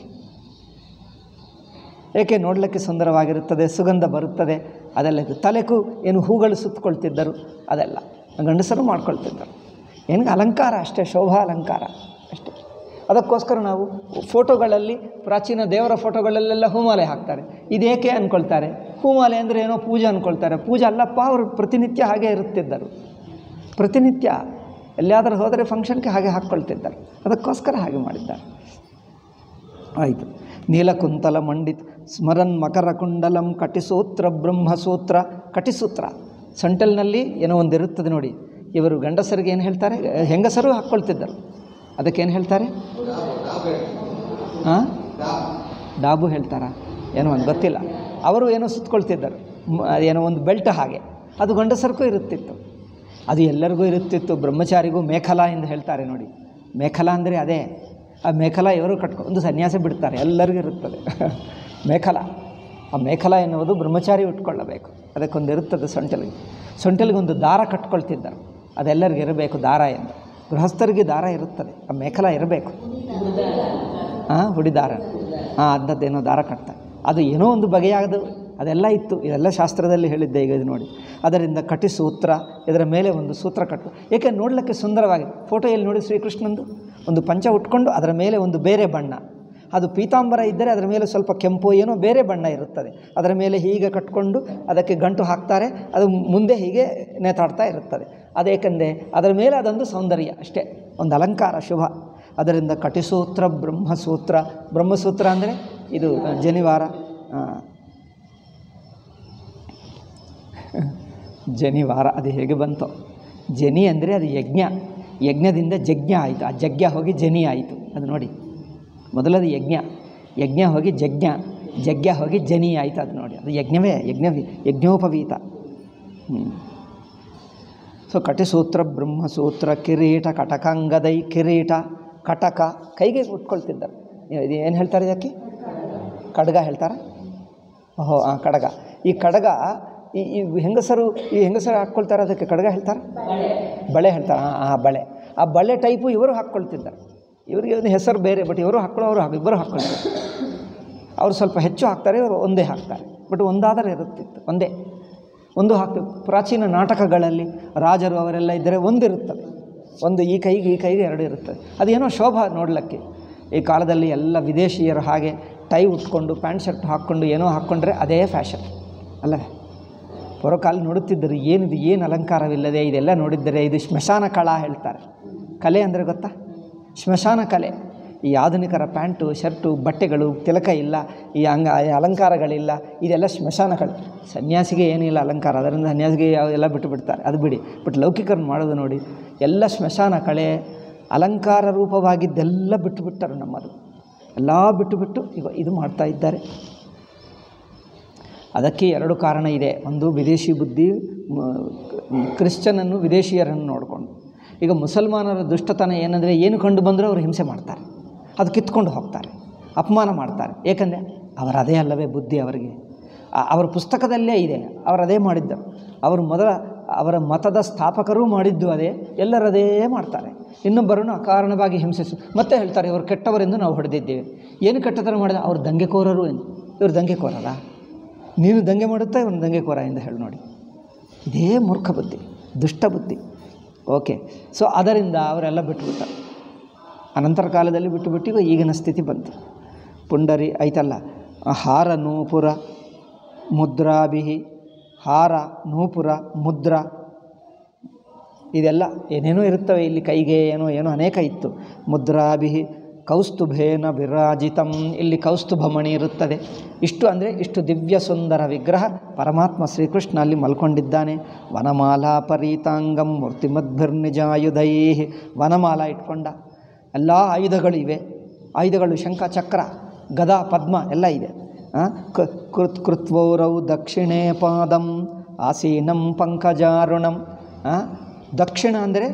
ಏಕೆ ನೋಡಲಿಕ್ಕೆ ಸುಂದರವಾಗಿರುತ್ತದೆ ಸುಗಂಧ ಬರುತ್ತದೆ ಅದೆಲ್ಲ ಇದು ತಲೆಗೂ ಏನು ಹೂಗಳು ಸುತ್ತಕೊಳ್ತಿದ್ದರು ಅದೆಲ್ಲ ಗಂಡಸರು ಮಾಡ್ಕೊಳ್ತಿದ್ದರು ಏನು ಅಲಂಕಾರ ಅಷ್ಟೇ ಶೋಭಾ ಅಲಂಕಾರ ಅಷ್ಟೇ ಅದಕ್ಕೋಸ್ಕರ ನಾವು ಫೋಟೋಗಳಲ್ಲಿ ಪ್ರಾಚೀನ ದೇವರ ಫೋಟೋಗಳಲ್ಲೆಲ್ಲ ಹೂಮಾಲೆ ಹಾಕ್ತಾರೆ ಇದೇಕೆ ಅಂದ್ಕೊಳ್ತಾರೆ ಹೂಮಾಲೆ ಅಂದರೆ ಏನೋ ಪೂಜೆ ಅಂದ್ಕೊಳ್ತಾರೆ ಪೂಜೆ ಅಲ್ಲಪ್ಪ ಅವರು ಪ್ರತಿನಿತ್ಯ ಹಾಗೆ ಇರುತ್ತಿದ್ದರು ಪ್ರತಿನಿತ್ಯ ಎಲ್ಲಿಯಾದರೂ ಹೋದರೆ ಫಂಕ್ಷನ್ಗೆ ಹಾಗೆ ಹಾಕ್ಕೊಳ್ತಿದ್ದರು ಅದಕ್ಕೋಸ್ಕರ ಹಾಗೆ ಮಾಡಿದ್ದಾರೆ ಆಯಿತು ನೀಲಕುಂತಲ ಮಂಡಿತ್ ಸ್ಮರನ್ ಮಕರ ಕುಂಡಲಂ ಕಟಿಸೂತ್ರ ಬ್ರಹ್ಮಸೂತ್ರ ಕಟಿಸೂತ್ರ ಸೊಂಟಲ್ನಲ್ಲಿ ಏನೋ ಒಂದು ಇರುತ್ತದೆ ನೋಡಿ ಇವರು ಗಂಡಸರಿಗೆ ಏನು ಹೇಳ್ತಾರೆ ಹೆಂಗಸರು ಹಾಕ್ಕೊಳ್ತಿದ್ದರು ಅದಕ್ಕೇನು ಹೇಳ್ತಾರೆ ಹಾಂ ಡಾಬು ಹೇಳ್ತಾರಾ ಏನೋ ಒಂದು ಗೊತ್ತಿಲ್ಲ ಅವರು ಏನೋ ಸುತ್ಕೊಳ್ತಿದ್ದರು ಮ್- ಏನೋ ಒಂದು ಬೆಲ್ಟ್ ಹಾಗೆ ಅದು ಗಂಡಸರಿಗೂ ಇರುತ್ತಿತ್ತು ಅದು ಎಲ್ಲರಿಗೂ ಇರುತ್ತಿತ್ತು ಬ್ರಹ್ಮಚಾರಿಗೂ ಮೇಖಲಾ ಎಂದು ಹೇಳ್ತಾರೆ ನೋಡಿ ಮೇಖಲಾ ಅಂದರೆ ಅದೇ ಆ ಮೇಖಲಾ ಇವರು ಕಟ್ಕೊ ಒಂದು ಸನ್ಯಾಸ ಬಿಡ್ತಾರೆ ಎಲ್ಲರಿಗೂ ಇರುತ್ತದೆ ಮೇಖಲಾ ಆ ಮೇಖಲ ಎನ್ನುವುದು ಬ್ರಹ್ಮಚಾರಿ ಉಟ್ಕೊಳ್ಳಬೇಕು ಅದಕ್ಕೊಂದು ಇರುತ್ತದೆ ಸೊಂಟಲಿಗೆ ಸೊಂಟಲಿಗೆ ಒಂದು ದಾರ ಕಟ್ಕೊಳ್ತಿದ್ದರು ಅದೆಲ್ಲರಿಗೂ ಇರಬೇಕು ದಾರ ಎಂದು ಗೃಹಸ್ಥರಿಗೆ ದಾರ ಇರುತ್ತದೆ ಆ ಮೇಖಲ ಇರಬೇಕು ಹಾಂ ಹುಡಿದಾರ ಹಾಂ ಅಂಥದ್ದೇನೋ ದಾರ ಕಟ್ತಾರೆ ಅದು ಏನೋ ಒಂದು ಬಗೆಯಾದ ಅದೆಲ್ಲ ಇತ್ತು ಇದೆಲ್ಲ ಶಾಸ್ತ್ರದಲ್ಲಿ ಹೇಳಿದ್ದೆ ಈಗ ಇದು ನೋಡಿ ಅದರಿಂದ ಕಟಿ ಸೂತ್ರ ಇದರ ಮೇಲೆ ಒಂದು ಸೂತ್ರ ಕಟ್ಟು ಏಕೆ ನೋಡಲಿಕ್ಕೆ ಸುಂದರವಾಗಿ ಫೋಟೋ ಎಲ್ಲಿ ನೋಡಿ ಶ್ರೀಕೃಷ್ಣಂದು ಒಂದು ಪಂಚ ಉಟ್ಕೊಂಡು ಅದರ ಮೇಲೆ ಒಂದು ಬೇರೆ ಬಣ್ಣ ಅದು ಪೀತಾಂಬರ ಇದ್ದರೆ ಅದರ ಮೇಲೆ ಸ್ವಲ್ಪ ಕೆಂಪು ಏನೋ ಬೇರೆ ಬಣ್ಣ ಇರುತ್ತದೆ ಅದರ ಮೇಲೆ ಹೀಗೆ ಕಟ್ಕೊಂಡು ಅದಕ್ಕೆ ಗಂಟು ಹಾಕ್ತಾರೆ ಅದು ಮುಂದೆ ಹೀಗೆ ನೇತಾಡ್ತಾ ಇರುತ್ತದೆ ಅದೇಕೆಂದರೆ ಅದರ ಮೇಲೆ ಅದೊಂದು ಸೌಂದರ್ಯ ಅಷ್ಟೇ ಒಂದು ಅಲಂಕಾರ ಶುಭ ಅದರಿಂದ ಕಟಿಸೂತ್ರ ಬ್ರಹ್ಮಸೂತ್ರ ಬ್ರಹ್ಮಸೂತ್ರ ಅಂದರೆ ಇದು ಜನಿವಾರ ಆ, ಜನಿವಾರ ಅದು ಹೇಗೆ ಬಂತು ಜನಿ ಅಂದರೆ ಅದು ಯಜ್ಞ ಯಜ್ಞದಿಂದ ಜಜ್ಞ ಆಯಿತು ಆ ಜಗ್ಯ ಹೋಗಿ ಜನಿ ಆಯಿತು ಅದು ನೋಡಿ ಮೊದಲದು ಯಜ್ಞ ಯಜ್ಞ ಹೋಗಿ ಜಜ್ಞ ಜಗ್ಯ ಹೋಗಿ ಜನಿ ಆಯಿತು ಅದು ನೋಡಿ ಅದು ಯಜ್ಞವೇ ಯಜ್ಞವಿ ಯಜ್ಞೋಪವೀತ ಹ್ಞೂ ಸೊ ಕಟಿಸೂತ್ರ ಬ್ರಹ್ಮಸೂತ್ರ ಕಿರೀಟ ಕಟಕಾಂಗದೈ ಕಿರೀಟ ಕಟಕ ಕೈಗೆ ಉಟ್ಕೊಳ್ತಿದ್ದಾರೆ ಇದು ಏನು ಹೇಳ್ತಾರೆ ಇದಕ್ಕೆ ಕಡಗ ಹೇಳ್ತಾರೆ ಓಹೋ ಹಾಂ ಕಡಗ ಈ ಕಡಗ ಈ ಈ ಹೆಂಗಸರು ಈ ಹೆಂಗಸರು ಹಾಕ್ಕೊಳ್ತಾರೆ ಅದಕ್ಕೆ ಕಡಗ ಹೇಳ್ತಾರೆ ಬಳೆ ಹೇಳ್ತಾರೆ ಹಾಂ ಆ ಬಳೆ ಆ ಬಳೆ ಟೈಪು ಇವರು ಹಾಕ್ಕೊಳ್ತಿದ್ದಾರೆ ಇವರಿಗೆ ಒಂದು ಹೆಸರು ಬೇರೆ ಬಟ್ ಇವರು ಹಾಕ್ಕೊಳ್ಳೋರು ಹಾಕಿ ಇಬ್ಬರು ಹಾಕ್ಕೊಳ್ತಾರೆ ಅವರು ಸ್ವಲ್ಪ ಹೆಚ್ಚು ಹಾಕ್ತಾರೆ ಇವರು ಒಂದೇ ಹಾಕ್ತಾರೆ ಬಟ್ ಒಂದಾದರೆ ಇರುತ್ತಿತ್ತು ಒಂದೇ ಒಂದು ಹಾಕ್ತೀವಿ ಪ್ರಾಚೀನ ನಾಟಕಗಳಲ್ಲಿ ರಾಜರು ಅವರೆಲ್ಲ ಇದ್ದರೆ ಒಂದಿರುತ್ತದೆ ಒಂದು ಈ ಕೈಗೆ ಈ ಕೈಗೆ ಎರಡು ಇರುತ್ತದೆ ಅದೇನೋ ಶೋಭಾ ನೋಡಲಿಕ್ಕೆ ಈ ಕಾಲದಲ್ಲಿ ಎಲ್ಲ ವಿದೇಶಿಯರು ಹಾಗೆ ಟೈ ಉಟ್ಕೊಂಡು ಪ್ಯಾಂಟ್ ಶರ್ಟ್ ಹಾಕ್ಕೊಂಡು ಏನೋ ಹಾಕ್ಕೊಂಡ್ರೆ ಅದೇ ಫ್ಯಾಷನ್ ಅಲ್ಲವೇ ಪುರಕಾಲ ನೋಡುತ್ತಿದ್ದರು ಏನಿದು ಏನು ಅಲಂಕಾರವಿಲ್ಲದೆ ಇದೆಲ್ಲ ನೋಡಿದ್ದರೆ ಇದು ಸ್ಮಶಾನ ಕಳಾ ಹೇಳ್ತಾರೆ ಕಲೆ ಅಂದರೆ ಗೊತ್ತಾ ಸ್ಮಶಾನ ಕಲೆ ಈ ಆಧುನಿಕರ ಪ್ಯಾಂಟು ಶರ್ಟು ಬಟ್ಟೆಗಳು ತಿಲಕ ಇಲ್ಲ ಈ ಅಂಗ ಈ ಅಲಂಕಾರಗಳಿಲ್ಲ ಇದೆಲ್ಲ ಸ್ಮಶಾನ ಕಲೆ ಸನ್ಯಾಸಿಗೆ ಏನಿಲ್ಲ ಅಲಂಕಾರ ಅದರಿಂದ ಸನ್ಯಾಸಿಗೆ ಯಾವ ಎಲ್ಲ ಬಿಟ್ಟು ಬಿಡ್ತಾರೆ ಅದು ಬಿಡಿ ಬಟ್ ಲೌಕಿಕರನ್ನ ಮಾಡೋದು ನೋಡಿ ಎಲ್ಲ ಸ್ಮಶಾನ ಕಳೆ ಅಲಂಕಾರ ರೂಪವಾಗಿದ್ದೆಲ್ಲ ಬಿಟ್ಟು ಬಿಟ್ಟರು ನಮ್ಮದು ಎಲ್ಲ ಬಿಟ್ಟು ಬಿಟ್ಟು ಈಗ ಇದು ಮಾಡ್ತಾ ಇದ್ದಾರೆ ಅದಕ್ಕೆ ಎರಡು ಕಾರಣ ಇದೆ ಒಂದು ವಿದೇಶಿ ಬುದ್ಧಿ ಮ- ಕ್ರಿಶ್ಚನನ್ನು ವಿದೇಶಿಯರನ್ನು ನೋಡಿಕೊಂಡು ಈಗ ಮುಸಲ್ಮಾನರ ದುಷ್ಟತನ ಏನಂದರೆ ಏನು ಕಂಡು ಬಂದರೂ ಅವರು ಹಿಂಸೆ ಮಾಡ್ತಾರೆ ಅದು ಕಿತ್ಕೊಂಡು ಹೋಗ್ತಾರೆ ಅಪಮಾನ ಮಾಡ್ತಾರೆ ಏಕೆಂದರೆ ಅವರದೇ ಅಲ್ಲವೇ ಬುದ್ಧಿ ಅವರಿಗೆ ಆ- ಅವರ ಪುಸ್ತಕದಲ್ಲೇ ಇದೆ ಅವರದೇ ಮಾಡಿದ್ದರು ಅವರು ಮೊದಲ ಅವರ ಮತದ ಸ್ಥಾಪಕರೂ ಮಾಡಿದ್ದು ಅದೇ ಎಲ್ಲರದೇ ಮಾಡ್ತಾರೆ ಇನ್ನೊಬ್ಬರನ್ನು ಅಕಾರಣವಾಗಿ ಹಿಂಸಿಸು ಮತ್ತೆ ಹೇಳ್ತಾರೆ ಇವರು ಕೆಟ್ಟವರೆಂದು ನಾವು ಹೊಡೆದಿದ್ದೇವೆ ಏನು ಕೆಟ್ಟತನ ಮಾಡಿದ ಅವರು ದಂಗೆಕೋರರು ಎಂದು ಇವರು ದಂಗೆಕೋರರಾ ನೀನು ದಂಗೆ ಮಾಡುತ್ತಾ ಇವನು ದಂಗೆಕೋರ ಎಂದು ಹೇಳಿ ನೋಡಿ ಇದೇ ಮೂರ್ಖ ಬುದ್ಧಿ ದುಷ್ಟ ಬುದ್ಧಿ ಓಕೆ ಸೊ ಅದರಿಂದ ಅವರೆಲ್ಲ ಬಿಟ್ಟುಬಿಟ್ಟ ಅನಂತರ ಕಾಲದಲ್ಲಿ ಬಿಟ್ಟು ಬಿಟ್ಟಿಗೂ ಈಗಿನ ಸ್ಥಿತಿ ಬಂತು ಪುಂಡರಿ ಆಯ್ತಲ್ಲ ಹಾರ ನೂಪುರ ಮುದ್ರಾಭಿಹಿ ಹಾರ ನೂಪುರ ಮುದ್ರ ಇದೆಲ್ಲ ಏನೇನೋ ಇರುತ್ತವೆ ಇಲ್ಲಿ ಕೈಗೆ ಏನೋ ಏನೋ ಅನೇಕ ಇತ್ತು ಮುದ್ರಾಭಿಹಿ ಕೌಸ್ತುಭೇನ ವಿರಾಜಿತಂ ಇಲ್ಲಿ ಕೌಸ್ತುಭಮಣಿ ಇರುತ್ತದೆ ಇಷ್ಟು ಅಂದರೆ ಇಷ್ಟು ದಿವ್ಯ ಸುಂದರ ವಿಗ್ರಹ ಪರಮಾತ್ಮ ಶ್ರೀಕೃಷ್ಣ ಅಲ್ಲಿ ಮಲ್ಕೊಂಡಿದ್ದಾನೆ ವನಮಾಲಾ ಪರೀತಾಂಗಂ ಮೂರ್ತಿಮದ್ಭಿರ್ನಿಜಾಯುಧೈ ವನಮಾಲ ಇಟ್ಕೊಂಡ ಎಲ್ಲ ಆಯುಧಗಳು ಇವೆ ಆಯುಧಗಳು ಶಂಖ ಚಕ್ರ ಗದಾ ಪದ್ಮ ಎಲ್ಲ ಇದೆ ಆ, ಕ- ಕೃತ್ ಕೃತ್ವೌರೌ ದಕ್ಷಿಣೇ ಪಾದಂ ಆಸೀನಂ ಪಂಕಜಾರುಣಂ ಆ, ದಕ್ಷಿಣ ಅಂದರೆ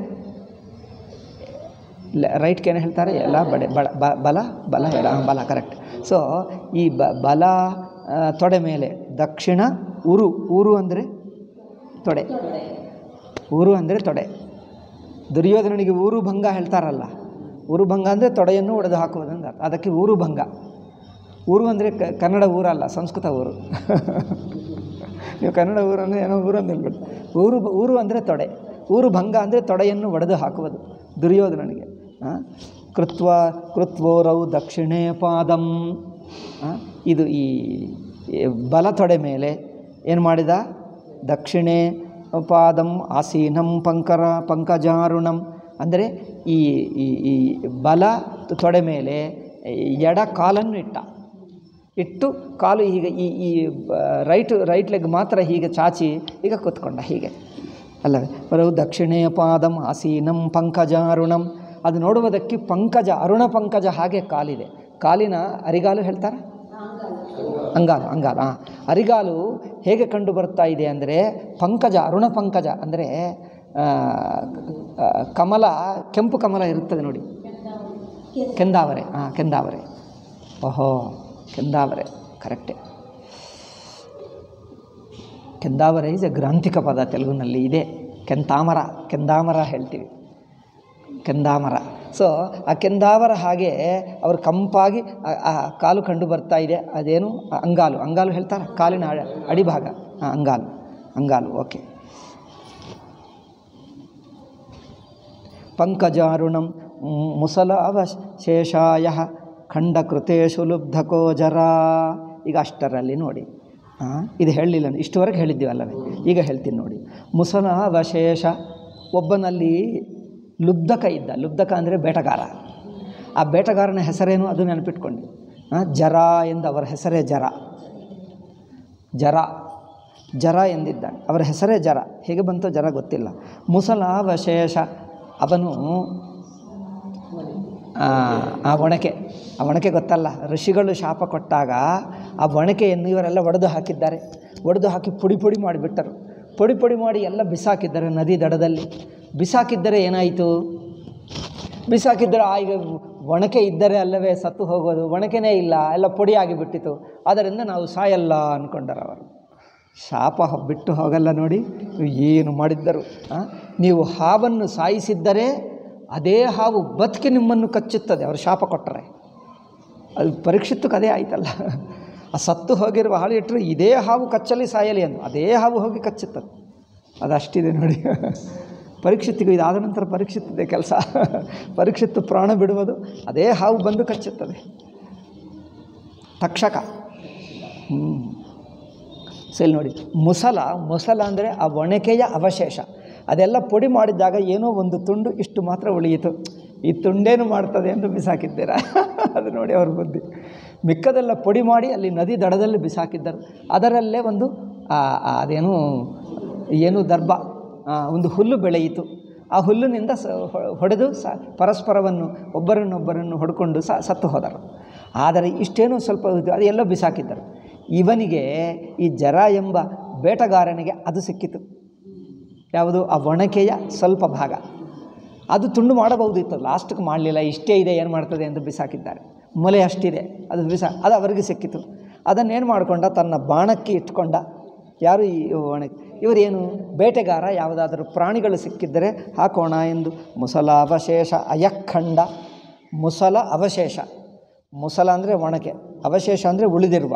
ರೈಟ್ಗೆ ಏನು ಹೇಳ್ತಾರೆ ಎಲ್ಲ ಬಡೆ ಬಳ ಬ- ಬಲ ಬಲ ಎಡ ಹಾಂ, ಬಲ ಕರೆಕ್ಟ್ ಸೊ ಈ ಬ ಬಲ ಆ, ತೊಡೆ ಮೇಲೆ ದಕ್ಷಿಣ ಉರು ಊರು ಅಂದರೆ ತೊಡೆ ಊರು ಅಂದರೆ ತೊಡೆ ದುರ್ಯೋಧನನಿಗೆ ಊರು ಭಂಗ ಹೇಳ್ತಾರಲ್ಲ ಊರು ಭಂಗ ಅಂದರೆ ತೊಡೆಯನ್ನು ಒಡೆದು ಹಾಕುವುದಂದ ಅದಕ್ಕೆ ಊರು ಭಂಗ ಊರು ಅಂದರೆ ಕ ಕನ್ನಡ ಊರಲ್ಲ ಸಂಸ್ಕೃತ ಊರು ನೀವು ಕನ್ನಡ ಊರು ಅಂದರೆ ಏನೋ ಊರು ಅಂತ ಹೇಳ್ಬಿಟ್ಟು ಊರು ಊರು ಅಂದರೆ ತೊಡೆ ಊರು ಭಂಗ ಅಂದರೆ ತೊಡೆಯನ್ನು ಒಡೆದು ಹಾಕುವುದು ದುರ್ಯೋಧನನಿಗೆ ಆ? ಕೃತ್ವ ಕೃತ್ವೋರೌ ದಕ್ಷಿಣೇ ಪಾದಂ ಆ? ಇದು ಈ ಈ ಬಲ ತೊಡೆ ಮೇಲೆ ಏನು ಮಾಡಿದ ದಕ್ಷಿಣೆ ಪಾದಂ ಆಸೀನಂ ಪಂಕರ ಪಂಕಜಾರುಣಂ ಅಂದರೆ ಈ ಈ ಈ ಬಲ ತೊಡೆ ಮೇಲೆ ಎಡ ಕಾಲನ್ನು ಇಟ್ಟ ಇಟ್ಟು ಕಾಲು ಹೀಗೆ ಈ ಈ ರೈಟ್ ರೈಟ್ ಲೆಗ್ ಮಾತ್ರ ಹೀಗೆ ಚಾಚಿ ಈಗ ಕೂತ್ಕೊಂಡ ಹೀಗೆ ಅಲ್ಲವೇ ಬರೋ ದಕ್ಷಿಣೆಯ ಪಾದಂ ಆಸೀನಂ ಪಂಕಜಾರುಣಂ ಅದು ನೋಡುವುದಕ್ಕೆ ಪಂಕಜ ಅರುಣ ಪಂಕಜ ಹಾಗೆ ಕಾಲಿದೆ ಕಾಲಿನ ಅರಿಗಾಲು ಹೇಳ್ತಾರೆ ಅಂಗಾಲು ಅಂಗಾಲು ಹಾಂ ಅರಿಗಾಲು ಹೇಗೆ ಕಂಡು ಬರ್ತಾ ಇದೆ ಅಂದರೆ ಪಂಕಜ ಅರುಣ ಪಂಕಜ ಅಂದರೆ ಆ, ಆ, ಕಮಲ ಕೆಂಪು ಕಮಲ ಇರುತ್ತದೆ ನೋಡಿ ಕೆಂದಾವರೆ ಹಾಂ ಕೆಂದಾವರೆ ಓಹೋ ಕೆಂದಾವರೆ ಕರೆಕ್ಟೇ ಕೆಂದಾವರ ಈಸ್ ಎ ಗ್ರಾಂಥಿಕ ಪದ ತೆಲುಗಿನಲ್ಲಿ ಇದೆ ಕೆಂತಾಮರ ಕೆಂದಾಮರ ಹೇಳ್ತೀವಿ ಕೆಂದಾಮರ ಸೊ ಆ ಕೆಂದಾವರ ಹಾಗೆ ಅವರು ಕಂಪಾಗಿ ಆ- ಆ ಕಾಲು ಕಂಡು ಬರ್ತಾ ಇದೆ ಅದೇನು ಆ ಅಂಗಾಲು ಅಂಗಾಲು ಹೇಳ್ತಾರೆ ಕಾಲಿನ ಅಡ- ಅಡಿಭಾಗ ಆ, ಅಂಗಾಲು ಅಂಗಾಲು ಓಕೆ ಪಂಕಜಾರುಣಂ ಮುಸಲಾವಶೇಷಾಯ ಖಂಡಕೃತೇಶು ಲುಬ್ಧಕೋಜರ ಈಗ ಅಷ್ಟರಲ್ಲಿ ನೋಡಿ ಆ, ಇದು ಹೇಳಲಿಲ್ಲ ಇಷ್ಟುವರೆಗೆ ಹೇಳಿದ್ದೀವಲ್ಲವೇ ಈಗ ಹೇಳ್ತೀನಿ ನೋಡಿ ಮುಸಲಾವಶೇಷ ಒಬ್ಬನಲ್ಲಿ ಲುಬ್ಧಕ ಇದ್ದ ಲುಬ್ಧಕ ಅಂದರೆ ಬೇಟಗಾರ ಆ ಬೇಟಗಾರನ ಹೆಸರೇನು ಅದು ನೆನಪಿಟ್ಕೊಂಡು ಆ, ಜರ ಎಂದು ಅವರ ಹೆಸರೇ ಜರ ಜರ ಜರ ಎಂದಿದ್ದಾನೆ ಅವರ ಹೆಸರೇ ಜರ ಹೇಗೆ ಬಂತೋ ಜರ ಗೊತ್ತಿಲ್ಲ ಮುಸಲಾವಶೇಷ ಅವನು ಆ, ಆ ಒಣಕೆ ಆ ಒಣಕೆ ಗೊತ್ತಲ್ಲ ಋಷಿಗಳು ಶಾಪ ಕೊಟ್ಟಾಗ ಆ ಒಣಕೆಯನ್ನು ಇವರೆಲ್ಲ ಒಡೆದು ಹಾಕಿದ್ದಾರೆ ಒಡೆದು ಹಾಕಿ ಪುಡಿ ಪುಡಿ ಮಾಡಿಬಿಟ್ಟರು ಪುಡಿ ಪುಡಿ ಮಾಡಿ ಎಲ್ಲ ಬಿಸಾಕಿದ್ದಾರೆ ನದಿ ದಡದಲ್ಲಿ ಬಿಸಾಕಿದ್ದರೆ ಏನಾಯಿತು ಬಿಸಾಕಿದ್ದರೆ ಆ ಈಗ ಒಣಕೆ ಇದ್ದರೆ ಅಲ್ಲವೇ ಸತ್ತು ಹೋಗೋದು ಒಣಕೆನೇ ಇಲ್ಲ ಎಲ್ಲ ಪುಡಿ ಆಗಿಬಿಟ್ಟಿತು ಆದ್ದರಿಂದ ನಾವು ಸಾಯಲ್ಲ ಅಂದ್ಕೊಂಡರು ಅವರು ಶಾಪ ಹ- ಬಿಟ್ಟು ಹೋಗಲ್ಲ ನೋಡಿ ಇವು ಏನು ಮಾಡಿದ್ದರು ಆ? ನೀವು ಹಾವನ್ನು ಸಾಯಿಸಿದ್ದರೆ ಅದೇ ಹಾವು ಬದುಕಿ ನಿಮ್ಮನ್ನು ಕಚ್ಚುತ್ತದೆ ಅವರು ಶಾಪ ಕೊಟ್ಟರೆ ಅದು ಪರೀಕ್ಷಿತ್ತಕ್ಕೆ ಅದೇ ಆಯ್ತಲ್ಲ ಆ ಸತ್ತು ಹೋಗಿರುವ ಹಾಳು ಇಟ್ಟರು ಇದೇ ಹಾವು ಕಚ್ಚಲಿ ಸಾಯಲಿ ಅಂದು ಅದೇ ಹಾವು ಹೋಗಿ ಕಚ್ಚುತ್ತದೆ ಅದು ಅಷ್ಟಿದೆ ನೋಡಿ ಪರೀಕ್ಷಿತ್ತಿಗೂ ಇದಾದ ನಂತರ ಪರೀಕ್ಷಿತ್ತಿದೆ ಕೆಲಸ ಪರೀಕ್ಷಿತ್ತು ಪ್ರಾಣ ಬಿಡುವುದು ಅದೇ ಹಾವು ಬಂದು ಕಚ್ಚುತ್ತದೆ ತಕ್ಷಕ ಹ್ಞೂ ಸರಿ ನೋಡಿ ಮುಸಲ ಮುಸಲ ಅಂದರೆ ಆ ಒಣಕೆಯ ಅವಶೇಷ ಅದೆಲ್ಲ ಪುಡಿ ಮಾಡಿದಾಗ ಏನೋ ಒಂದು ತುಂಡು ಇಷ್ಟು ಮಾತ್ರ ಉಳಿಯಿತು ಈ ತುಂಡೇನು ಮಾಡ್ತದೆ ಎಂದು ಬಿಸಾಕಿದ್ದೀರಾ ಅದು ನೋಡಿ ಅವ್ರ ಬುದ್ಧಿ ಮಿಕ್ಕದೆಲ್ಲ ಪುಡಿ ಮಾಡಿ ಅಲ್ಲಿ ನದಿ ದಡದಲ್ಲಿ ಬಿಸಾಕಿದ್ದರು ಅದರಲ್ಲೇ ಒಂದು ಆ, ಆ, ಅದೇನು ಏನು ದರ್ಭ ಆ, ಒಂದು ಹುಲ್ಲು ಬೆಳೆಯಿತು ಆ ಹುಲ್ಲಿನಿಂದ ಸ ಹೊ- ಹೊಡೆದು ಸ ಪರಸ್ಪರವನ್ನು ಒಬ್ಬರನ್ನೊಬ್ಬರನ್ನು ಹೊಡ್ಕೊಂಡು ಸ ಸತ್ತು ಹೋದರು ಆದರೆ ಇಷ್ಟೇನೋ ಸ್ವಲ್ಪ ಇದು ಅದು ಎಲ್ಲೋ ಬಿಸಾಕಿದ್ದರು ಇವನಿಗೆ ಈ ಜರ ಎಂಬ ಬೇಟಗಾರನಿಗೆ ಅದು ಸಿಕ್ಕಿತು ಯಾವುದು ಆ ಒಣಕೆಯ ಸ್ವಲ್ಪ ಭಾಗ ಅದು ತುಂಡು ಮಾಡಬಹುದಿತ್ತು ಲಾಸ್ಟ್ಗೆ ಮಾಡಲಿಲ್ಲ ಇಷ್ಟೇ ಇದೆ ಏನು ಮಾಡ್ತದೆ ಎಂದು ಬಿಸಾಕಿದ್ದಾರೆ ಮೊಲೆ ಅಷ್ಟಿದೆ ಅದು ಬಿಸಾ ಅದು ಅವರಿಗೆ ಸಿಕ್ಕಿತು ಅದನ್ನೇನು ಮಾಡಿಕೊಂಡ ತನ್ನ ಬಾಣಕ್ಕೆ ಇಟ್ಕೊಂಡ ಯಾರು ಈ ಒಣ ಇವರೇನು ಬೇಟೆಗಾರ ಯಾವುದಾದರೂ ಪ್ರಾಣಿಗಳು ಸಿಕ್ಕಿದ್ದರೆ ಹಾಕೋಣ ಎಂದು ಮುಸಲ ಅವಶೇಷ ಅಯಖಂಡ ಮುಸಲ ಅವಶೇಷ ಮುಸಲ ಅಂದರೆ ಒಣಕೆ ಅವಶೇಷ ಅಂದರೆ ಉಳಿದಿರುವ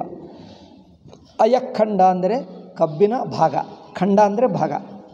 ಅಯಖಂಡ ಅಂದರೆ ಕಬ್ಬಿನ ಭಾಗ ಖಂಡ ಅಂದರೆ ಭಾಗ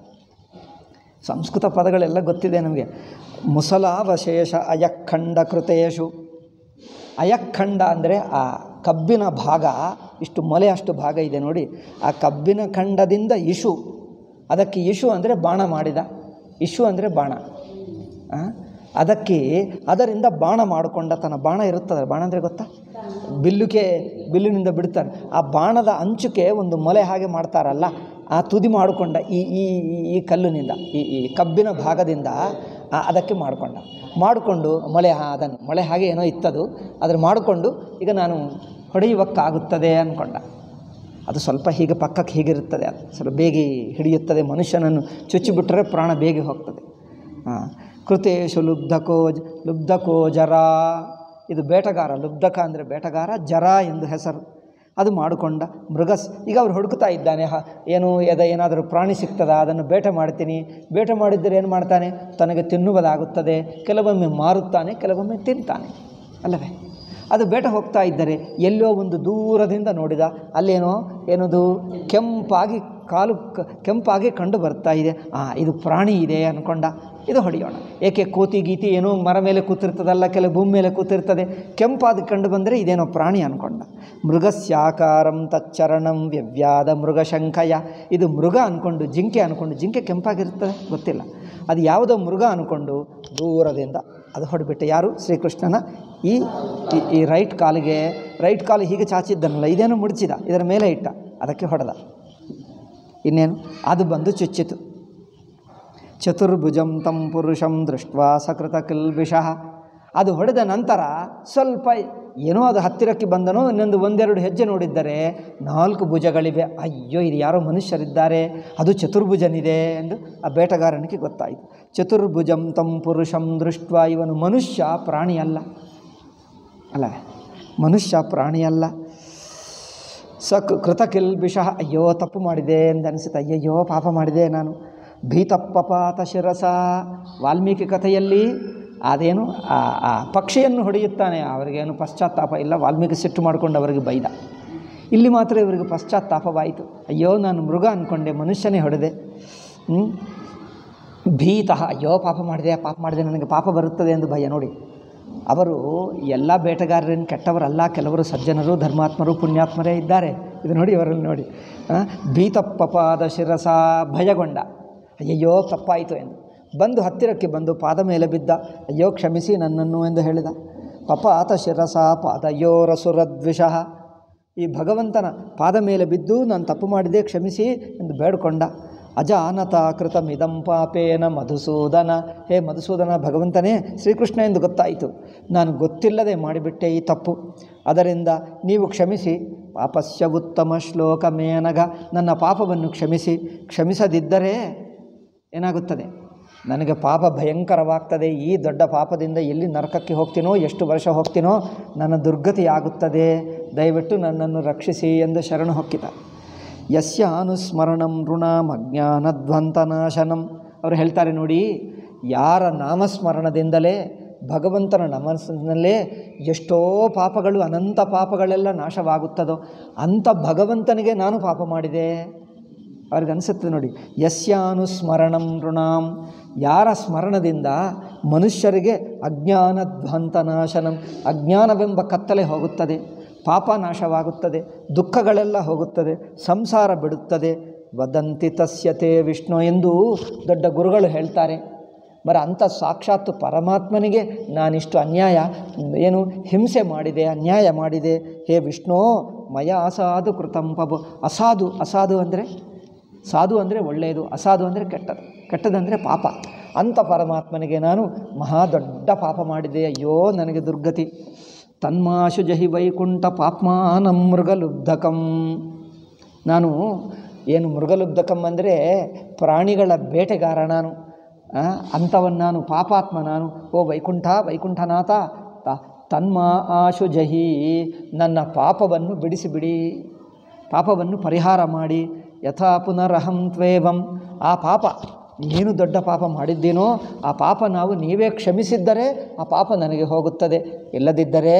ಸಂಸ್ಕೃತ ಪದಗಳೆಲ್ಲ ಗೊತ್ತಿದೆ ನಮಗೆ ಮುಸಲಾವಶೇಷ ಅಯಖಂಡ ಕೃತೇಶು ಅಯಖಂಡ ಅಂದರೆ ಆ ಕಬ್ಬಿನ ಭಾಗ ಇಷ್ಟು ಮೊಲೆ ಅಷ್ಟು ಭಾಗ ಇದೆ ನೋಡಿ ಆ ಕಬ್ಬಿನ ಖಂಡದಿಂದ ಇಶು ಅದಕ್ಕೆ ಇಶು ಅಂದರೆ ಬಾಣ ಮಾಡಿದ ಇಶು ಅಂದರೆ ಬಾಣ ಆ? ಅದಕ್ಕೆ ಅದರಿಂದ ಬಾಣ ಮಾಡಿಕೊಂಡ ತನ್ನ ಬಾಣ ಇರುತ್ತದೆ ಬಾಣ ಅಂದರೆ ಗೊತ್ತಾ ಬಿಲ್ಲುಕೆ ಬಿಲ್ಲಿನಿಂದ ಬಿಡ್ತಾರೆ ಆ ಬಾಣದ ಅಂಚುಕೆ ಒಂದು ಮೊಲೆ ಹಾಗೆ ಮಾಡ್ತಾರಲ್ಲ ಆ ತುದಿ ಮಾಡಿಕೊಂಡ ಈ ಈ ಈ- ಈ ಕಲ್ಲಿನಿಂದ ಈ ಈ ಕಬ್ಬಿನ ಭಾಗದಿಂದ ಆ ಅದಕ್ಕೆ ಮಾಡಿಕೊಂಡ ಮಾಡಿಕೊಂಡು ಮೊಳೆ ಹಾ ಅದನ್ನು ಮೊಳೆ ಹಾಗೆ ಏನೋ ಇತ್ತದು ಅದ್ರ ಮಾಡಿಕೊಂಡು ಈಗ ನಾನು ಹೊಡೆಯುವಕ್ಕಾಗುತ್ತದೆ ಅಂದ್ಕೊಂಡ ಅದು ಸ್ವಲ್ಪ ಹೀಗೆ ಪಕ್ಕಕ್ಕೆ ಹೀಗಿರುತ್ತದೆ ಅದು ಸ್ವಲ್ಪ ಬೇಗ ಹಿಡಿಯುತ್ತದೆ ಮನುಷ್ಯನನ್ನು ಚುಚ್ಚಿಬಿಟ್ಟರೆ ಪ್ರಾಣ ಬೇಗ ಹೋಗ್ತದೆ ಹಾಂ ಕೃತೇಶು ಲುಬ್ಧಕೋಜ್ ಲುಬ್ಧಕೋಜರ ಇದು ಬೇಟಗಾರ ಲುಬ್ಧಕ ಅಂದರೆ ಬೇಟಗಾರ ಜರ ಎಂದು ಹೆಸರು ಅದು ಮಾಡಿಕೊಂಡ ಮೃಗಸ್ ಈಗ ಅವ್ರು ಹುಡುಕ್ತಾ ಇದ್ದಾನೆ ಹ ಏನು ಎದ ಏನಾದರೂ ಪ್ರಾಣಿ ಸಿಗ್ತದಾ ಅದನ್ನು ಬೇಟೆ ಮಾಡ್ತೀನಿ ಬೇಟೆ ಮಾಡಿದ್ದರೆ ಏನು ಮಾಡ್ತಾನೆ ತನಗೆ ತಿನ್ನುವುದಾಗುತ್ತದೆ ಕೆಲವೊಮ್ಮೆ ಮಾರುತ್ತಾನೆ ಕೆಲವೊಮ್ಮೆ ತಿಂತಾನೆ ಅಲ್ಲವೇ ಅದು ಬೇಟೆ ಹೋಗ್ತಾ ಇದ್ದರೆ ಎಲ್ಲೋ ಒಂದು ದೂರದಿಂದ ನೋಡಿದ ಅಲ್ಲೇನೋ ಏನದು ಕೆಂಪಾಗಿ ಕಾಲು ಕ- ಕೆಂಪಾಗಿ ಕಂಡು ಬರ್ತಾ ಇದೆ ಆ ಇದು ಪ್ರಾಣಿ ಇದೆ ಅಂದ್ಕೊಂಡ ಇದು ಹೊಡೆಯೋಣ ಏಕೆ ಕೋತಿ ಗೀತಿ ಏನೋ ಮರ ಮೇಲೆ ಕೂತಿರ್ತದಲ್ಲ ಕೆಲವು ಭೂಮಿ ಮೇಲೆ ಕೂತಿರ್ತದೆ ಕೆಂಪಾದ ಕಂಡು ಬಂದರೆ ಇದೇನೋ ಪ್ರಾಣಿ ಅಂದ್ಕೊಂಡ ಮೃಗಸ್ಯಾಕಾರಂ ತಚ್ಚರಣಂ ವ್ಯವ್ಯಾದ ಮೃಗಶಂಖಯ ಇದು ಮೃಗ ಅಂದ್ಕೊಂಡು ಜಿಂಕೆ ಅಂದ್ಕೊಂಡು ಜಿಂಕೆ ಕೆಂಪಾಗಿರ್ತದೆ ಗೊತ್ತಿಲ್ಲ ಅದು ಯಾವುದೋ ಮೃಗ ಅಂದ್ಕೊಂಡು ದೂರದಿಂದ ಅದು ಹೊಡೆಬಿಟ್ಟೆ ಯಾರು ಶ್ರೀಕೃಷ್ಣನ ಈ ಈ- ಈ ರೈಟ್ ಕಾಲಿಗೆ ರೈಟ್ ಕಾಲು ಹೀಗೆ ಚಾಚಿದ್ದನಲ್ಲ ಇದೇನು ಮುಡಿಚಿದ ಇದರ ಮೇಲೆ ಇಟ್ಟ ಅದಕ್ಕೆ ಹೊಡೆದ ಇನ್ನೇನು ಅದು ಬಂದು ಚುಚ್ಚಿತು ಚತುರ್ಭುಜಂ ತಂ ಪುರುಷಂ ದೃಷ್ಟ್ವಾ ಸಕೃತ ಕಿಲ್ಬಿಷಃ ಅದು ಹೊಡೆದ ನಂತರ ಸ್ವಲ್ಪ ಏನೋ ಅದು ಹತ್ತಿರಕ್ಕೆ ಬಂದನೋ ಇನ್ನೊಂದು ಒಂದೆರಡು ಹೆಜ್ಜೆ ನೋಡಿದ್ದರೆ ನಾಲ್ಕು ಭುಜಗಳಿವೆ ಅಯ್ಯೋ ಇದು ಯಾರೋ ಮನುಷ್ಯರಿದ್ದಾರೆ ಅದು ಚತುರ್ಭುಜನಿದೆ ಎಂದು ಆ ಬೇಟಗಾರನಿಗೆ ಗೊತ್ತಾಯಿತು ಚತುರ್ಭುಜಂ ತಂ ಪುರುಷಂ ದೃಷ್ಟ್ವ ಇವನು ಮನುಷ್ಯ ಪ್ರಾಣಿಯಲ್ಲ ಅಲ್ಲ ಮನುಷ್ಯ ಪ್ರಾಣಿಯಲ್ಲ ಸ ಕ- ಕೃತಕಿಲ್ಬಿಷಃ ಅಯ್ಯೋ ತಪ್ಪು ಮಾಡಿದೆ ಎಂದು ಅನಿಸುತ್ತೆ ಅಯ್ಯಯ್ಯೋ ಪಾಪ ಮಾಡಿದೆ ನಾನು ಭೀತಪ್ಪಪಾತ ಶಿರಸ ವಾಲ್ಮೀಕಿ ಕಥೆಯಲ್ಲಿ ಅದೇನು ಆ ಆ ಪಕ್ಷಿಯನ್ನು ಹೊಡೆಯುತ್ತಾನೆ ಅವರಿಗೇನು ಪಶ್ಚಾತ್ತಾಪ ಇಲ್ಲ ವಾಲ್ಮೀಕಿ ಸಿಟ್ಟು ಮಾಡಿಕೊಂಡು ಅವರಿಗೆ ಬೈದ ಇಲ್ಲಿ ಮಾತ್ರ ಇವರಿಗೆ ಪಶ್ಚಾತ್ತಾಪವಾಯಿತು ಅಯ್ಯೋ ನಾನು ಮೃಗ ಅಂದ್ಕೊಂಡೆ ಮನುಷ್ಯನೇ ಹೊಡೆದೆ ಹ್ಮ್? ಭೀತಃ ಅಯ್ಯೋ ಪಾಪ ಮಾಡಿದೆ ಪಾಪ ಮಾಡಿದೆ ನನಗೆ ಪಾಪ ಬರುತ್ತದೆ ಎಂದು ಭಯ ನೋಡಿ ಅವರು ಎಲ್ಲ ಬೇಟೆಗಾರರೇನು ಕೆಟ್ಟವರಲ್ಲ ಕೆಲವರು ಸಜ್ಜನರು ಧರ್ಮಾತ್ಮರು ಪುಣ್ಯಾತ್ಮರೇ ಇದ್ದಾರೆ ಇದು ನೋಡಿ ಇವರಲ್ಲಿ ನೋಡಿ ಆ, ಭೀತಪ್ಪಪಾದ ಶಿರಸ ಭಯಗೊಂಡ ಅಯ್ಯಯ್ಯೋ ತಪ್ಪಾಯಿತು ಎಂದು ಬಂದು ಹತ್ತಿರಕ್ಕೆ ಬಂದು ಪಾದ ಮೇಲೆ ಬಿದ್ದ ಅಯ್ಯೋ ಕ್ಷಮಿಸಿ ನನ್ನನ್ನು ಎಂದು ಹೇಳಿದ ಪಪಾತ ಶಿರಸ ಪಾದಯೋರಸುರದ್ವಿಷಃ ಈ ಭಗವಂತನ ಪಾದ ಮೇಲೆ ಬಿದ್ದು ನಾನು ತಪ್ಪು ಮಾಡಿದೆ ಕ್ಷಮಿಸಿ ಎಂದು ಬೇಡಿಕೊಂಡ ಅಜಾನತ ಕೃತಮಿದಂ ಪಾಪೇನ ಮಧುಸೂದನ ಹೇ ಮಧುಸೂದನ ಭಗವಂತನೇ ಶ್ರೀಕೃಷ್ಣ ಎಂದು ಗೊತ್ತಾಯಿತು ನಾನು ಗೊತ್ತಿಲ್ಲದೆ ಮಾಡಿಬಿಟ್ಟೆ ಈ ತಪ್ಪು ಅದರಿಂದ ನೀವು ಕ್ಷಮಿಸಿ ಪಾಪಸ್ಯ ಉತ್ತಮ ಶ್ಲೋಕ ಮೇನಗ ನನ್ನ ಪಾಪವನ್ನು ಕ್ಷಮಿಸಿ ಕ್ಷಮಿಸದಿದ್ದರೆ ಏನಾಗುತ್ತದೆ ನನಗೆ ಪಾಪ ಭಯಂಕರವಾಗ್ತದೆ ಈ ದೊಡ್ಡ ಪಾಪದಿಂದ ಎಲ್ಲಿ ನರಕಕ್ಕೆ ಹೋಗ್ತೀನೋ ಎಷ್ಟು ವರ್ಷ ಹೋಗ್ತೀನೋ ನನ್ನ ದುರ್ಗತಿ ಆಗುತ್ತದೆ ದಯವಿಟ್ಟು ನನ್ನನ್ನು ರಕ್ಷಿಸಿ ಎಂದು ಶರಣು ಹೊಕ್ಕಿದ ಯಸ್ಯ ಅನುಸ್ಮರಣಂ ಋಣಂ ಅಜ್ಞಾನಧ್ವಂತನಾಶನಂ ಅವರು ಹೇಳ್ತಾರೆ ನೋಡಿ ಯಾರ ನಾಮಸ್ಮರಣದಿಂದಲೇ ಭಗವಂತನ ನಮಸ್ನಲ್ಲೇ ಎಷ್ಟೋ ಪಾಪಗಳು ಅನಂತ ಪಾಪಗಳೆಲ್ಲ ನಾಶವಾಗುತ್ತದೋ ಅಂಥ ಭಗವಂತನಿಗೆ ನಾನು ಪಾಪ ಮಾಡಿದೆ ಅವ್ರಿಗೆ ಅನಿಸುತ್ತೆ ನೋಡಿ ಯಸ್ಯಾನುಸ್ಮರಣಂ ಋಣಾಂ ಯಾರ ಸ್ಮರಣದಿಂದ ಮನುಷ್ಯರಿಗೆ ಅಜ್ಞಾನಧ್ವಂತನಾಶನಂ ಅಜ್ಞಾನವೆಂಬ ಕತ್ತಲೆ ಹೋಗುತ್ತದೆ ಪಾಪ ನಾಶವಾಗುತ್ತದೆ ದುಃಖಗಳೆಲ್ಲ ಹೋಗುತ್ತದೆ ಸಂಸಾರ ಬಿಡುತ್ತದೆ ವದಂತಿ ತಸ್ಯತೆ ವಿಷ್ಣು ಎಂದು ದೊಡ್ಡ ಗುರುಗಳು ಹೇಳ್ತಾರೆ ಬರ ಅಂಥ ಸಾಕ್ಷಾತ್ ಪರಮಾತ್ಮನಿಗೆ ನಾನಿಷ್ಟು ಅನ್ಯಾಯ ಏನು ಹಿಂಸೆ ಮಾಡಿದೆ ಅನ್ಯಾಯ ಮಾಡಿದೆ ಹೇ ವಿಷ್ಣು ಮಯ ಅಸಾಧು ಕೃತಂ ಪಬು ಅಸಾಧು ಅಸಾಧು ಅಂದರೆ ಸಾಧು ಅಂದರೆ ಒಳ್ಳೆಯದು ಅಸಾಧು ಅಂದರೆ ಕೆಟ್ಟದು ಕೆಟ್ಟದಂದರೆ ಪಾಪ ಅಂಥ ಪರಮಾತ್ಮನಿಗೆ ನಾನು ಮಹಾ ದೊಡ್ಡ ಪಾಪ ಮಾಡಿದೆ ಅಯ್ಯೋ ನನಗೆ ದುರ್ಗತಿ ತನ್ಮಾಶು ಜಹಿ ವೈಕುಂಠ ಪಾಪ್ಮಾನಂ ಮೃಗಲುಬ್ಧಕಂ ನಾನು ಏನು ಮೃಗಲುಬ್ಧಕಂ ಅಂದರೆ ಪ್ರಾಣಿಗಳ ಬೇಟೆಗಾರ ನಾನು ಆ, ಅಂಥವನ್ ನಾನು ಪಾಪಾತ್ಮ ನಾನು ಓ ವೈಕುಂಠ ವೈಕುಂಠನಾಥ ತ- ತನ್ಮಾ ಆಶು ಜಹಿ ನನ್ನ ಪಾಪವನ್ನು ಬಿಡಿಸಿಬಿಡಿ ಪಾಪವನ್ನು ಪರಿಹಾರ ಮಾಡಿ ಯಥಾ ಪುನರಹಂ ತ್ವೇವಂ ಆ ಪಾಪ ಏನು ದೊಡ್ಡ ಪಾಪ ಮಾಡಿದ್ದೀನೋ ಆ ಪಾಪ ನಾವು ನೀವೇ ಕ್ಷಮಿಸಿದ್ದರೆ ಆ ಪಾಪ ನನಗೆ ಹೋಗುತ್ತದೆ ಇಲ್ಲದಿದ್ದರೆ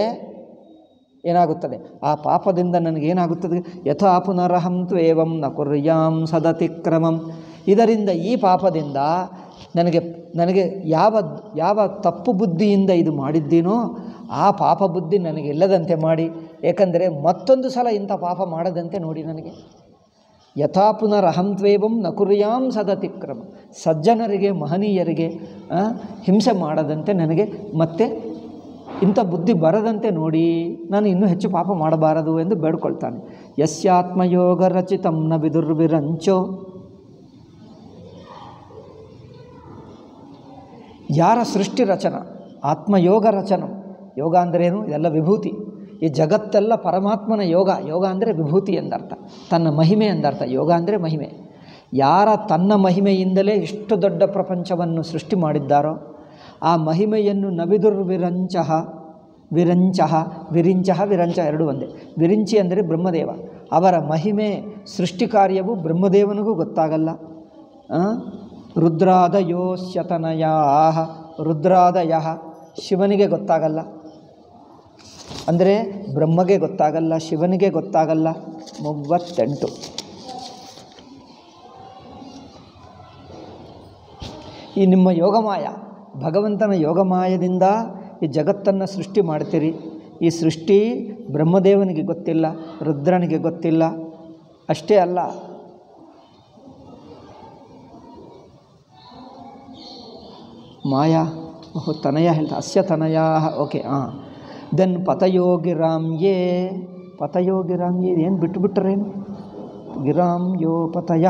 ಏನಾಗುತ್ತದೆ ಆ ಪಾಪದಿಂದ ನನಗೇನಾಗುತ್ತದೆ ಯಥಾ ಪುನರಹಂ ತ್ವೇವಂ ನ ಕುರ್ಯಾಂ ಸದತಿಕ್ರಮಂ ಇದರಿಂದ ಈ ಪಾಪದಿಂದ ನನಗೆ ನನಗೆ ಯಾವ ಯಾವ ತಪ್ಪು ಬುದ್ಧಿಯಿಂದ ಇದು ಮಾಡಿದ್ದೀನೋ ಆ ಪಾಪ ಬುದ್ಧಿ ನನಗೆ ಇಲ್ಲದಂತೆ ಮಾಡಿ ಏಕೆಂದರೆ ಮತ್ತೊಂದು ಸಲ ಇಂಥ ಪಾಪ ಮಾಡದಂತೆ ನೋಡಿ ನನಗೆ ಯಥಾ ಪುನರಹಂ ತ್ವೇವಂ ನ ಕುರ್ಯಾಂ ಸದತಿಕ್ರಮ ಸಜ್ಜನರಿಗೆ ಮಹನೀಯರಿಗೆ ಆ, ಹಿಂಸೆ ಮಾಡದಂತೆ ನನಗೆ ಮತ್ತೆ ಇಂಥ ಬುದ್ಧಿ ಬರದಂತೆ ನೋಡಿ ನಾನು ಇನ್ನೂ ಹೆಚ್ಚು ಪಾಪ ಮಾಡಬಾರದು ಎಂದು ಬೇಡ್ಕೊಳ್ತಾನೆ ಯಸ್ಯಾತ್ಮಯೋಗ ರಚಿತಂ ನ ಬಿದುರ್ವಿರಂಚೋ ಯಾರ ಸೃಷ್ಟಿ ರಚನ ಆತ್ಮಯೋಗ ರಚನ ಯೋಗ ಅಂದ್ರೇನು ಇದೆಲ್ಲ ವಿಭೂತಿ ಈ ಜಗತ್ತೆಲ್ಲ ಪರಮಾತ್ಮನ ಯೋಗ ಯೋಗ ಅಂದರೆ ವಿಭೂತಿ ಎಂದರ್ಥ ತನ್ನ ಮಹಿಮೆ ಎಂದರ್ಥ ಯೋಗ ಅಂದರೆ ಮಹಿಮೆ ಯಾರ ತನ್ನ ಮಹಿಮೆಯಿಂದಲೇ ಇಷ್ಟು ದೊಡ್ಡ ಪ್ರಪಂಚವನ್ನು ಸೃಷ್ಟಿ ಮಾಡಿದ್ದಾರೋ ಆ ಮಹಿಮೆಯನ್ನು ನವಿದುರ್ವಿರಂಚಃ ವಿರಂಚಃ ವಿರಿಂಚಃ ವಿರಂಚ ಎರಡು ಒಂದೇ ವಿರಿಂಚಿ ಅಂದರೆ ಬ್ರಹ್ಮದೇವ ಅವರ ಮಹಿಮೆ ಸೃಷ್ಟಿ ಕಾರ್ಯವು ಬ್ರಹ್ಮದೇವನಿಗೂ ಗೊತ್ತಾಗಲ್ಲ ಆ? ರುದ್ರಾದಯೋಶ್ಯತನಯಾ ರುದ್ರಾದಯ ಶಿವನಿಗೆ ಗೊತ್ತಾಗಲ್ಲ ಅಂದರೆ ಬ್ರಹ್ಮಗೆ ಗೊತ್ತಾಗಲ್ಲ ಶಿವನಿಗೆ ಗೊತ್ತಾಗಲ್ಲ ಮೂವತ್ತೆಂಟು ಈ ನಿಮ್ಮ ಯೋಗಮಾಯ ಭಗವಂತನ ಯೋಗಮಾಯದಿಂದ ಈ ಜಗತ್ತನ್ನು ಸೃಷ್ಟಿ ಮಾಡ್ತೀರಿ ಈ ಸೃಷ್ಟಿ ಬ್ರಹ್ಮದೇವನಿಗೆ ಗೊತ್ತಿಲ್ಲ ರುದ್ರನಿಗೆ ಗೊತ್ತಿಲ್ಲ ಅಷ್ಟೇ ಅಲ್ಲ ಮಾಯಾ ಓಹೋ ತನಯ ಹೇಳ್ತಾ ಅಸ್ಯ ತನಯಾ ಓಕೆ ಹಾಂ ದೆನ್ ಪತಯೋಗಿರಾಮ್ ಯೇ ಪತಯೋಗಿರಾಮ್ ಯೇ ಏನು ಬಿಟ್ಟುಬಿಟ್ರೇನು ಗಿರಾಮ್ ಯೋ ಪತಯ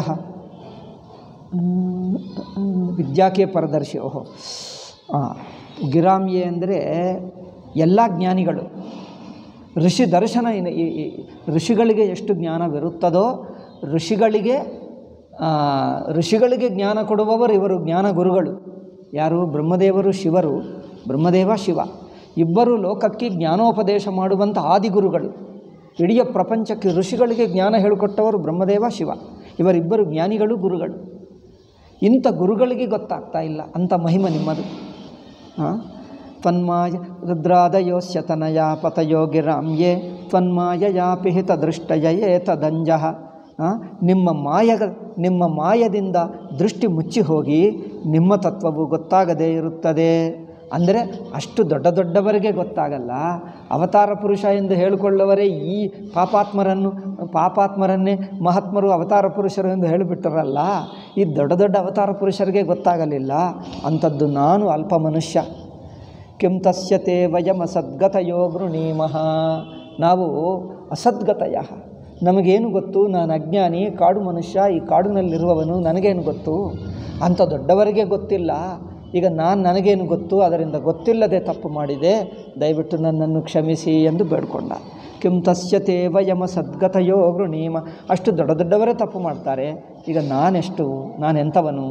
ವಿದ್ಯಾಕೆ ಪರದರ್ಶಿ ಓಹೋ ಹಾಂ ಗಿರಾಮ್ ಯೇ ಅಂದರೆ ಎಲ್ಲ ಜ್ಞಾನಿಗಳು ಋಷಿ ದರ್ಶನ ಇನ್ನು- ಈ- ಈ ಋಷಿಗಳಿಗೆ ಎಷ್ಟು ಜ್ಞಾನವಿರುತ್ತದೋ ಋಷಿಗಳಿಗೆ ಆ, ಋಷಿಗಳಿಗೆ ಜ್ಞಾನ ಕೊಡುವವರು ಇವರು ಜ್ಞಾನ ಗುರುಗಳು ಯಾರು ಬ್ರಹ್ಮದೇವರು ಶಿವರು ಬ್ರಹ್ಮದೇವ ಶಿವ ಇಬ್ಬರು ಲೋಕಕ್ಕೆ ಜ್ಞಾನೋಪದೇಶ ಮಾಡುವಂಥ ಆದಿಗುರುಗಳು ಇಡೀ ಪ್ರಪಂಚಕ್ಕೆ ಋಷಿಗಳಿಗೆ ಜ್ಞಾನ ಹೇಳಿಕೊಟ್ಟವರು ಬ್ರಹ್ಮದೇವ ಶಿವ ಇವರಿಬ್ಬರು ಜ್ಞಾನಿಗಳು ಗುರುಗಳು ಇಂಥ ಗುರುಗಳಿಗೆ ಗೊತ್ತಾಗ್ತಾ ಇಲ್ಲ ಅಂಥ ಮಹಿಮ ನಿಮ್ಮದು ಹಾಂ ತ್ವನ್ಮಾಯ ರುದ್ರಾದಯೋಸ್ಯ ತನಯ ಪತಯೋಗಿರಾಮ್ಯೆ ತ್ವನ್ಮಾಯಯಾ ಪಿಹಿತ ದೃಷ್ಟಯೇ ತದಂಜಃ ನಿಮ್ಮ ಮಾಯ ನಿಮ್ಮ ಮಾಯದಿಂದ ದೃಷ್ಟಿ ಮುಚ್ಚಿ ಹೋಗಿ ನಿಮ್ಮ ತತ್ವವು ಗೊತ್ತಾಗದೇ ಇರುತ್ತದೆ ಅಂದರೆ ಅಷ್ಟು ದೊಡ್ಡ ದೊಡ್ಡವರಿಗೆ ಗೊತ್ತಾಗಲ್ಲ ಅವತಾರ ಪುರುಷ ಎಂದು ಹೇಳಿಕೊಳ್ಳುವವರೇ ಈ ಪಾಪಾತ್ಮರನ್ನು ಪಾಪಾತ್ಮರನ್ನೇ ಮಹಾತ್ಮರು ಅವತಾರ ಪುರುಷರು ಎಂದು ಹೇಳಿಬಿಟ್ಟರಲ್ಲ ಈ ದೊಡ್ಡ ದೊಡ್ಡ ಅವತಾರ ಪುರುಷರಿಗೆ ಗೊತ್ತಾಗಲಿಲ್ಲ ಅಂಥದ್ದು ನಾನು ಅಲ್ಪ ಮನುಷ್ಯ ಕಿಂ ತಸ್ಯ ತೇ ವಯಂ ಅಸದ್ಗತಯೋ ಗೃಣೀಮಃ ನಾವು ಅಸದ್ಗತಯ ನಮಗೇನು ಗೊತ್ತು ನಾನು ಅಜ್ಞಾನಿ ಕಾಡು ಮನುಷ್ಯ ಈ ಕಾಡಿನಲ್ಲಿರುವವನು ನನಗೇನು ಗೊತ್ತು ಅಂಥ ದೊಡ್ಡವರಿಗೆ ಗೊತ್ತಿಲ್ಲ ಈಗ ನಾನು ನನಗೇನು ಗೊತ್ತು ಅದರಿಂದ ಗೊತ್ತಿಲ್ಲದೆ ತಪ್ಪು ಮಾಡಿದೆ ದಯವಿಟ್ಟು ನನ್ನನ್ನು ಕ್ಷಮಿಸಿ ಎಂದು ಬೇಡ್ಕೊಂಡ ಕಿಂ ತಸ್ಯ ತೇ ವಯಮ ಸದ್ಗತಯೋ ಗೃಣೀಮ ಅಷ್ಟು ದೊಡ್ಡ ದೊಡ್ಡವರೇ ತಪ್ಪು ಮಾಡ್ತಾರೆ ಈಗ ನಾನೆಷ್ಟು ನಾನೆಂಥವನು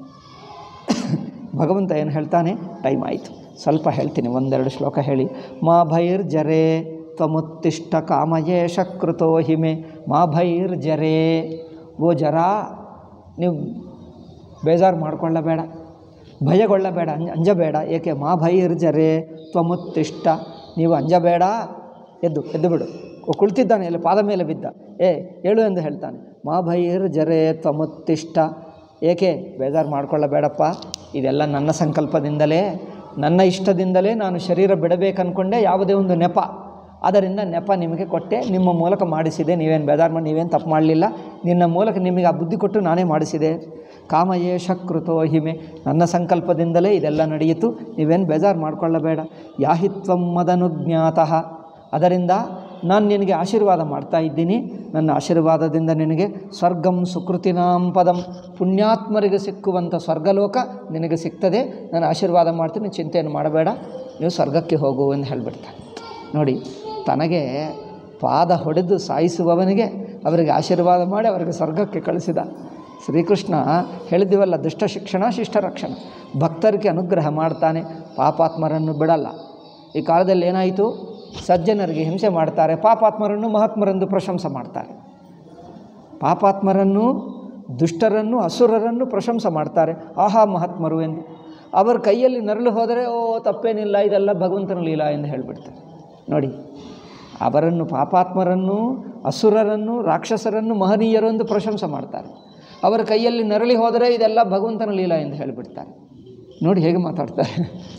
ಭಗವಂತ ಏನು ಹೇಳ್ತಾನೆ ಟೈಮ್ ಆಯಿತು ಸ್ವಲ್ಪ ಹೇಳ್ತೀನಿ ಒಂದೆರಡು ಶ್ಲೋಕ ಹೇಳಿ ಮಾ ಭೈರ್ಜರೆ ತ್ವಮುತ್ತಿಷ್ಟ ಕಾಮಯೇಶ ಕೃತೋ ಹಿಮೆ ಮಾ ಭೈರ್ಜರೆ ಓ ಜರ ನೀವು ಬೇಜಾರು ಮಾಡ್ಕೊಳ್ಳಬೇಡ ಭಯಗೊಳ್ಳಬೇಡ ಅಂಜ ಅಂಜಬೇಡ ಏಕೆ ಮಾ ಭೈರ್ಜರೆ ತ್ವಮುತ್ತಿಷ್ಟ ನೀವು ಅಂಜಬೇಡ ಎದ್ದು ಎದ್ದು ಬಿಡು ಓ, ಕುಳಿತಿದ್ದಾನೆ ಇಲ್ಲಿ ಪಾದ ಮೇಲೆ ಬಿದ್ದ ಏ ಹೇಳು ಎಂದು ಹೇಳ್ತಾನೆ ಮಾ ಭೈರ್ಜರೆ ತ್ವಮುತ್ತಿಷ್ಟ ಏಕೆ ಬೇಜಾರು ಮಾಡ್ಕೊಳ್ಳಬೇಡಪ್ಪ ಇದೆಲ್ಲ ನನ್ನ ಸಂಕಲ್ಪದಿಂದಲೇ ನನ್ನ ಇಷ್ಟದಿಂದಲೇ ನಾನು ಶರೀರ ಬಿಡಬೇಕನ್ಕೊಂಡೆ ಯಾವುದೇ ಒಂದು ನೆಪ ಅದರಿಂದ ನೆಪ ನಿಮಗೆ ಕೊಟ್ಟೆ ನಿಮ್ಮ ಮೂಲಕ ಮಾಡಿಸಿದೆ ನೀವೇನು ಬೇಜಾರು ಮಾಡಿ ನೀವೇನು ತಪ್ಪು ಮಾಡಲಿಲ್ಲ ನಿನ್ನ ಮೂಲಕ ನಿಮಗೆ ಆ ಬುದ್ಧಿ ಕೊಟ್ಟು ನಾನೇ ಮಾಡಿಸಿದೆ ಕಾಮಯೇಶ ಕೃತೋ ಹಿಮೆ ನನ್ನ ಸಂಕಲ್ಪದಿಂದಲೇ ಇದೆಲ್ಲ ನಡೆಯಿತು ನೀವೇನು ಬೇಜಾರು ಮಾಡಿಕೊಳ್ಳಬೇಡ ಯಾಹಿತ್ವಂ ಮದನುಜ್ಞಾತಃ ಅದರಿಂದ ನಾನು ನಿನಗೆ ಆಶೀರ್ವಾದ ಮಾಡ್ತಾ ಇದ್ದೀನಿ ನನ್ನ ಆಶೀರ್ವಾದದಿಂದ ನಿನಗೆ ಸ್ವರ್ಗಂ ಸುಕೃತಿನಾಂ ಪದಂ ಪುಣ್ಯಾತ್ಮರಿಗೆ ಸಿಕ್ಕುವಂಥ ಸ್ವರ್ಗಲೋಕ ನಿನಗೆ ಸಿಗ್ತದೆ ನಾನು ಆಶೀರ್ವಾದ ಮಾಡ್ತೀನಿ ಚಿಂತೆಯನ್ನು ಮಾಡಬೇಡ ನೀವು ಸ್ವರ್ಗಕ್ಕೆ ಹೋಗು ಎಂದು ಹೇಳಿಬಿಡ್ತಾನೆ ನೋಡಿ ತನಗೆ ಪಾದ ಹೊಡೆದು ಸಾಯಿಸುವವನಿಗೆ ಅವರಿಗೆ ಆಶೀರ್ವಾದ ಮಾಡಿ ಅವರಿಗೆ ಸ್ವರ್ಗಕ್ಕೆ ಕಳಿಸಿದ ಶ್ರೀಕೃಷ್ಣ ಹೇಳಿದ್ದೀವಲ್ಲ ದುಷ್ಟ ಶಿಕ್ಷಣ ಶಿಷ್ಟ ರಕ್ಷಣ ಭಕ್ತರಿಗೆ ಅನುಗ್ರಹ ಮಾಡ್ತಾನೆ ಪಾಪಾತ್ಮರನ್ನು ಬಿಡಲ್ಲ ಈ ಕಾಲದಲ್ಲಿ ಏನಾಯಿತು ಸಜ್ಜನರಿಗೆ ಹಿಂಸೆ ಮಾಡ್ತಾರೆ ಪಾಪಾತ್ಮರನ್ನು ಮಹಾತ್ಮರೆಂದು ಪ್ರಶಂಸೆ ಮಾಡ್ತಾರೆ ಪಾಪಾತ್ಮರನ್ನು ದುಷ್ಟರನ್ನು ಅಸುರರನ್ನು ಪ್ರಶಂಸೆ ಮಾಡ್ತಾರೆ ಆಹಾ ಮಹಾತ್ಮರು ಎಂದು ಅವರ ಕೈಯಲ್ಲಿ ನರಳು ಹೋದರೆ ಓ ತಪ್ಪೇನಿಲ್ಲ ಇದೆಲ್ಲ ಭಗವಂತನ ಲೀಲಾ ಎಂದು ಹೇಳಿಬಿಡ್ತಾರೆ ನೋಡಿ ಅವರನ್ನು ಪಾಪಾತ್ಮರನ್ನು ಅಸುರರನ್ನು ರಾಕ್ಷಸರನ್ನು ಮಹನೀಯರು ಎಂದು ಪ್ರಶಂಸೆ ಮಾಡ್ತಾರೆ ಅವರ ಕೈಯಲ್ಲಿ ನರಳಿ ಹೋದರೆ ಇದೆಲ್ಲ ಭಗವಂತನ ಲೀಲಾ ಎಂದು ಹೇಳಿಬಿಡ್ತಾರೆ ನೋಡಿ ಹೇಗೆ ಮಾತಾಡ್ತಾರೆ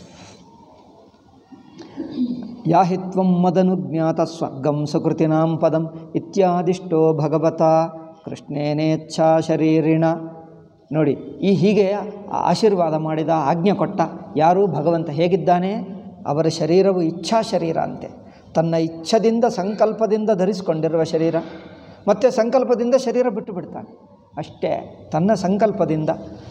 ಯಾಹಿತ್ವಂ ಮದನುಜ್ಞಾತ ಸ್ವರ್ಗಂ ಸುಕೃತಿನಾಂ ಪದಂ ಇತ್ಯಾದಿಷ್ಟೋ ಭಗವತ ಕೃಷ್ಣೇನೇಚ್ಛಾ ಶರೀರಿಣ ನೋಡಿ ಈ ಹೀಗೆ ಆಶೀರ್ವಾದ ಮಾಡಿದ ಆಜ್ಞೆ ಕೊಟ್ಟ ಯಾರು ಭಗವಂತ ಹೇಗಿದ್ದಾನೆ ಅವರ ಶರೀರವು ಇಚ್ಛಾ ಶರೀರ ಅಂತೆ ತನ್ನ ಇಚ್ಛದಿಂದ ಸಂಕಲ್ಪದಿಂದ ಧರಿಸಿಕೊಂಡಿರುವ ಶರೀರ ಮತ್ತು ಸಂಕಲ್ಪದಿಂದ ಶರೀರ ಬಿಟ್ಟು ಬಿಡ್ತಾನೆ ಅಷ್ಟೇ ತನ್ನ ಸಂಕಲ್ಪದಿಂದ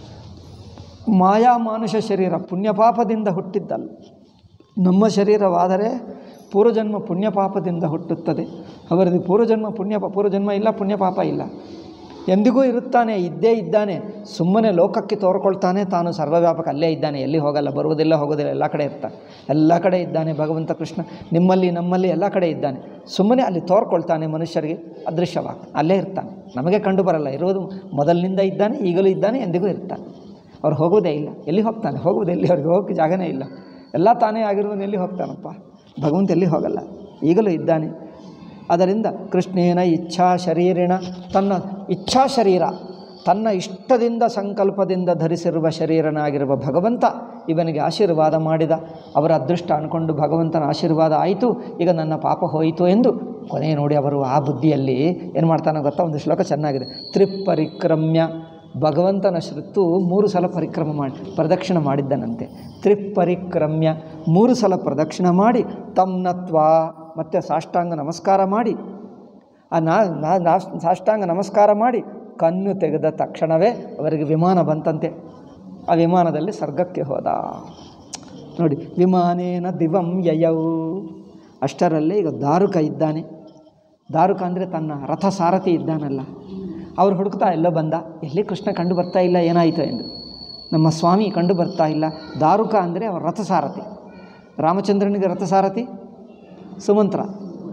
ಮಾಯಾ ಮಾನುಷ ಶರೀರ ಪುಣ್ಯಪಾಪದಿಂದ ಹುಟ್ಟಿದ್ದಲ್ಲ ನಮ್ಮ ಶರೀರವಾದರೆ ಪೂರ್ವಜನ್ಮ ಪುಣ್ಯಪಾಪದಿಂದ ಹುಟ್ಟುತ್ತದೆ ಅವರದು ಪೂರ್ವಜನ್ಮ ಪುಣ್ಯ ಪೂರ್ವಜನ್ಮ ಇಲ್ಲ ಪುಣ್ಯಪಾಪ ಇಲ್ಲ ಎಂದಿಗೂ ಇರುತ್ತಾನೆ ಇದ್ದೇ ಇದ್ದಾನೆ ಸುಮ್ಮನೆ ಲೋಕಕ್ಕೆ ತೋರ್ಕೊಳ್ತಾನೆ ತಾನು ಸರ್ವವ್ಯಾಪಕ ಅಲ್ಲೇ ಇದ್ದಾನೆ ಎಲ್ಲಿ ಹೋಗಲ್ಲ ಬರುವುದಿಲ್ಲ ಹೋಗೋದಿಲ್ಲ ಎಲ್ಲ ಕಡೆ ಇರ್ತಾನೆ ಎಲ್ಲ ಕಡೆ ಇದ್ದಾನೆ ಭಗವಂತ ಕೃಷ್ಣ ನಿಮ್ಮಲ್ಲಿ ನಮ್ಮಲ್ಲಿ ಎಲ್ಲ ಕಡೆ ಇದ್ದಾನೆ ಸುಮ್ಮನೆ ಅಲ್ಲಿ ತೋರ್ಕೊಳ್ತಾನೆ ಮನುಷ್ಯರಿಗೆ ಅದೃಶ್ಯವಾಗ್ತಾನೆ ಅಲ್ಲೇ ಇರ್ತಾನೆ ನಮಗೆ ಕಂಡು ಬರಲ್ಲ ಇರುವುದು ಮೊದಲಿನಿಂದ ಇದ್ದಾನೆ ಈಗಲೂ ಇದ್ದಾನೆ ಎಂದಿಗೂ ಇರ್ತಾನೆ ಅವ್ರು ಹೋಗೋದೇ ಇಲ್ಲ ಎಲ್ಲಿ ಹೋಗ್ತಾನೆ ಹೋಗುವುದು ಎಲ್ಲಿ ಅವ್ರಿಗೆ ಹೋಗೋಕ್ಕೆ ಜಾಗನೇ ಇಲ್ಲ ಎಲ್ಲ ತಾನೇ ಆಗಿರುವನು ಎಲ್ಲಿ ಹೋಗ್ತಾನಪ್ಪ ಭಗವಂತ ಎಲ್ಲಿ ಹೋಗಲ್ಲ ಈಗಲೂ ಇದ್ದಾನೆ ಅದರಿಂದ ಕೃಷ್ಣೇನ ಇಚ್ಛಾ ಶರೀರಿಣ ತನ್ನ ಇಚ್ಛಾ ಶರೀರ ತನ್ನ ಇಷ್ಟದಿಂದ ಸಂಕಲ್ಪದಿಂದ ಧರಿಸಿರುವ ಶರೀರನಾಗಿರುವ ಭಗವಂತ ಇವನಿಗೆ ಆಶೀರ್ವಾದ ಮಾಡಿದ ಅವರ ಅದೃಷ್ಟ ಅಂದ್ಕೊಂಡು ಭಗವಂತನ ಆಶೀರ್ವಾದ ಆಯಿತು ಈಗ ನನ್ನ ಪಾಪ ಹೋಯಿತು ಎಂದು ಕೊನೆ ನೋಡಿ ಅವರು ಆ ಬುದ್ಧಿಯಲ್ಲಿ ಏನು ಮಾಡ್ತಾನೋ ಗೊತ್ತಾ ಒಂದು ಶ್ಲೋಕ ಚೆನ್ನಾಗಿದೆ ತ್ರಿಪರಿಕ್ರಮ್ಯ ಭಗವಂತನ ಶ್ರುತ್ತು ಮೂರು ಸಲ ಪರಿಕ್ರಮ ಮಾಡಿ ಪ್ರದಕ್ಷಿಣೆ ಮಾಡಿದ್ದನಂತೆ ತ್ರಿಪರಿಕ್ರಮ್ಯ ಮೂರು ಸಲ ಪ್ರದಕ್ಷಿಣೆ ಮಾಡಿ ತಮ್ನತ್ವ ಮತ್ತು ಸಾಷ್ಟಾಂಗ ನಮಸ್ಕಾರ ಮಾಡಿ ಆ ನಾ ನಾ- ನಾ ಸಾಷ್ಟಾಂಗ ನಮಸ್ಕಾರ ಮಾಡಿ ಕಣ್ಣು ತೆಗೆದ ತಕ್ಷಣವೇ ಅವರಿಗೆ ವಿಮಾನ ಬಂತಂತೆ ಆ ವಿಮಾನದಲ್ಲಿ ಸ್ವರ್ಗಕ್ಕೆ ಹೋದ ನೋಡಿ ವಿಮಾನೇನ ದಿವಂ ಯಯವು ಅಷ್ಟರಲ್ಲೇ ಈಗ ದಾರುಕ ಇದ್ದಾನೆ ದಾರುಕ ಅಂದರೆ ತನ್ನ ರಥ ಸಾರಥಿ ಇದ್ದಾನಲ್ಲ ಅವ್ರು ಹುಡುಕ್ತಾ ಎಲ್ಲೋ ಬಂದ ಎಲ್ಲಿ ಕೃಷ್ಣ ಕಂಡು ಬರ್ತಾ ಇಲ್ಲ ಏನಾಯಿತು ಎಂದು ನಮ್ಮ ಸ್ವಾಮಿ ಕಂಡು ಬರ್ತಾ ಇಲ್ಲ ದಾರುಕ ಅಂದರೆ ಅವರ ರಥ ಸಾರಥಿ ರಾಮಚಂದ್ರನಿಗೆ ರಥ ಸಾರಥಿ ಸುಮಂತ್ರ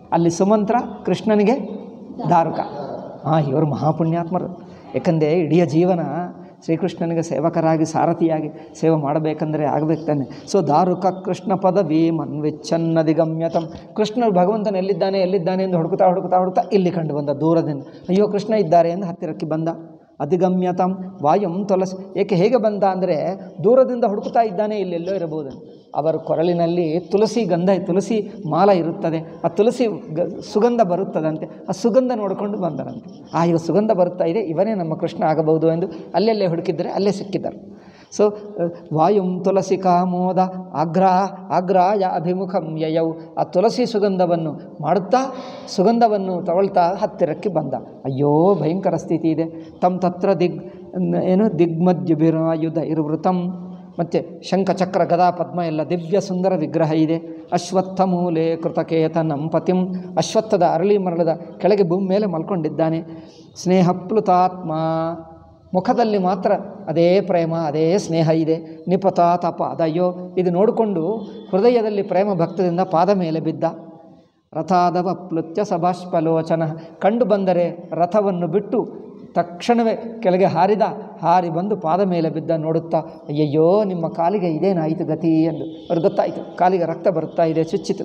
ಅಲ್ಲಿ ಸುಮಂತ್ರ ಕೃಷ್ಣನಿಗೆ ದಾರುಕ ಹಾಂ ಇವರು ಮಹಾಪುಣ್ಯಾತ್ಮರು ಯಾಕಂದರೆ ಇಡೀ ಜೀವನ ಶ್ರೀಕೃಷ್ಣನಿಗೆ ಸೇವಕರಾಗಿ ಸಾರಥಿಯಾಗಿ ಸೇವೆ ಮಾಡಬೇಕಂದ್ರೆ ಆಗಬೇಕು ತಾನೆ ಸೊ ದಾರುಕ ಕೃಷ್ಣ ಪದವಿ ಮನ್ವಿಚ್ಛನ್ನದಿಗಮ್ಯತಂ ಕೃಷ್ಣ ಭಗವಂತನ ಎಲ್ಲಿದ್ದಾನೆ ಎಲ್ಲಿದ್ದಾನೆ ಎಂದು ಹುಡುಕ್ತಾ ಹುಡುಕ್ತಾ ಹುಡುಕ್ತಾ ಇಲ್ಲಿ ಕಂಡು ಬಂದ ದೂರದಿಂದ ಅಯ್ಯೋ ಕೃಷ್ಣ ಇದ್ದಾರೆ ಎಂದು ಹತ್ತಿರಕ್ಕೆ ಬಂದ ಅಧಿಗಮ್ಯತಂ ವಾಯುಂ ತುಲಸಿ ಏಕೆ ಹೇಗೆ ಬಂದ ಅಂದರೆ ದೂರದಿಂದ ಹುಡುಕ್ತಾ ಇದ್ದಾನೆ ಇಲ್ಲೆಲ್ಲೋ ಇರಬಹುದು ಅವರ ಕೊರಳಿನಲ್ಲಿ ತುಳಸಿ ಗಂಧ ತುಳಸಿ ಮಾಲ ಇರುತ್ತದೆ ಆ ತುಳಸಿ ಗ ಸುಗಂಧ ಬರುತ್ತದಂತೆ ಆ ಸುಗಂಧ ನೋಡಿಕೊಂಡು ಬಂದರಂತೆ ಆ ಇವ ಸುಗಂಧ ಬರುತ್ತಾ ಇದೆ ಇವನೇ ನಮ್ಮ ಕೃಷ್ಣ ಆಗಬಹುದು ಎಂದು ಅಲ್ಲೆಲ್ಲೇ ಹುಡುಕಿದರೆ ಅಲ್ಲೇ ಸಿಕ್ಕಿದರು ಸೊ ವಾಯುಂ ತುಳಸಿ ಕಾಮೋದ ಆಗ್ರಹ ಆಗ್ರಾಯ ಅಭಿಮುಖಂ ಯಯೌ ಆ ತುಳಸಿ ಸುಗಂಧವನ್ನು ಮಾಡುತ್ತಾ ಸುಗಂಧವನ್ನು ತಗೊಳ್ತಾ ಹತ್ತಿರಕ್ಕೆ ಬಂದ ಅಯ್ಯೋ ಭಯಂಕರ ಸ್ಥಿತಿ ಇದೆ ತಮ್ ತತ್ರ ದಿಗ್ ಏನು ದಿಗ್ಮದ್ಯುಭಿರಾಯುಧ ಇರುವೃತಂ ಮತ್ತು ಶಂಖ ಚಕ್ರ ಗದಾ ಪದ್ಮ ಎಲ್ಲ ದಿವ್ಯ ಸುಂದರ ವಿಗ್ರಹ ಇದೆ ಅಶ್ವತ್ಥ ಮೂಲೆ ಕೃತಕೇತನಂ ಪತಿಂ ಅಶ್ವತ್ಥದ ಅರಳಿ ಮರಳದ ಕೆಳಗೆ ಭೂಮಿ ಮೇಲೆ ಮಲ್ಕೊಂಡಿದ್ದಾನೆ ಸ್ನೇಹಪ್ಲುತಾತ್ಮ ಮುಖದಲ್ಲಿ ಮಾತ್ರ ಅದೇ ಪ್ರೇಮ ಅದೇ ಸ್ನೇಹ ಇದೆ ನಿಪತ ತಪ ಅದಯ್ಯೋ ಇದು ನೋಡಿಕೊಂಡು ಹೃದಯದಲ್ಲಿ ಪ್ರೇಮ ಭಕ್ತದಿಂದ ಪಾದ ಮೇಲೆ ಬಿದ್ದ ರಥಾದವ ಪ್ಲುತ್ಯ ಸಭಾಷ್ಪಲೋಚನ ಕಂಡು ಬಂದರೆ ರಥವನ್ನು ಬಿಟ್ಟು ತಕ್ಷಣವೇ ಕೆಳಗೆ ಹಾರಿದ ಹಾರಿ ಬಂದು ಪಾದ ಮೇಲೆ ಬಿದ್ದ ನೋಡುತ್ತಾ ಅಯ್ಯಯ್ಯೋ ನಿಮ್ಮ ಕಾಲಿಗೆ ಇದೇನಾಯಿತು ಗತಿ ಎಂದು ಅವ್ರಿಗೆ ಗೊತ್ತಾಯಿತು ಕಾಲಿಗೆ ರಕ್ತ ಬರುತ್ತಾ ಇದೆ ಚುಚ್ಚಿತು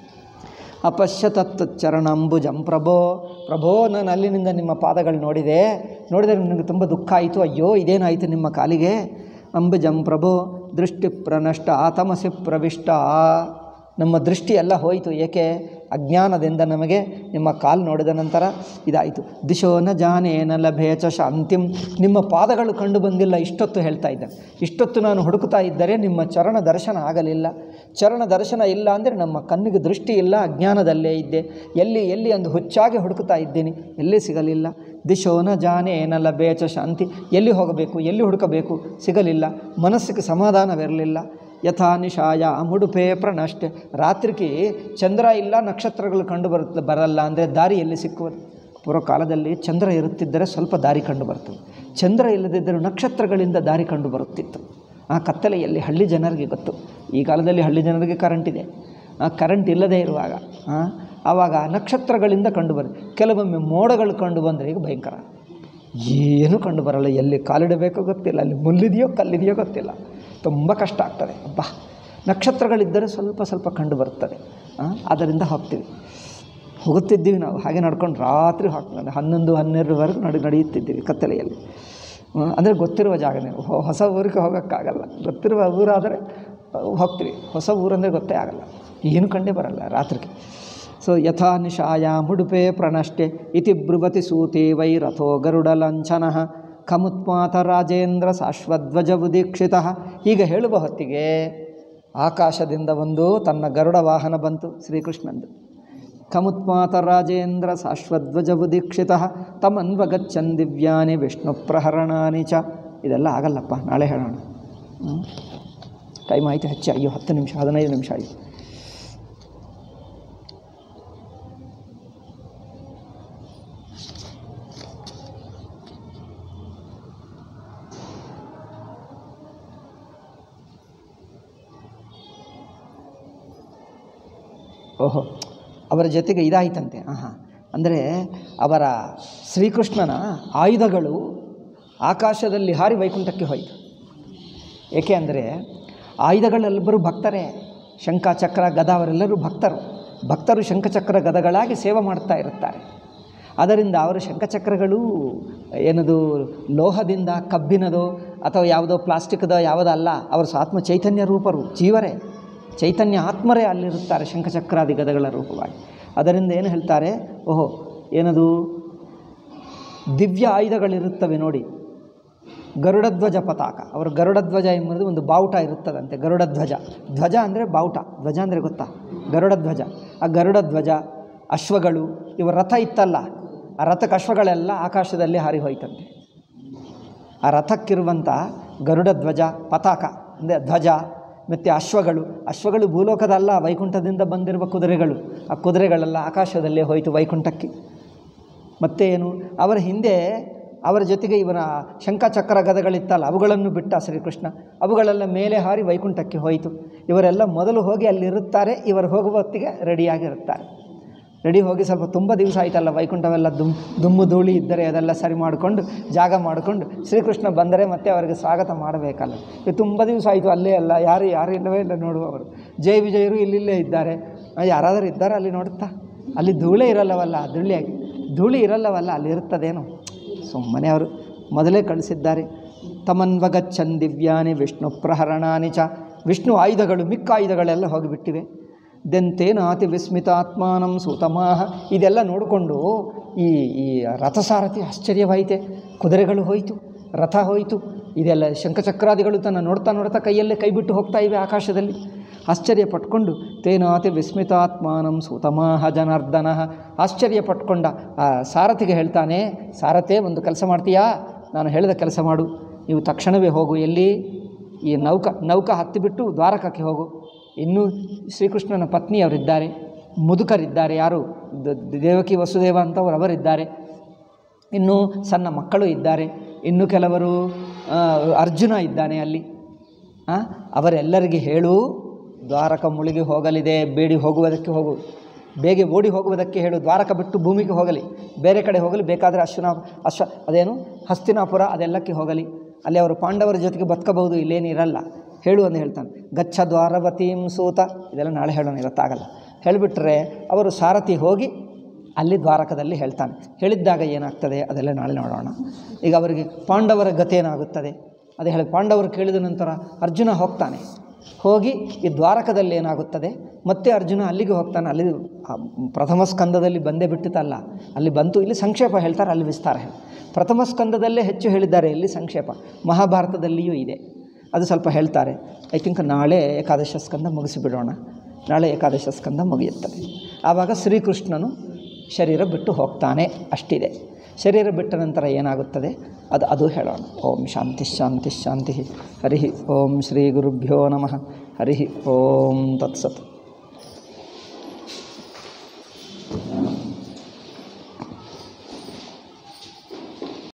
ಅಪಶ್ಯ ತತ್ತು ಚರಣಂಬುಜಂ ಪ್ರಭೋ ಪ್ರಭೋ ನಾನು ಅಲ್ಲಿನಿಂದ ನಿಮ್ಮ ಪಾದಗಳು ನೋಡಿದೆ ನೋಡಿದರೆ ನನಗೆ ತುಂಬ ದುಃಖ ಆಯಿತು ಅಯ್ಯೋ ಇದೇನಾಯಿತು ನಿಮ್ಮ ಕಾಲಿಗೆ ಅಂಬುಜಂ ಪ್ರಭೋ ದೃಷ್ಟಿ ಪ್ರನಷ್ಟ ತಮಸಿ ಪ್ರವಿಷ್ಟ ನಮ್ಮ ದೃಷ್ಟಿ ಎಲ್ಲ ಹೋಯಿತು ಏಕೆ ಅಜ್ಞಾನದಿಂದ ನಮಗೆ ನಿಮ್ಮ ಕಾಲು ನೋಡಿದ ನಂತರ ಇದಾಯಿತು ದಿಶೋ ನ ಜಾನೇ ನ ಲಭೆ ಚ ಶಾಂತಿಂ ನಿಮ್ಮ ಪಾದಗಳು ಕಂಡು ಬಂದಿಲ್ಲ ಇಷ್ಟೊತ್ತು ಹೇಳ್ತಾ ಇದ್ದಾನೆ ಇಷ್ಟೊತ್ತು ನಾನು ಹುಡುಕ್ತಾ ಇದ್ದರೆ ನಿಮ್ಮ ಚರಣ ದರ್ಶನ ಆಗಲಿಲ್ಲ ಚರಣ ದರ್ಶನ ಇಲ್ಲ ಅಂದರೆ ನಮ್ಮ ಕಣ್ಣಿಗೆ ದೃಷ್ಟಿ ಇಲ್ಲ ಅಜ್ಞಾನದಲ್ಲೇ ಇದ್ದೆ ಎಲ್ಲಿ ಎಲ್ಲಿ ಅಂದು ಹುಚ್ಚಾಗಿ ಹುಡುಕ್ತಾ ಇದ್ದೀನಿ ಎಲ್ಲಿ ಸಿಗಲಿಲ್ಲ ದಿಶೋ ನ ಜಾನೇ ನ ಲಭೆ ಚ ಶಾಂತಿ ಎಲ್ಲಿ ಹೋಗಬೇಕು ಎಲ್ಲಿ ಹುಡುಕಬೇಕು ಸಿಗಲಿಲ್ಲ ಮನಸ್ಸಿಗೆ ಸಮಾಧಾನವಿರಲಿಲ್ಲ ಯಥಾ ನಿಶಾಯ ಮುಡುಪೆ ಪ್ರಣಷ್ಟೆ ರಾತ್ರಿಗೆ ಚಂದ್ರ ಇಲ್ಲ ನಕ್ಷತ್ರಗಳು ಕಂಡು ಬರುತ್ತೆ ಬರಲ್ಲ ಅಂದರೆ ದಾರಿ ಎಲ್ಲಿ ಸಿಕ್ಕುವುದು ಪೂರ್ವ ಕಾಲದಲ್ಲಿ ಚಂದ್ರ ಇರುತ್ತಿದ್ದರೆ ಸ್ವಲ್ಪ ದಾರಿ ಕಂಡು ಬರ್ತದೆ ಚಂದ್ರ ಇಲ್ಲದಿದ್ದರೆ ನಕ್ಷತ್ರಗಳಿಂದ ದಾರಿ ಕಂಡು ಬರುತ್ತಿತ್ತು ಆ ಕತ್ತಲೆಯಲ್ಲಿ ಹಳ್ಳಿ ಜನರಿಗೆ ಗೊತ್ತು ಈ ಕಾಲದಲ್ಲಿ ಹಳ್ಳಿ ಜನರಿಗೆ ಕರೆಂಟ್ ಇದೆ ಆ ಕರೆಂಟ್ ಇಲ್ಲದೇ ಇರುವಾಗ ಆ, ಆವಾಗ ನಕ್ಷತ್ರಗಳಿಂದ ಕಂಡು ಬರುತ್ತೆ ಕೆಲವೊಮ್ಮೆ ಮೋಡಗಳು ಕಂಡು ಬಂದರೆ ಈಗ ಭಯಂಕರ ಏನೂ ಕಂಡು ಬರಲ್ಲ ಎಲ್ಲಿ ಕಾಲಿಡಬೇಕೋ ಗೊತ್ತಿಲ್ಲ ಅಲ್ಲಿ ಮುಲ್ಲಿದೆಯೋ ಕಲ್ಲಿದೆಯೋ ಗೊತ್ತಿಲ್ಲ ತುಂಬ ಕಷ್ಟ ಆಗ್ತದೆ ಅಬ್ಬಾ ನಕ್ಷತ್ರಗಳಿದ್ದರೆ ಸ್ವಲ್ಪ ಸ್ವಲ್ಪ ಕಂಡು ಬರ್ತದೆ ಆ, ಅದರಿಂದ ಹೋಗ್ತೀವಿ ಹೋಗುತ್ತಿದ್ದೀವಿ ನಾವು ಹಾಗೆ ನಡ್ಕೊಂಡು ರಾತ್ರಿ ಹೋಗ್ತದೆ ಹನ್ನೊಂದು ಹನ್ನೆರಡುವರೆಗೂ ನಡೆ ನಡೆಯುತ್ತಿದ್ದೀವಿ ಕತ್ತಲೆಯಲ್ಲಿ ಅಂದರೆ ಗೊತ್ತಿರುವ ಜಾಗನೇ ಹೊ- ಹೊಸ ಊರಿಗೆ ಹೋಗೋಕ್ಕಾಗಲ್ಲ ಗೊತ್ತಿರುವ ಊರಾದರೆ ಅಹ್, ಹೋಗ್ತೀವಿ ಹೊಸ ಊರಂದರೆ ಗೊತ್ತೇ ಆಗಲ್ಲ ಏನು ಕಂಡೇ ಬರಲ್ಲ ರಾತ್ರಿಗೆ ಸೊ ಯಥಾ ನಿಶಾಯ ಮುಡುಪೆ ಪ್ರಣಷ್ಟೆ ಇತಿ ಬ್ರುವತಿ ಸೂತೆ ವೈ ರಥೋ ಗರುಡಲಂಛನ ಖಮುತ್ಮಾತ ರಾಜೇಂದ್ರ ಶಾಶ್ವಧ್ವಜವು ದೀಕ್ಷಿತ ಹೀಗೆ ಹೇಳುವ ಹೊತ್ತಿಗೆ ಆಕಾಶದಿಂದ ಒಂದು ತನ್ನ ಗರುಡ ವಾಹನ ಬಂತು ಶ್ರೀಕೃಷ್ಣಂದು ಖಮುತ್ಮಾತ ರಾಜೇಂದ್ರ ಶಾಶ್ವಧ್ವಜವು ದೀಕ್ಷಿತ ತಮನ್ವಗಚ್ಚನ್ ದಿವ್ಯಾನಿ ವಿಷ್ಣು ಪ್ರಹರಣಾನಿ ಚ ಇದೆಲ್ಲ ಆಗಲ್ಲಪ್ಪ ನಾಳೆ ಹೇಳೋಣ ಹ್ಮ್? ಟೈಮ್ ಆಯಿತು ಹೆಚ್ಚು ಅಯ್ಯೋ ಹತ್ತು ನಿಮಿಷ ಹದಿನೈದು ನಿಮಿಷ ಆಯಿತು ಓಹೋ ಅವರ ಜೊತೆಗೆ ಇದಾಯಿತಂತೆ ಹಾಂ ಹಾಂ ಅಂದರೆ ಅವರ ಶ್ರೀಕೃಷ್ಣನ ಆಯುಧಗಳು ಆಕಾಶದಲ್ಲಿ ಹಾರಿ ವೈಕುಂಠಕ್ಕೆ ಹೋಯಿತು ಏಕೆ ಅಂದರೆ ಆಯುಧಗಳೆಲ್ಲರೂ ಭಕ್ತರೇ ಶಂಖ ಚಕ್ರ ಗದ ಅವರೆಲ್ಲರೂ ಭಕ್ತರು ಭಕ್ತರು ಶಂಖಚಕ್ರ ಗದಗಳಾಗಿ ಸೇವೆ ಮಾಡ್ತಾ ಇರುತ್ತಾರೆ ಅದರಿಂದ ಅವರ ಶಂಖಚಕ್ರಗಳು ಏನದು ಲೋಹದಿಂದ ಕಬ್ಬಿನದೋ ಅಥವಾ ಯಾವುದೋ ಪ್ಲಾಸ್ಟಿಕ್ದೋ ಯಾವುದಲ್ಲ ಅವರು ಆತ್ಮ ಚೈತನ್ಯ ರೂಪರು ಜೀವರೇ ಚೈತನ್ಯ ಆತ್ಮರೇ ಅಲ್ಲಿರುತ್ತಾರೆ ಶಂಖಚಕ್ರಾದಿ ಗದಗಳ ರೂಪವಾಗಿ ಅದರಿಂದ ಏನು ಹೇಳ್ತಾರೆ ಓಹೋ ಏನದು ದಿವ್ಯ ಆಯುಧಗಳಿರುತ್ತವೆ ನೋಡಿ ಗರುಡಧ್ವಜ ಪತಾಕ ಅವರು ಗರುಡಧ್ವಜ ಎಂಬುದು ಒಂದು ಬಾವುಟ ಇರುತ್ತದಂತೆ ಗರುಡಧ್ವಜ ಧ್ವಜ ಅಂದರೆ ಬಾವುಟ ಧ್ವಜ ಅಂದರೆ ಗೊತ್ತಾ ಗರುಡಧ್ವಜ ಆ ಗರುಡಧ್ವಜ ಅಶ್ವಗಳು ಇವ ರಥ ಇತ್ತಲ್ಲ ಆ ರಥಕ್ಕೆ ಅಶ್ವಗಳೆಲ್ಲ ಆಕಾಶದಲ್ಲಿ ಹಾರಿ ಹೋಯ್ತಂತೆ ಆ ರಥಕ್ಕಿರುವಂಥ ಗರುಡಧ್ವಜ ಪತಾಕ ಅಂದರೆ ಧ್ವಜ ಮತ್ತು ಅಶ್ವಗಳು ಅಶ್ವಗಳು ಭೂಲೋಕದಲ್ಲ ವೈಕುಂಠದಿಂದ ಬಂದಿರುವ ಕುದುರೆಗಳು ಆ ಕುದುರೆಗಳೆಲ್ಲ ಆಕಾಶದಲ್ಲೇ ಹೋಯಿತು ವೈಕುಂಠಕ್ಕೆ ಮತ್ತೆ ಏನು ಅವರ ಹಿಂದೆ ಅವರ ಜೊತೆಗೆ ಇವನ ಶಂಖಚಕ್ರ ಗದಗಳಿತ್ತಲ್ಲ ಅವುಗಳನ್ನು ಬಿಟ್ಟ ಶ್ರೀಕೃಷ್ಣ ಅವುಗಳೆಲ್ಲ ಮೇಲೆ ಹಾರಿ ವೈಕುಂಠಕ್ಕೆ ಹೋಯಿತು ಇವರೆಲ್ಲ ಮೊದಲು ಹೋಗಿ ಅಲ್ಲಿರುತ್ತಾರೆ ಇವರು ಹೋಗುವ ಹೊತ್ತಿಗೆ ರೆಡಿಯಾಗಿರುತ್ತಾರೆ ರೆಡಿ ಹೋಗಿ ಸ್ವಲ್ಪ ತುಂಬ ದಿವಸ ಆಯ್ತಲ್ಲ ವೈಕುಂಠವೆಲ್ಲ ದುಮ್ ದುಮ್ಮು ಧೂಳಿ ಇದ್ದರೆ ಅದೆಲ್ಲ ಸರಿ ಮಾಡಿಕೊಂಡು ಜಾಗ ಮಾಡಿಕೊಂಡು ಶ್ರೀಕೃಷ್ಣ ಬಂದರೆ ಮತ್ತೆ ಅವರಿಗೆ ಸ್ವಾಗತ ಮಾಡಬೇಕಲ್ಲ ಇದು ತುಂಬ ದಿವಸ ಆಯಿತು ಅಲ್ಲೇ ಅಲ್ಲ ಯಾರು ಯಾರು ಇಲ್ಲವೇ ಇಲ್ಲ ನೋಡುವವರು ಜಯ ವಿಜಯರು ಇಲ್ಲಿಲ್ಲೇ ಇದ್ದಾರೆ ಆ, ಯಾರಾದರೂ ಇದ್ದಾರೆ ಅಲ್ಲಿ ನೋಡುತ್ತಾ ಅಲ್ಲಿ ಧೂಳೇ ಇರಲ್ಲವಲ್ಲ ಧೂಳಿಯಾಗಿ ಧೂಳಿ ಇರಲ್ಲವಲ್ಲ ಅಲ್ಲಿ ಇರುತ್ತದೇನೋ ಸುಮ್ಮನೆ ಅವರು ಮೊದಲೇ ಕಳಿಸಿದ್ದಾರೆ ತಮನ್ವಗಚ್ಚನ್ ದಿವ್ಯಾನಿ ವಿಷ್ಣು ಪ್ರಹರಣಾನಿ ಚ ವಿಷ್ಣು ಆಯುಧಗಳು ಮಿಕ್ಕ ಆಯುಧಗಳೆಲ್ಲ ಹೋಗಿಬಿಟ್ಟಿವೆ ದೆಂತೇನಾತಿ ವಿಸ್ಮಿತಾತ್ಮಾನಂ ಸೂತಮಾಹ ಇದೆಲ್ಲ ನೋಡಿಕೊಂಡು ಈ ಈ ರಥಸಾರಥಿ ಆಶ್ಚರ್ಯವಾಯಿತೆ ಕುದುರೆಗಳು ಹೋಯಿತು ರಥ ಹೋಯಿತು ಇದೆಲ್ಲ ಶಂಖಚಕ್ರಾದಿಗಳು ತನ್ನ ನೋಡ್ತಾ ನೋಡ್ತಾ ಕೈಯಲ್ಲೇ ಕೈ ಬಿಟ್ಟು ಹೋಗ್ತಾ ಇವೆ ಆಕಾಶದಲ್ಲಿ ಆಶ್ಚರ್ಯ ಪಟ್ಕೊಂಡು ತೇನಾತಿ ವಿಸ್ಮಿತಾತ್ಮಾನಂ ಸೂತಮಾಹ ಜನಾರ್ದನ ಆಶ್ಚರ್ಯ ಪಟ್ಕೊಂಡ ಆ ಸಾರಥಿಗೆ ಹೇಳ್ತಾನೆ ಸಾರಥೆ ಒಂದು ಕೆಲಸ ಮಾಡ್ತೀಯಾ ನಾನು ಹೇಳಿದ ಕೆಲಸ ಮಾಡು ನೀವು ತಕ್ಷಣವೇ ಹೋಗು ಎಲ್ಲಿ ಈ ನೌಕ ನೌಕ ಹತ್ತಿಬಿಟ್ಟು ದ್ವಾರಕಕ್ಕೆ ಹೋಗು ಇನ್ನೂ ಶ್ರೀಕೃಷ್ಣನ ಪತ್ನಿಯವರಿದ್ದಾರೆ ಮುದುಕರಿದ್ದಾರೆ ಯಾರು ದ- ದೇವಕಿ ವಸುದೇವ ಅಂತವರು ಅವರಿದ್ದಾರೆ ಇನ್ನೂ ಸಣ್ಣ ಮಕ್ಕಳು ಇದ್ದಾರೆ ಇನ್ನು ಕೆಲವರು ಆ, ಅರ್ಜುನ ಇದ್ದಾನೆ ಅಲ್ಲಿ ಆ, ಅವರೆಲ್ಲರಿಗೆ ಹೇಳು ದ್ವಾರಕ ಮುಳುಗಿ ಹೋಗಲಿದೆ ಬೇಡಿ ಹೋಗುವುದಕ್ಕೆ ಹೋಗು ಬೇಗ ಓಡಿ ಹೋಗುವುದಕ್ಕೆ ಹೇಳು ದ್ವಾರಕ ಬಿಟ್ಟು ಭೂಮಿಗೆ ಹೋಗಲಿ ಬೇರೆ ಕಡೆ ಹೋಗಲಿ ಬೇಕಾದರೆ ಅಶ್ವನ ಅಶ್ವ ಅದೇನು ಹಸ್ತಿನಾಪುರ ಅದೆಲ್ಲಕ್ಕೆ ಹೋಗಲಿ ಅಲ್ಲಿ ಅವರು ಪಾಂಡವರ ಜೊತೆಗೆ ಬದುಕಬಹುದು ಇಲ್ಲೇನಿರಲ್ಲ ಹೇಳು ಅಂತ ಹೇಳ್ತಾನೆ ಗಚ್ಚ ದ್ವಾರವತೀಂ ಸೂತ ಇದೆಲ್ಲ ನಾಳೆ ಹೇಳೋಣ ಇವತ್ತಾಗಲ್ಲ ಹೇಳಿಬಿಟ್ರೆ ಅವರು ಸಾರಥಿ ಹೋಗಿ ಅಲ್ಲಿ ದ್ವಾರಕದಲ್ಲಿ ಹೇಳ್ತಾನೆ ಹೇಳಿದ್ದಾಗ ಏನಾಗ್ತದೆ ಅದೆಲ್ಲ ನಾಳೆ ನೋಡೋಣ ಈಗ ಅವರಿಗೆ ಪಾಂಡವರ ಗತಿ ಏನಾಗುತ್ತದೆ ಅದೇ ಹೇಳಿ ಪಾಂಡವರು ಕೇಳಿದ ನಂತರ ಅರ್ಜುನ ಹೋಗ್ತಾನೆ ಹೋಗಿ ಈ ದ್ವಾರಕದಲ್ಲಿ ಏನಾಗುತ್ತದೆ ಮತ್ತೆ ಅರ್ಜುನ ಅಲ್ಲಿಗೆ ಹೋಗ್ತಾನೆ ಅಲ್ಲಿ ಆ ಪ್ರಥಮ ಸ್ಕಂದದಲ್ಲಿ ಬಂದೇ ಬಿಟ್ಟಿತಲ್ಲ ಅಲ್ಲಿ ಬಂತು ಇಲ್ಲಿ ಸಂಕ್ಷೇಪ ಹೇಳ್ತಾರೆ ಅಲ್ಲಿ ವಿಸ್ತಾರ ಹೇಳಿ ಪ್ರಥಮ ಸ್ಕಂದದಲ್ಲೇ ಹೆಚ್ಚು ಹೇಳಿದ್ದಾರೆ ಇಲ್ಲಿ ಸಂಕ್ಷೇಪ ಮಹಾಭಾರತದಲ್ಲಿಯೂ ಇದೆ ಅದು ಸ್ವಲ್ಪ ಹೇಳ್ತಾರೆ ಐ ಥಿಂಕ್ ನಾಳೆ ಏಕಾದಶ ಸ್ಕಂದ ಮುಗಿಸಿಬಿಡೋಣ ನಾಳೆ ಏಕಾದಶ ಸ್ಕಂದ ಮುಗಿಯುತ್ತದೆ ಆವಾಗ ಶ್ರೀಕೃಷ್ಣನು ಶರೀರ ಬಿಟ್ಟು ಹೋಗ್ತಾನೆ ಅಷ್ಟಿದೆ ಶರೀರ ಬಿಟ್ಟ ನಂತರ ಏನಾಗುತ್ತದೆ ಅದು ಅದು ಹೇಳೋಣ ಓಂ ಶಾಂತಿ ಶಾಂತಿ ಶಾಂತಿ ಹರಿ ಓಂ ಶ್ರೀ ಗುರುಭ್ಯೋ ನಮಃ ಹರಿ ಓಂ ತತ್ಸತ್